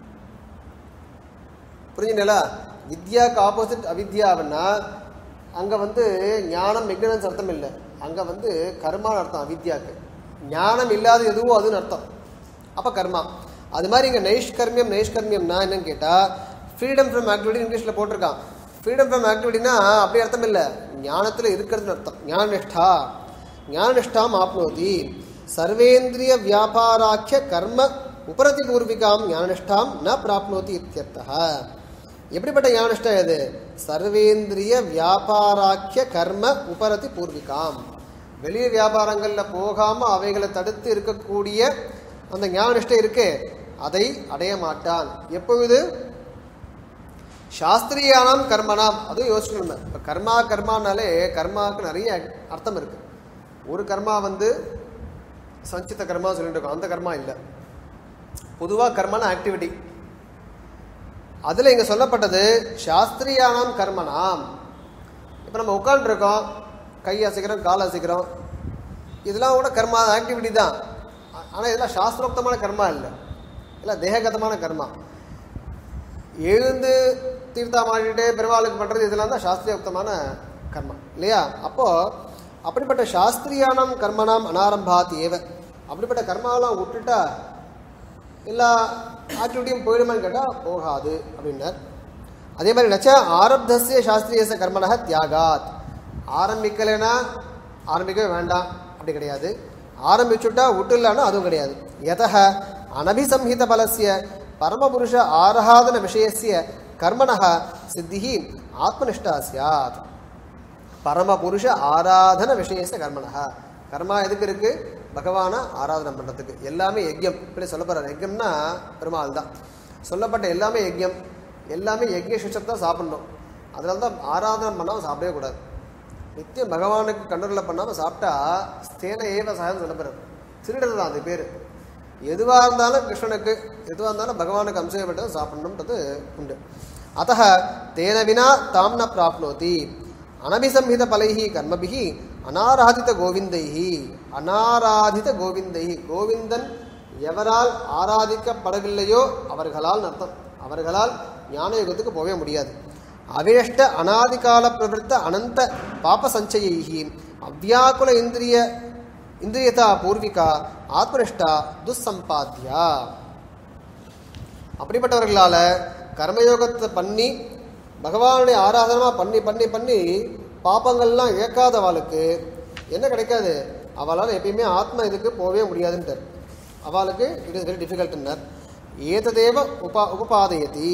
புரிஞ்சுங்களா வித்யாக்கு ஆப்போசிட் அவித்யாவுன்னா அங்கே வந்து ஞானம் இக்னரன்ஸ் அர்த்தம் இல்லை அங்கே வந்து கர்மான்னு அர்த்தம் அவித்யாக்கு ஞானம் இல்லாத எதுவோ அதுன்னு அர்த்தம் அப்போ கர்மா அது மாதிரி இங்கே நைஷ்கர்மியம் நைஷ்கர்மியம்னா என்னன்னு கேட்டால் ஃப்ரீடம் ஃப்ரம் ஆக்டிவிட்டி இங்கிலீஷில் போட்டிருக்கான் ஃப்ரீடம் ஃப்ரம் ஆக்டிவிட்டினா அப்படி அர்த்தம் இல்லை ஞானத்தில் இருக்கிறதுன்னு அர்த்தம் ஞானநிஷ்டா ஞானநிஷ்டாம் ஆப்னோதி சர்வேந்திரிய வியாபாராக்கிய கர்ம உபரதி பூர்விகாம் ஞானநிஷ்டாம் ந பிராப்னோதி இத்தியர்த்தः எப்படிப்பட்ட ஞானநிஷ்டா இது சர்வேந்திரிய வியாபாராக்கிய கர்ம உபரதி பூர்விகாம் வெளிய வியாபாரங்களில் போகாமல் அவைகளை தடுத்து இருக்கக்கூடிய அந்த ஞானநிஷ்டை இருக்கே அதை அடைய மாட்டான் எப்பொழுது சாஸ்திரியானாம் கர்மனாம் அதுவும் யோசிக்கணும் இப்போ கர்மா கர்மானாலே கர்மாவுக்கு நிறைய அர்த்தம் இருக்கு ஒரு கர்மா வந்து சஞ்சித கர்மா சொல்லிட்டு இருக்கோம் அந்த கர்மா இல்லை பொதுவாக கர்மான ஆக்டிவிட்டி அதில் இங்கே சொல்லப்பட்டது சாஸ்திரியானாம் கர்மனாம் இப்போ நம்ம உட்காந்துருக்கோம் கை அசைக்கிறோம் கால் அசைக்கிறோம் இதெல்லாம் கூட கர்மா ஆக்டிவிட்டி தான் ஆனால் இதெல்லாம் சாஸ்திரோக்தமான கர்மா இல்லை இல்லை தேககதமான கர்மா எழுந்து தீர்த்தா மாட்டிட்டு பெருமாளுக்கு பண்ணுறது இதெல்லாம் தான் சாஸ்திரியோக்தமான கர்மா இல்லையா அப்போது அப்படிப்பட்ட சாஸ்திரியானம் கர்மனாம் அனாரம்பாத் ஏவ அப்படிப்பட்ட கர்மாவெல்லாம் விட்டுட்டா எல்லா ஆக்டிவிட்டியும் போயிடுமான்னு கேட்டால் போகாது அப்படின்னார் அதே மாதிரி நச்ச ஆரப்தசிய சாஸ்திரியச கர்மனக தியாகாத் ஆரம்பிக்கலைன்னா ஆரம்பிக்கவே வேண்டாம் அப்படி கிடையாது ஆரம்பிச்சுட்டா விட்டுலான்னா அதுவும் கிடையாது எதக அனபிசம்ஹித பலசிய பரமபுருஷ ஆராதன விஷயசிய கர்மணः சித்திஹி ஆத்மனிஷ்டா சியாத் பரமபுருஷ ஆராதன விஷயச கர்மணः கர்மா எதுக்கு இருக்கு பகவானை ஆராதனை பண்ணுறதுக்கு எல்லாமே யஜ்யம் இப்படி சொல்ல போகிறார் யஜ்யம்னா பெருமாள் தான் சொல்லப்பட்ட எல்லாமே யஜ்யம் எல்லாமே யஜ்ய சிஷத்தை தான் சாப்பிடணும் அதனால தான் ஆராதனை பண்ணாமல் சாப்பிடவே கூடாது நித்தியம் பகவானுக்கு கண்ணுரில் பண்ணாமல் சாப்பிட்டா ஸ்தேன ஏவ சகம் சொல்லப்படுறது திருடர் தான் அது பேர் எதுவாக இருந்தாலும் கிருஷ்ணனுக்கு எதுவாக இருந்தாலும் பகவானுக்கு அம்சப்பட்டது சாப்பிடணுன்றது உண்டு அத்த தேன வினா தாம் ந பிராப்னோதி அனபிசம்ஹித பலைஹி கர்மபிஹி அனாராதித கோவிந்தைஹி அனாராதித கோவிந்தைஹி கோவிந்தன் எவரால் ஆராதிக்கப்படவில்லையோ அவர்களால் அர்த்தம் அவர்களால் ஞான யுகத்துக்கு போகவே முடியாது அவேஷ்ட அனாதிகால பிரவருத்த அனந்த பாப சஞ்சயைஹி அவ்யாக்குல இந்திரிய இந்திரியதா பூர்விகா ஆத்மனிஷ்டா துஸ்சம்பாத்தியா அப்படிப்பட்டவர்களால கர்மயோகத்தை பண்ணி பகவானுடைய ஆராதனமாக பண்ணி பண்ணி பண்ணி பாப்பங்கள்லாம் இழக்காதவாளுக்கு என்ன கிடைக்காது அவளால் எப்பயுமே ஆத்ம இதுக்கு போகவே முடியாதுன்ட்டார் அவளுக்கு இட் இஸ் வெரி டிஃபிகல்ட்னார் ஏததேவ உபா உபபாதயதி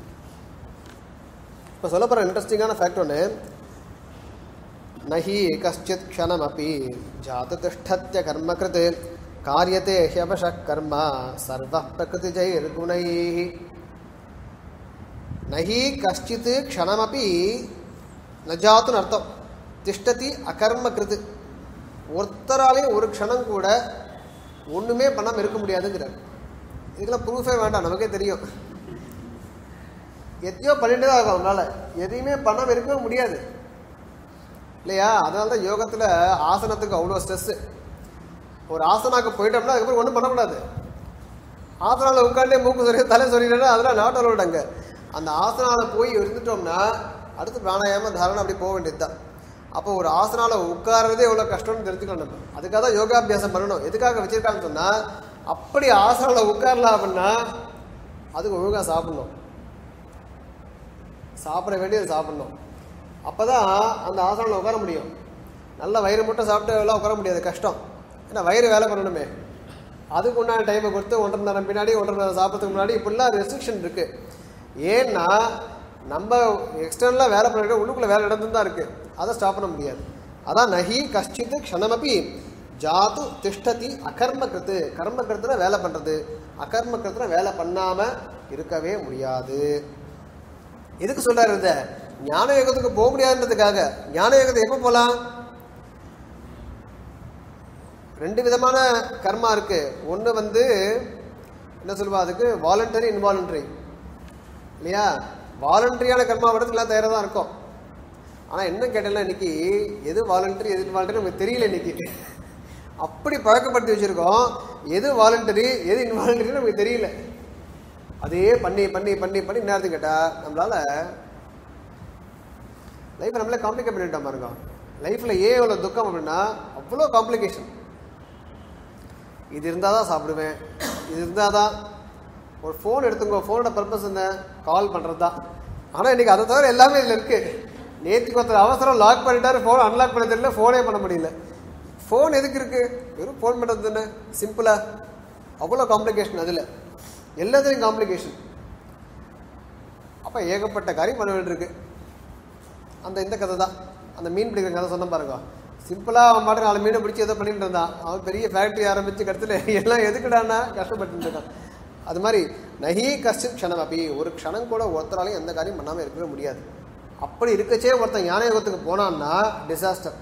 இப்போ சொல்ல போகிற இன்ட்ரெஸ்டிங்கான ஃபேக்ட் ஒன்று நஹி கஷ்டித் க்ஷணமபி ஜாததிஷ்டத்ய கர்மகிருத் காரியத்தே ஹியவச கர்ம சர்வ பிரகிருதிஜைர்குணை நஹி கஷ்டித் க்ஷணமபி நஜாத்துன்னு அர்த்தம் திஷ்டதி அகர்ம கிருது ஒருத்தராலையும் ஒரு க்ஷணம் கூட ஒன்றுமே பண்ணாமல் இருக்க முடியாதுங்கிறார் இதுக்கெல்லாம் ப்ரூஃபே வேண்டாம் நமக்கே தெரியும் எத்தையோ பண்ணிட்டு தான் இருக்கும் அவனால எதையுமே பண்ணாமல் இருக்கவே முடியாது இல்லையா அதனால தான் யோகத்தில் ஆசனத்துக்கு அவ்வளோ ஸ்ட்ரெஸ்ஸு ஒரு ஆசனாக்கு போயிட்டோம்னா அதுக்கப்புறம் ஒன்றும் பண்ணக்கூடாது ஆசனாவில் உட்காண்டே மூக்கு சொல்லி தலை சொல்லிட்டா அதெல்லாம் நாட் அலோட் அங்கே அந்த ஆசனால போய் இருந்துட்டோம்னா அடுத்து பிராணாயாம தாரணம் அப்படி போக வேண்டியது தான் அப்போ ஒரு ஆசனால உட்கார்றதே எவ்வளோ கஷ்டம்னு தெரிஞ்சுக்கணும் நம்ம அதுக்காக தான் யோகாபியாசம் பண்ணணும் எதுக்காக வச்சிருக்காங்கன்னு சொன்னா அப்படி ஆசனால உட்காரலாம் அப்படின்னா அதுக்கு ஒழுங்கா சாப்பிடணும் சாப்பிட வேண்டியது சாப்பிடணும் அப்பதான் அந்த ஆசனால உட்கார முடியும் நல்ல வயிறு மட்டும் சாப்பிட்டு எல்லாம் உட்கார முடியாது கஷ்டம் ஏன்னா வயிறு வேலை பண்ணணுமே அதுக்கு உண்டான டைமை கொடுத்து ஒன்றரை மணி நேரம் பின்னாடி ஒன்றரை மணி நேரம் சாப்பிட்றதுக்கு முன்னாடி இப்படிலாம் ரெஸ்ட்ரிக்ஷன் இருக்கு ஏன்னா நம்ம எக்ஸ்டர்னலாக வேலை பண்ணிட்டு உள்ளுக்குள்ள வேலை நடந்து தான் இருக்கு அதை ஸ்டாப் பண்ண முடியாது அதான் நகி கஷ்டித் க்ஷணமபி ஜாத்து திஷ்டதி அகர்ம கிருத்து கர்ம கிருத்துல வேலை பண்றது அகர்ம கிருத்துல வேலை பண்ணாம இருக்கவே முடியாது எதுக்கு சொல்றாரு இந்த ஞான யோகத்துக்கு போக முடியாதுன்றதுக்காக ஞான யோகத்தை எப்போ போகலாம் ரெண்டு விதமான கர்மா இருக்கு ஒன்று வந்து என்ன சொல்லுவா அதுக்கு வாலண்டரி இன்வாலண்டரி இல்லையா வாலண்டரியான கர்மா படத்துக்குலாம் தயாராக தான் இருக்கும் ஆனால் என்ன கேட்டேன்னா இன்னைக்கு எது வாலண்டரி எது இன்வாலண்டரி நமக்கு தெரியல இன்னைக்கு அப்படி பழக்கப்படுத்தி வச்சிருக்கோம் எது வாலண்டரி எது இன்வாலண்டரி நமக்கு தெரியல அதே பண்ணி பண்ணி பண்ணி பண்ணி நேரத்துக்கு கேட்டால் நம்மளால லைஃப்பை நம்மளே காம்ப்ளிகேட் பண்ணிட்டோம் பாருங்க லைஃப்பில் ஏன் இவ்வளோ துக்கம் அப்படின்னா அவ்வளோ காம்ப்ளிகேஷன் இது இருந்தால் தான் சாப்பிடுவேன் இது இருந்தால் தான் ஒரு ஃபோன் எடுத்துங்க ஃபோனோட பர்பஸ் என்ன கால் பண்ணுறது தான் ஆனால் இன்றைக்கி அதை தவிர எல்லாமே இதில் இருக்குது நேற்றுக்கு ஒருத்தர் அவசரம் லாக் பண்ணிட்டாரு ஃபோன் அன்லாக் பண்ண தெரியல ஃபோனே பண்ண முடியல ஃபோன் எதுக்கு இருக்குது வெறும் ஃபோன் பண்ணுறது தானே சிம்பிளாக அவ்வளோ காம்ப்ளிகேஷன் அதில் எல்லாத்துலேயும் காம்ப்ளிகேஷன் அப்போ ஏகப்பட்ட காரியம் பண்ண வேண்டியிருக்கு அந்த இந்த கதை தான் அந்த மீன் பிடிக்கிற கதை சொன்ன பாருங்க சிம்பிளாக அவன் பாட்டு நாலு மீனை பிடிச்சி ஏதோ பண்ணிட்டு இருந்தான் அவன் பெரிய ஃபேக்ட்ரி ஆரம்பிச்சு கருத்துல எல்லாம் எதுக்குடான்னா கஷ்டப்பட்டு இருக்கான் அது மாதிரி நகி கஷ்ட க்ஷணம் அப்படி ஒரு க்ஷணம் கூட ஒருத்தராலையும் எந்த காரியம் பண்ணாமல் இருக்கவே முடியாது அப்படி இருக்கச்சே ஒருத்தன் ஞான யோகத்துக்கு போனான்னா டிசாஸ்டர்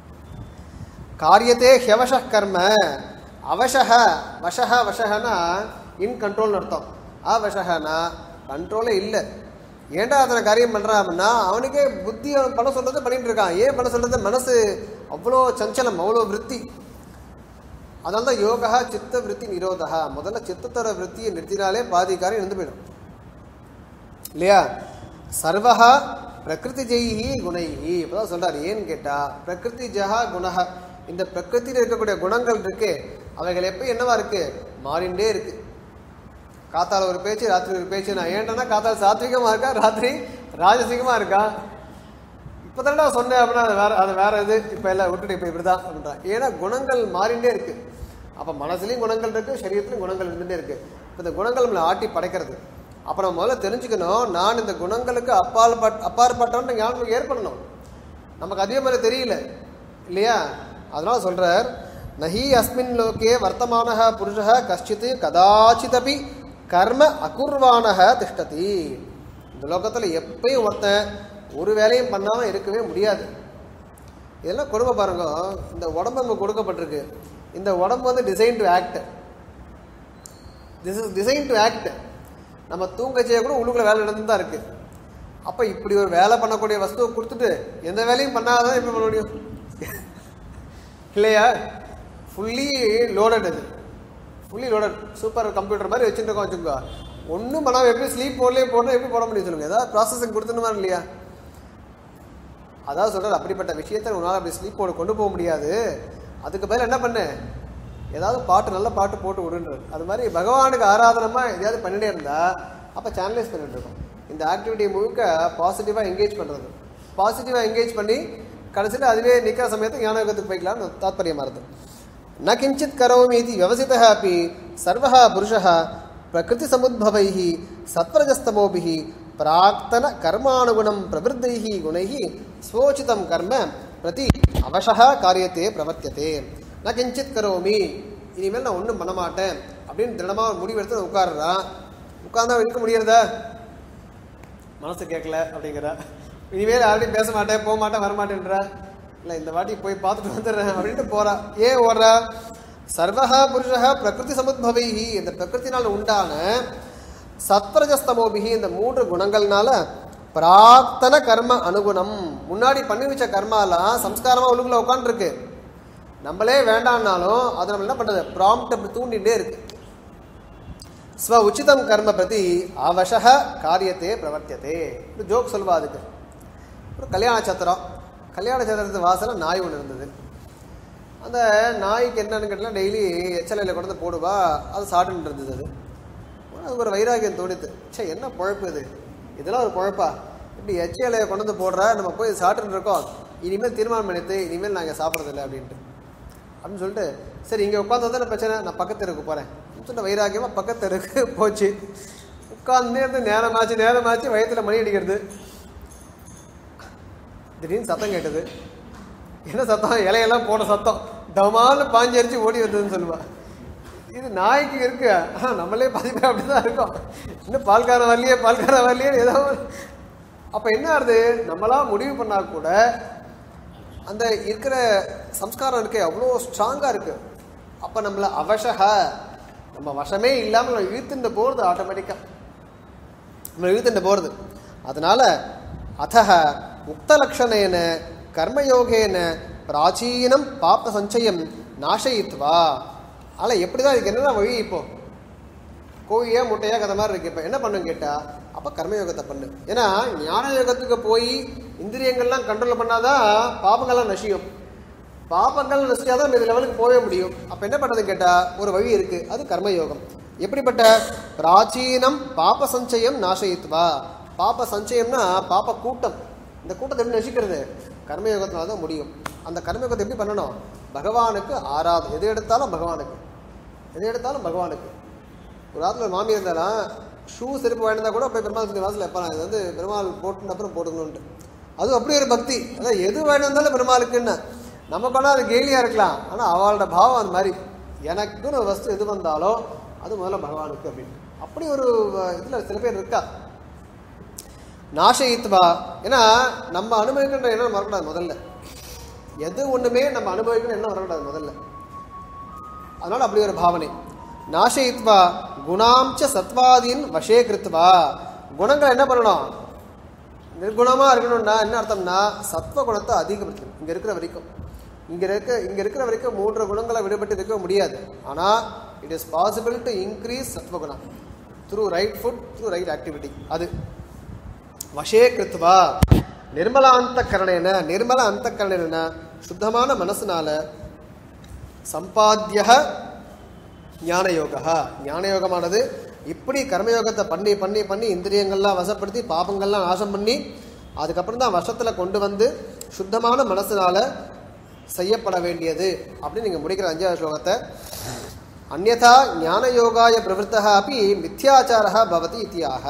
காரியத்தே ஹெவஷ கர்ம அவசக வசக வசகனா இன் கண்ட்ரோல்னு அர்த்தம் அவசகனா கண்ட்ரோலே இல்லை ஏன்டா அத்தனை காரியம் பண்ணுறான் அப்படின்னா அவனுக்கே புத்தி அவன் பண்ண சொல்றது பண்ணிட்டு இருக்கான் ஏன் பண்ண சொல்றது மனசு அவ்வளோ சஞ்சலம் அவ்வளோ விருத்தி அதனால தான் யோகா சித்த விருத்தி நிரோதா முதல்ல சித்தத்தோட விருத்தியை நிறுத்தினாலே பாதி காரியம் நின்று போயிடும் இல்லையா சர்வஹா பிரகிருதி ஜெயி குணைஹி இப்பதான் சொல்றாரு ஏன்னு கேட்டா பிரகிருதி ஜஹா குணஹ இந்த பிரகிருதியில் இருக்கக்கூடிய குணங்கள் இருக்கு அவைகள் எப்போ என்னவா இருக்கு மாறிண்டே இருக்கு காத்தால ஒரு பேச்சு ராத்திரி ஒரு பேச்சு நான் ஏன்டா காத்தால சாத்விகமா இருக்கா ராத்திரி ராஜசிகமா இருக்கா இப்போ நான் சொன்னேன் அப்படின்னா அது வேற அது வேற இது இப்போ எல்லாம் விட்டுட்டு இப்போ இப்படி தான் அப்படின்றான் ஏன்னா குணங்கள் மாறிண்டே இருக்கு அப்போ மனசுலையும் குணங்கள் இருக்கு சரீரத்திலையும் குணங்கள் இருந்துட்டே இருக்கு இப்போ இந்த குணங்கள் நம்மளை ஆட்டி படைக்கிறது அப்போ நம்ம முதல்ல தெரிஞ்சுக்கணும் நான் இந்த குணங்களுக்கு அப்பால் பட் அப்பாற்பட்டவன் ஞானம் ஏற்படணும் நமக்கு அதே மாதிரி தெரியல இல்லையா அதனால சொல்றார் நஹி அஸ்மின் லோகே வர்த்தமான புருஷ கஷ்டித் கதாச்சிதபி கர்ம அகுர்வானக திஷ்டதி இந்த லோகத்தில் எப்பயும் ஒருத்தன் ஒரு வேலையும் பண்ணாமல் இருக்கவே முடியாது இதெல்லாம் கொடுமை பாருங்க இந்த உடம்பு நமக்கு கொடுக்கப்பட்டிருக்கு இந்த உடம்பு வந்து design to act this is design to act நம்ம தூங்கச்சே கூட உள்ளுக்குள்ள வேலை நடந்து தான் இருக்கு அப்போ இப்படி ஒரு வேலை பண்ணக்கூடிய வஸ்துவை கொடுத்துட்டு எந்த வேலையும் பண்ணாதான் எப்படி பண்ண முடியும் இல்லையா ஃபுல்லி லோடட் இது ஃபுல்லி லோடட் சூப்பர் கம்ப்யூட்டர் மாதிரி வச்சுருக்கோம் வச்சுக்கோ ஒன்றும் பண்ணாமல் எப்படி ஸ்லீப் போடலே போடணும் எப்படி போட முடியும் சொல்லுங்க ஏதாவது ப்ராசஸிங் கொடுத்துணுமா இல்லையா அதாவது சொல்கிறார் அப்படிப்பட்ட விஷயத்தை உன்னால் அப்படி ஸ்லீப் போட கொண்டு போக முடியாது அதுக்கு பதில் என்ன பண்ணு ஏதாவது பாட்டு நல்ல பாட்டு போட்டு விடுன்றது அது மாதிரி பகவானுக்கு ஆராதனமாக எதையாவது பண்ணிட்டே இருந்தா அப்போ சேனலைஸ் பண்ணிட்டு இருக்கோம் இந்த ஆக்டிவிட்டி முழுக்க பாசிட்டிவாக என்கேஜ் பண்ணுறது பாசிட்டிவாக என்கேஜ் பண்ணி கடைசியில் அதுவே நிற்கிற சமயத்துக்கு ஞானயோகத்துக்கு போய்க்கலாம்னு தாத்பரியமாக இருது ந கிஞ்சித் கரோமி இது வியவசிதः अपि सर्वः पुरुषः प्रकृतिसमुद्भवैः सत्वरजस्तमोभिः प्राक्तन कर्मानुगुणं प्रवृद्धैः गुणैः स्वोचितं कर्म प्रति அவசக காரியத்தே பிரவர்த்தியதே நான் கிஞ்சித் கரோமி இனிமேல் நான் ஒன்றும் பண்ண மாட்டேன் அப்படின்னு திடமாக முடிவெடுத்து உட்காடுறான் உட்கார்ந்தா இருக்க முடியறதா மனசு கேட்கல அப்படிங்கிறா இனிமேல் யார்ட்டையும் பேச மாட்டேன் போக மாட்டேன் வரமாட்டேன்றா இல்லை இந்த வாட்டி போய் பார்த்துட்டு வந்துடுறேன் அப்படின்ட்டு போறா ஏன் ஓடுறா சர்வஹா புருஷா பிரகிருதி சமுத்பவைஹி இந்த பிரகிருத்தினால் உண்டான சத்வரஜஸ்தமோபிகி இந்த மூன்று குணங்கள்னால பிராக்தன கர்ம அனுகுணம் முன்னாடி பண்ணி வச்ச கர்மாலாம் சம்ஸ்காரமா உள்ளுக்குள்ள உட்காந்துருக்கு நம்மளே வேண்டாம்னாலும் அது நம்ம என்ன பண்றது ப்ராம்ப்ட் அப்படி தூண்டிகிட்டே இருக்கு ஸ்வ உச்சிதம் கர்ம பிரதி அவசக காரியத்தே பிரவர்த்தியதே ஒரு ஜோக் சொல்வா அதுக்கு ஒரு கல்யாண சத்திரம் கல்யாண சத்திரத்து வாசல்ல நாய் ஒன்று இருந்தது அந்த நாய்க்கு என்னன்னு கேட்டால் டெய்லி எச்சலையில் கொண்டு வந்து போடுவா அது சாப்பிட்டுட்டு இருந்தது அது அது ஒரு வைராகியம் தோணித்து சே என்ன பொழப்பு இது இதெல்லாம் ஒரு பொழப்பா இப்படி எச்சலையை கொண்டு வந்து போடுற நம்ம போய் சாப்பிட்டுட்டு இருக்கோம் இனிமேல் தீர்மானம் பண்ணிட்டு இனிமேல் நாங்கள் சாப்பிட்றதில்ல அப்படின்ட்டு அப்படின்னு சொல்லிட்டு சரி இங்கே உட்காந்து தானே பிரச்சனை நான் பக்கத்து தெருக்கு போகிறேன் சொல்லிட்டு வைராக்கியமாக பக்கத்து தெருக்கு போச்சு உட்காந்து இருந்து நேரமாச்சு நேரமாச்சு வயத்தில் மணி அடிக்கிறது திடீர்னு சத்தம் கேட்டது என்ன சத்தம் இலையெல்லாம் போன சத்தம் டமால்னு பாஞ்சு அரிச்சு ஓடி வந்ததுன்னு சொல்லுவா இது நாய்க்கு இருக்கு ஆ நம்மளே பாதி பேர் அப்படிதான் இருக்கோம் இன்னும் பால்காரன் வரலையே பால்காரன் வரலையே ஏதோ ஒரு- அப்ப என்ன ஆகுது நம்மளா முடிவு பண்ணா கூட அந்த இருக்கிற சம்ஸ்காரம் இருக்கு அவ்வளோ ஸ்ட்ராங்கா இருக்கு அப்ப நம்மள அவசக நம்ம வசமே இல்லாம நம்ம இழுத்துட்டு போறது ஆட்டோமேட்டிக்கா நம்ம இழுத்துட்டு போறது அதனால அதக உக்தலக்ஷணேன கர்மயோகேன பிராச்சீனம் பாப்ப சஞ்சயம் நாசயித்வா ஆனா எப்படிதான் இதுக்கு என்னதான் வழி இப்போ கோழியா முட்டையா கதை மாதிரி இருக்கு இப்போ என்ன பண்ணும் கேட்டா அப்ப கர்மயோகத்தை பண்ணு ஏன்னா ஞான யோகத்துக்கு போய் இந்திரியங்கள்லாம் கண்ட்ரோல் பண்ணாதான் பாபங்கள்லாம் நசியும் பாபங்கள் நசிச்சாதான் இந்த லெவலுக்கு போகவே முடியும் அப்ப என்ன பண்றது கேட்டா ஒரு வழி இருக்கு அது கர்மயோகம் எப்படிப்பட்ட பிராச்சீனம் பாப சஞ்சயம் நாசயித்வா பாப சஞ்சயம்னா பாப கூட்டம் இந்த கூட்டத்தை எப்படி நசிக்கிறது கர்மயோகத்தினால தான் முடியும் அந்த கர்மயோகத்தை எப்படி பண்ணணும் பகவானுக்கு ஆராதம் எது எடுத்தாலும் பகவானுக்கு எது எடுத்தாலும் பகவானுக்கு ஒரு ஆத்துல ஒரு மாமி இருந்தாரா ஷூ செருப்பு வாங்கினா கூட போய் பெருமாள் சொல்லி வாசல் வைப்பாங்க இது வந்து பெருமாள் போட்டுன அப்புறம் போட்டுக்கணும்ட்டு அதுவும் அப்படி ஒரு பக்தி அதான் எது வாங்கி வந்தாலும் பெருமாளுக்குன்னு நம்ம பண்ணால் அது கேலியாக இருக்கலாம் ஆனால் அவளோட பாவம் அந்த மாதிரி எனக்குன்னு ஒரு வஸ்து எது வந்தாலும் அது முதல்ல பகவானுக்கு அப்படின்னு அப்படி ஒரு இதில் சில பேர் இருக்கா நாசயித்வா ஏன்னா நம்ம அனுபவிக்கின்ற எண்ணம் வரக்கூடாது முதல்ல எது ஒண்ணுமே நம்ம அனுபவிக்கணும் எண்ணம் வரக்கூடாது முதல்ல அதனால அப்படி ஒரு பாவனை நாசயித்வா குணாம்ச சத்வாதீன் வசே கிருத்வா குணங்களை என்ன பண்ணணும் நிர்குணமா இருக்கணும்னா என்ன அர்த்தம்னா சத்வ குணத்தை அதிகப்படுத்தணும் இங்க இருக்கிற வரைக்கும் இங்க இருக்க இங்க இருக்கிற வரைக்கும் மூன்று குணங்களை விடுபட்டு இருக்க முடியாது ஆனா it is possible to increase சத்வகுணம் through right food through right activity அது வசே கிருத்வா நிர்மலாந்த கரணேன நிர்மல அந்த கரணேன சுத்தமான மனசுனால சம்பாத்திய ஞானயோகா ஞானயோகமானது இப்படி கர்மயோகத்தை பண்ணி பண்ணி பண்ணி இந்திரியங்கள்லாம் வசப்படுத்தி பாபங்கள்லாம் நாசம் பண்ணி அதுக்கப்புறம் தான் வசத்தில் கொண்டு வந்து சுத்தமான மனசுனால செய்யப்பட வேண்டியது அப்படின்னு நீங்கள் முடிக்கிற அஞ்சாவது ஸ்லோகத்தை அந்யதா ஞானயோகாய பிரவருத்தா அப்படி மித்யாச்சாரா பவதி இத்தியாக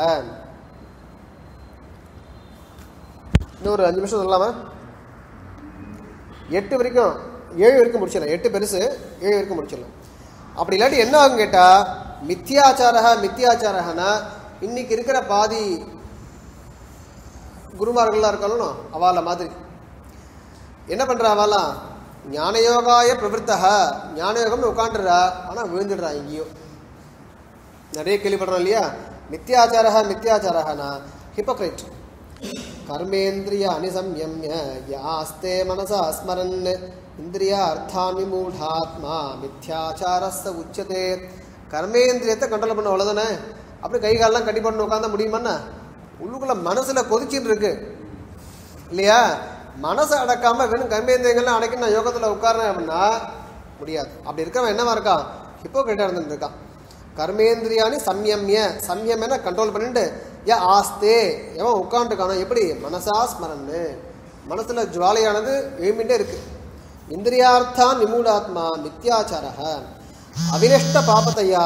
இன்னும் ஒரு அஞ்சு நிமிஷம் சொல்லலாமா எட்டு வரைக்கும் ஏழு வரைக்கும் முடிச்சிடலாம் எட்டு பெருசு ஏழு வரைக்கும் முடிச்சிடலாம் அப்படி இல்லாட்டி என்ன ஆகும் கேட்டா மித்தியாச்சாரா மித்தியாச்சாரகனா இன்னைக்கு இருக்கிற பாதி குருமார்கள்லாம் இருக்காலும் அவால மாதிரி என்ன பண்றா அவலாம் ஞானயோகாய பிரவருத்தா ஞானயோகம்னு உட்காந்துடுறா ஆனா விழுந்துடுறா எங்கேயோ நிறைய கேள்விப்படுறோம் இல்லையா மித்தியாச்சாரா மித்தியாச்சாரகனா ஹிப்போக்ரைட் கர்மேந்திரிய அனிசம்யம்ய யாஸ்தே மனசா ஸ்மரன் இந்திரியா அர்த்தான் விமூடாத்மா மித்யாச்சாரஸ்த உச்சதே கர்மேந்திரியத்தை கண்ட்ரோல் பண்ண அவ்வளோதானே அப்படி கை காலெல்லாம் கட்டி பண்ணு உட்காந்த முடியுமாண்ணா உள்ளுக்குள்ள மனசுல கொதிச்சுட்டு இருக்கு இல்லையா மனசை அடக்காம வெறும் கர்மேந்திரியங்கள்லாம் அடக்கி நான் யோகத்தில் உட்காரேன் அப்படின்னா முடியாது அப்படி இருக்கவன் என்னவா இருக்கான் ஹிப்போக்ரேட்டா இருந்துட்டு இருக்கான் கர்மேந்திரியானி சம்யம்ய சம்யம்னா கண்ட்ரோல் பண்ணிட்டு ஏ ஆஸ்தே எவன் உட்காந்துருக்கானோ எப்படி மனசா ஸ்மரன்னு மனசுல ஜுவாலையானது எழுமிட்டே இருக்கு இந்திரியார்த்தான் நிமூடாத்மா மித்யாச்சாரக அவினஷ்ட பாபத்தையா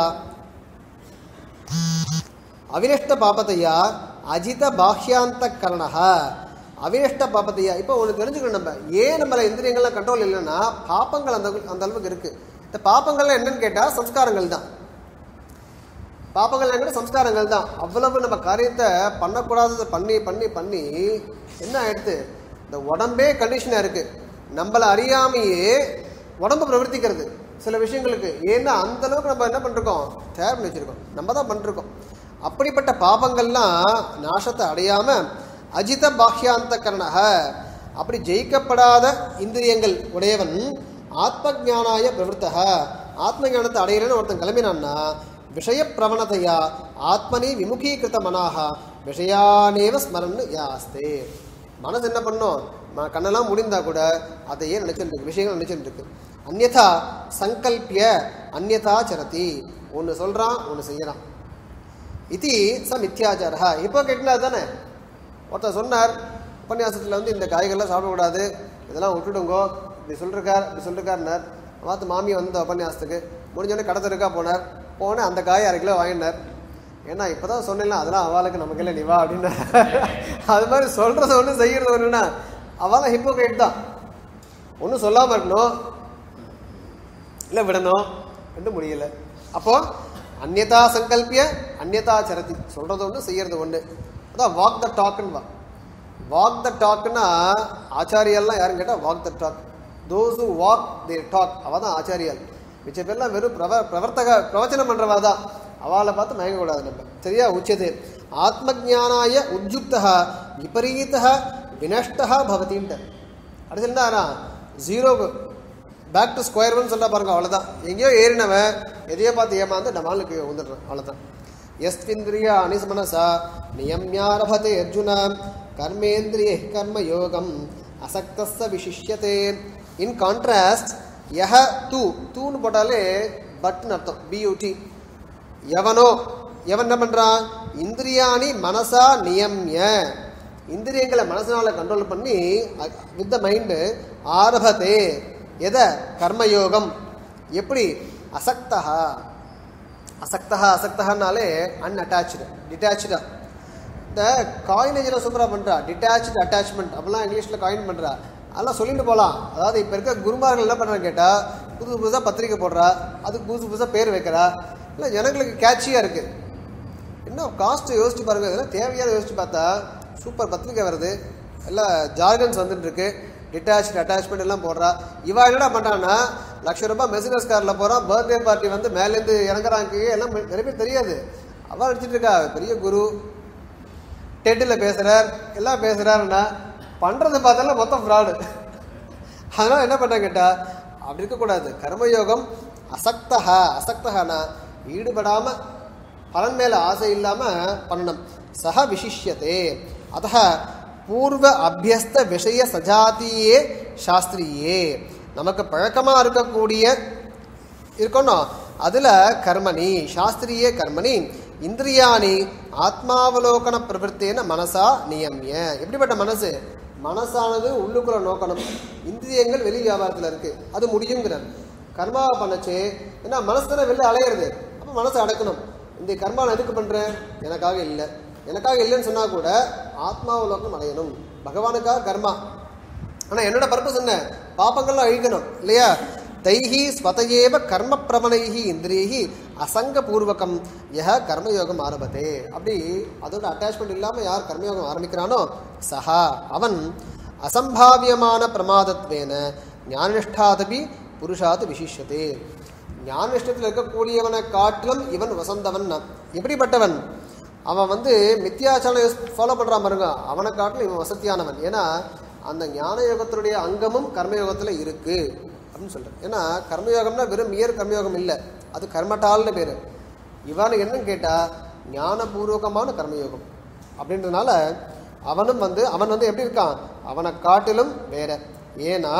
அவினஷ்ட பாபத்தையா அஜித பாஹ்யாந்த கரணக அவினஷ்ட பாபத்தையா இப்போ ஒன்று தெரிஞ்சுக்கணும் நம்ம ஏன் நம்மள இந்திரியங்கள்லாம் கண்ட்ரோல் இல்லைன்னா பாப்பங்கள் அந்த அந்த அளவுக்கு இருக்கு இந்த பாப்பங்கள்லாம் என்னன்னு கேட்டால் சம்ஸ்காரங்கள் தான் பாப்பங்கள் கூட சம்ஸ்காரங்கள் தான் அவ்வளவு நம்ம காரியத்தை பண்ணக்கூடாததை பண்ணி பண்ணி பண்ணி என்ன ஆயிடுது இந்த உடம்பே கண்டிஷனாக இருக்கு நம்மளை அறியாமையே உடம்பு பிரவர்த்திக்கிறது சில விஷயங்களுக்கு ஏன்னா அந்த அளவுக்கு நம்ம என்ன பண்ணிருக்கோம் தயார் பண்ணி வச்சிருக்கோம் நம்ம தான் பண்ணிருக்கோம் அப்படிப்பட்ட பாபங்கள்லாம் நாசத்தை அடையாம அஜித பாஹ்யாந்த கரணக அப்படி ஜெயிக்கப்படாத இந்திரியங்கள் உடையவன் ஆத்ம ஞானாய பிரவருத்தக ஆத்ம ஞானத்தை அடையலன்னு ஒருத்தன் கிளம்பினான்னா விஷய பிரவணதையா ஆத்மனி விமுகீகிருத மனாக விஷயானேவ ஸ்மரன் யாஸ்தே மனசு என்ன பண்ணும் ம- கண்ணெல்லாம் முடிந்தா கூட அதையே நினைச்சிட்டு இருக்கு விஷயங்கள் நினைச்சிட்டு இருக்கு அந்யதா சங்கல்பிய அந்யதா சரதி ஒன்று சொல்றான் ஒன்று செய்யறான் இது ச மித்யாச்சாரா இப்போ கேட்கல தானே ஒருத்தர் சொன்னார் உபன்யாசத்தில் வந்து இந்த காய்கள்லாம் சாப்பிடக்கூடாது இதெல்லாம் விட்டுடுங்கோ இப்படி சொல்லிருக்கார் இப்படி சொல்லிருக்காருனார் பார்த்து மாமி வந்த உபன்யாசத்துக்கு முடிஞ்சோடனே கடை தெருக்கா போனார் போனேன் அந்த காய் அரை கிலோ வாங்கினார் ஏன்னா இப்போ தான் சொன்னேன்ல அதெல்லாம் அவளுக்கு நமக்கு இல்லை நீ வா அப்படின்னு அது மாதிரி சொல்கிறது ஒன்று செய்கிறது ஒன்றுனா அவளாம் ஹிப்போக்ரேட் தான் ஒன்றும் சொல்லாமல் இருக்கணும் இல்லை விடணும் ரெண்டும் முடியல அப்போ அந்நியதா சங்கல்பிய அந்நியதா சரதி சொல்றது ஒன்று செய்யறது ஒன்று அதான் வாக் த டாக்னு வா வாக் த டாக்னா ஆச்சாரியெல்லாம் யாரும் கேட்டால் walk the talk those who walk they talk அவ தான் ஆச்சாரியால் மிச்ச பேர்லாம் வெறும் பிரவ பிரவர்த்தக பிரவச்சனம் பண்ணுறவா தான் அவளை பார்த்து மயங்கக்கூடாது நம்ம சரியா உச்சது ஆத்மஜானாய உத்யுக்தா விபரீத வினஷ்டா பவதின்ட்டு அடுத்து என்ன ஜீரோக்கு பேக் டு ஸ்கொயர் ஒன் சொல்ல பாருங்க அவ்வளோதான் எங்கேயோ ஏறினவன் எதையோ பார்த்து ஏமாந்து நம்மளுக்கு வந்துடுறான் அவ்வளோதான் எஸ்விந்திரிய அனிசமனசா நியமியாரபதே அர்ஜுன கர்மேந்திரிய கர்ம யோகம் அசக்தஸ்ஸ விசிஷ்யதே இன் கான்ட்ராஸ்ட் யஹ தூ தூன்னு போட்டாலே பட்னு அர்த்தம் பியூடி எவனோ எவன் என்ன பண்றான் இந்திரியாணி மனசா நியம்ய இந்திரியங்களை மனசனால கண்ட்ரோல் பண்ணி வித் த மைண்டு ஆரபதே எதை கர்மயோகம் எப்படி அசக்தா அசக்தா அசக்தனாலே அன்அட்டாச்சு டிட்டாச்சா இந்த காயினேஜில் சூப்பராக பண்ணுறா டிட்டாச்சு அட்டாச்மெண்ட் அப்படிலாம் இங்கிலீஷில் காயின் பண்ணுறா அதெல்லாம் சொல்லிட்டு போகலாம் அதாவது இப்போ இருக்க குருமார்கள் என்ன பண்ணுறான்னு கேட்டால் புதுசு புதுசாக பத்திரிக்கை போடுறா அதுக்கு புதுசு புதுசாக பேர் வைக்கிறா இல்லை ஜனங்களுக்கு கேட்சியாக இருக்குது இன்னும் காஸ்ட்டு யோசிச்சு பாருங்க இதெல்லாம் தேவையான யோசிச்சு பார்த்தா சூப்பர் பத்திரிக்கை வருது எல்லாம் ஜார்கன்ஸ் வந்துட்டு இருக்கு டிட்டாச் அட்டாச்மெண்ட் எல்லாம் போடுறா இவா என்னடா பண்ணுறான்னா லட்ச ரூபாய் மெசினஸ் காரில் போகிறான் பர்த்டே பார்ட்டி வந்து மேலேருந்து இறங்குறாங்க எல்லாம் நிறைய பேர் தெரியாது அவள் அடிச்சிட்டு இருக்கா பெரிய குரு டெட்டில் பேசுகிறார் எல்லாம் பேசுகிறாருன்னா பண்ணுறது பார்த்தாலும் மொத்தம் ஃப்ராடு அதனால் என்ன பண்ண கேட்டா அப்படி இருக்கக்கூடாது கர்மயோகம் அசக்தா அசக்தகனா ஈடுபடாமல் பலன் மேலே ஆசை இல்லாமல் பண்ணணும் சக விசிஷ்யத்தே அத்த பூர்வ அபியஸ்த விஷய சஜாத்தியே சாஸ்திரியே நமக்கு பழக்கமாக இருக்கக்கூடிய இருக்கணும் அதில் கர்மணி சாஸ்திரியே கர்மணி இந்திரியாணி ஆத்மாவலோகன பிரவருத்தேன மனசா நியமிய எப்படிப்பட்ட மனசு மனசானது உள்ளுக்குள்ள நோக்கணும் இந்திரியங்கள் வெளி வியாபாரத்தில் இருக்கு அது முடியுங்கிறார் கர்மாவை பண்ணச்சு ஏன்னா மனசு தானே வெளில அலையிறது அப்போ மனசை அடக்கணும் இந்த கர்மா நான் எதுக்கு பண்ணுறேன் எனக்காக இல்லை எனக்காக இல்லைன்னு சொன்னால் கூட ஆத்மாவலோகம் அடையணும் பகவானுக்காக கர்மா ஆனால் என்னோட பர்பஸ் என்ன பாப்பங்கள்லாம் அழிக்கணும் இல்லையா தைஹி ஸ்வதையேவ கர்ம பிரமணைஹி இந்திரியி அசங்க பூர்வகம் யஹ கர்மயோகம் ஆரம்பத்தே அப்படி அதோட அட்டாச்மெண்ட் இல்லாமல் யார் கர்மயோகம் ஆரம்பிக்கிறானோ சஹா அவன் அசம்பாவியமான பிரமாதத்வேன ஞானிஷ்டாதபி புருஷாத் விசிஷ்யதே ஞானிஷ்டத்தில் இருக்கக்கூடியவனை காட்டிலும் இவன் வசந்தவன் எப்படிப்பட்டவன் அவன் வந்து மித்தியாச்சாரம் ஃபாலோ பண்ணுறான் பாருங்க அவனை காட்டிலும் இவன் வசதியானவன் ஏன்னா அந்த ஞான யோகத்தினுடைய அங்கமும் கர்மயோகத்தில் இருக்கு அப்படின்னு சொல்கிறேன் ஏன்னா கர்மயோகம்னா வெறும் மியர் கர்மயோகம் இல்லை அது கர்மட்டால்னு பேர் இவனுக்கு என்னன்னு கேட்டால் ஞானபூர்வகமான கர்மயோகம் அப்படின்றதுனால அவனும் வந்து அவன் வந்து எப்படி இருக்கான் அவனை காட்டிலும் வேற ஏன்னா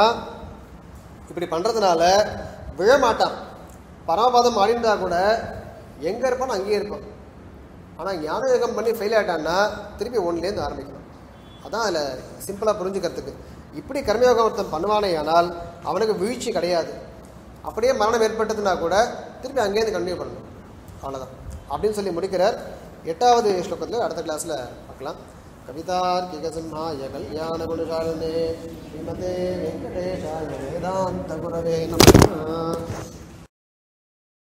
இப்படி பண்ணுறதுனால விழமாட்டான் பரமபாதம் ஆடிந்தா கூட எங்கே இருப்பானோ அங்கேயே இருப்பான் ஆனால் ஞான யோகம் பண்ணி ஃபெயில் ஆகிட்டான்னா திருப்பி ஒன்றுலேருந்து ஆரம்பிக்கணும் அதான் அதில் சிம்பிளாக புரிஞ்சுக்கிறதுக்கு இப்படி கர்மயோகம் ஒருத்தன் பண்ணுவானே ஆனால் அவனுக்கு வீழ்ச்சி கிடையாது அப்படியே மரணம் ஏற்பட்டதுன்னா கூட திருப்பி அங்கேருந்து கண்டினியூ பண்ணணும் அவ்வளோதான் அப்படின்னு சொல்லி முடிக்கிறார் எட்டாவது ஸ்லோகத்தில் அடுத்த கிளாஸில் பார்க்கலாம் கவிதார்க்கிகசிம்ஹாய கல்யாண குணசாலினே ஸ்ரீமதே வெங்கடேஷாய வேதாந்த குரவே நம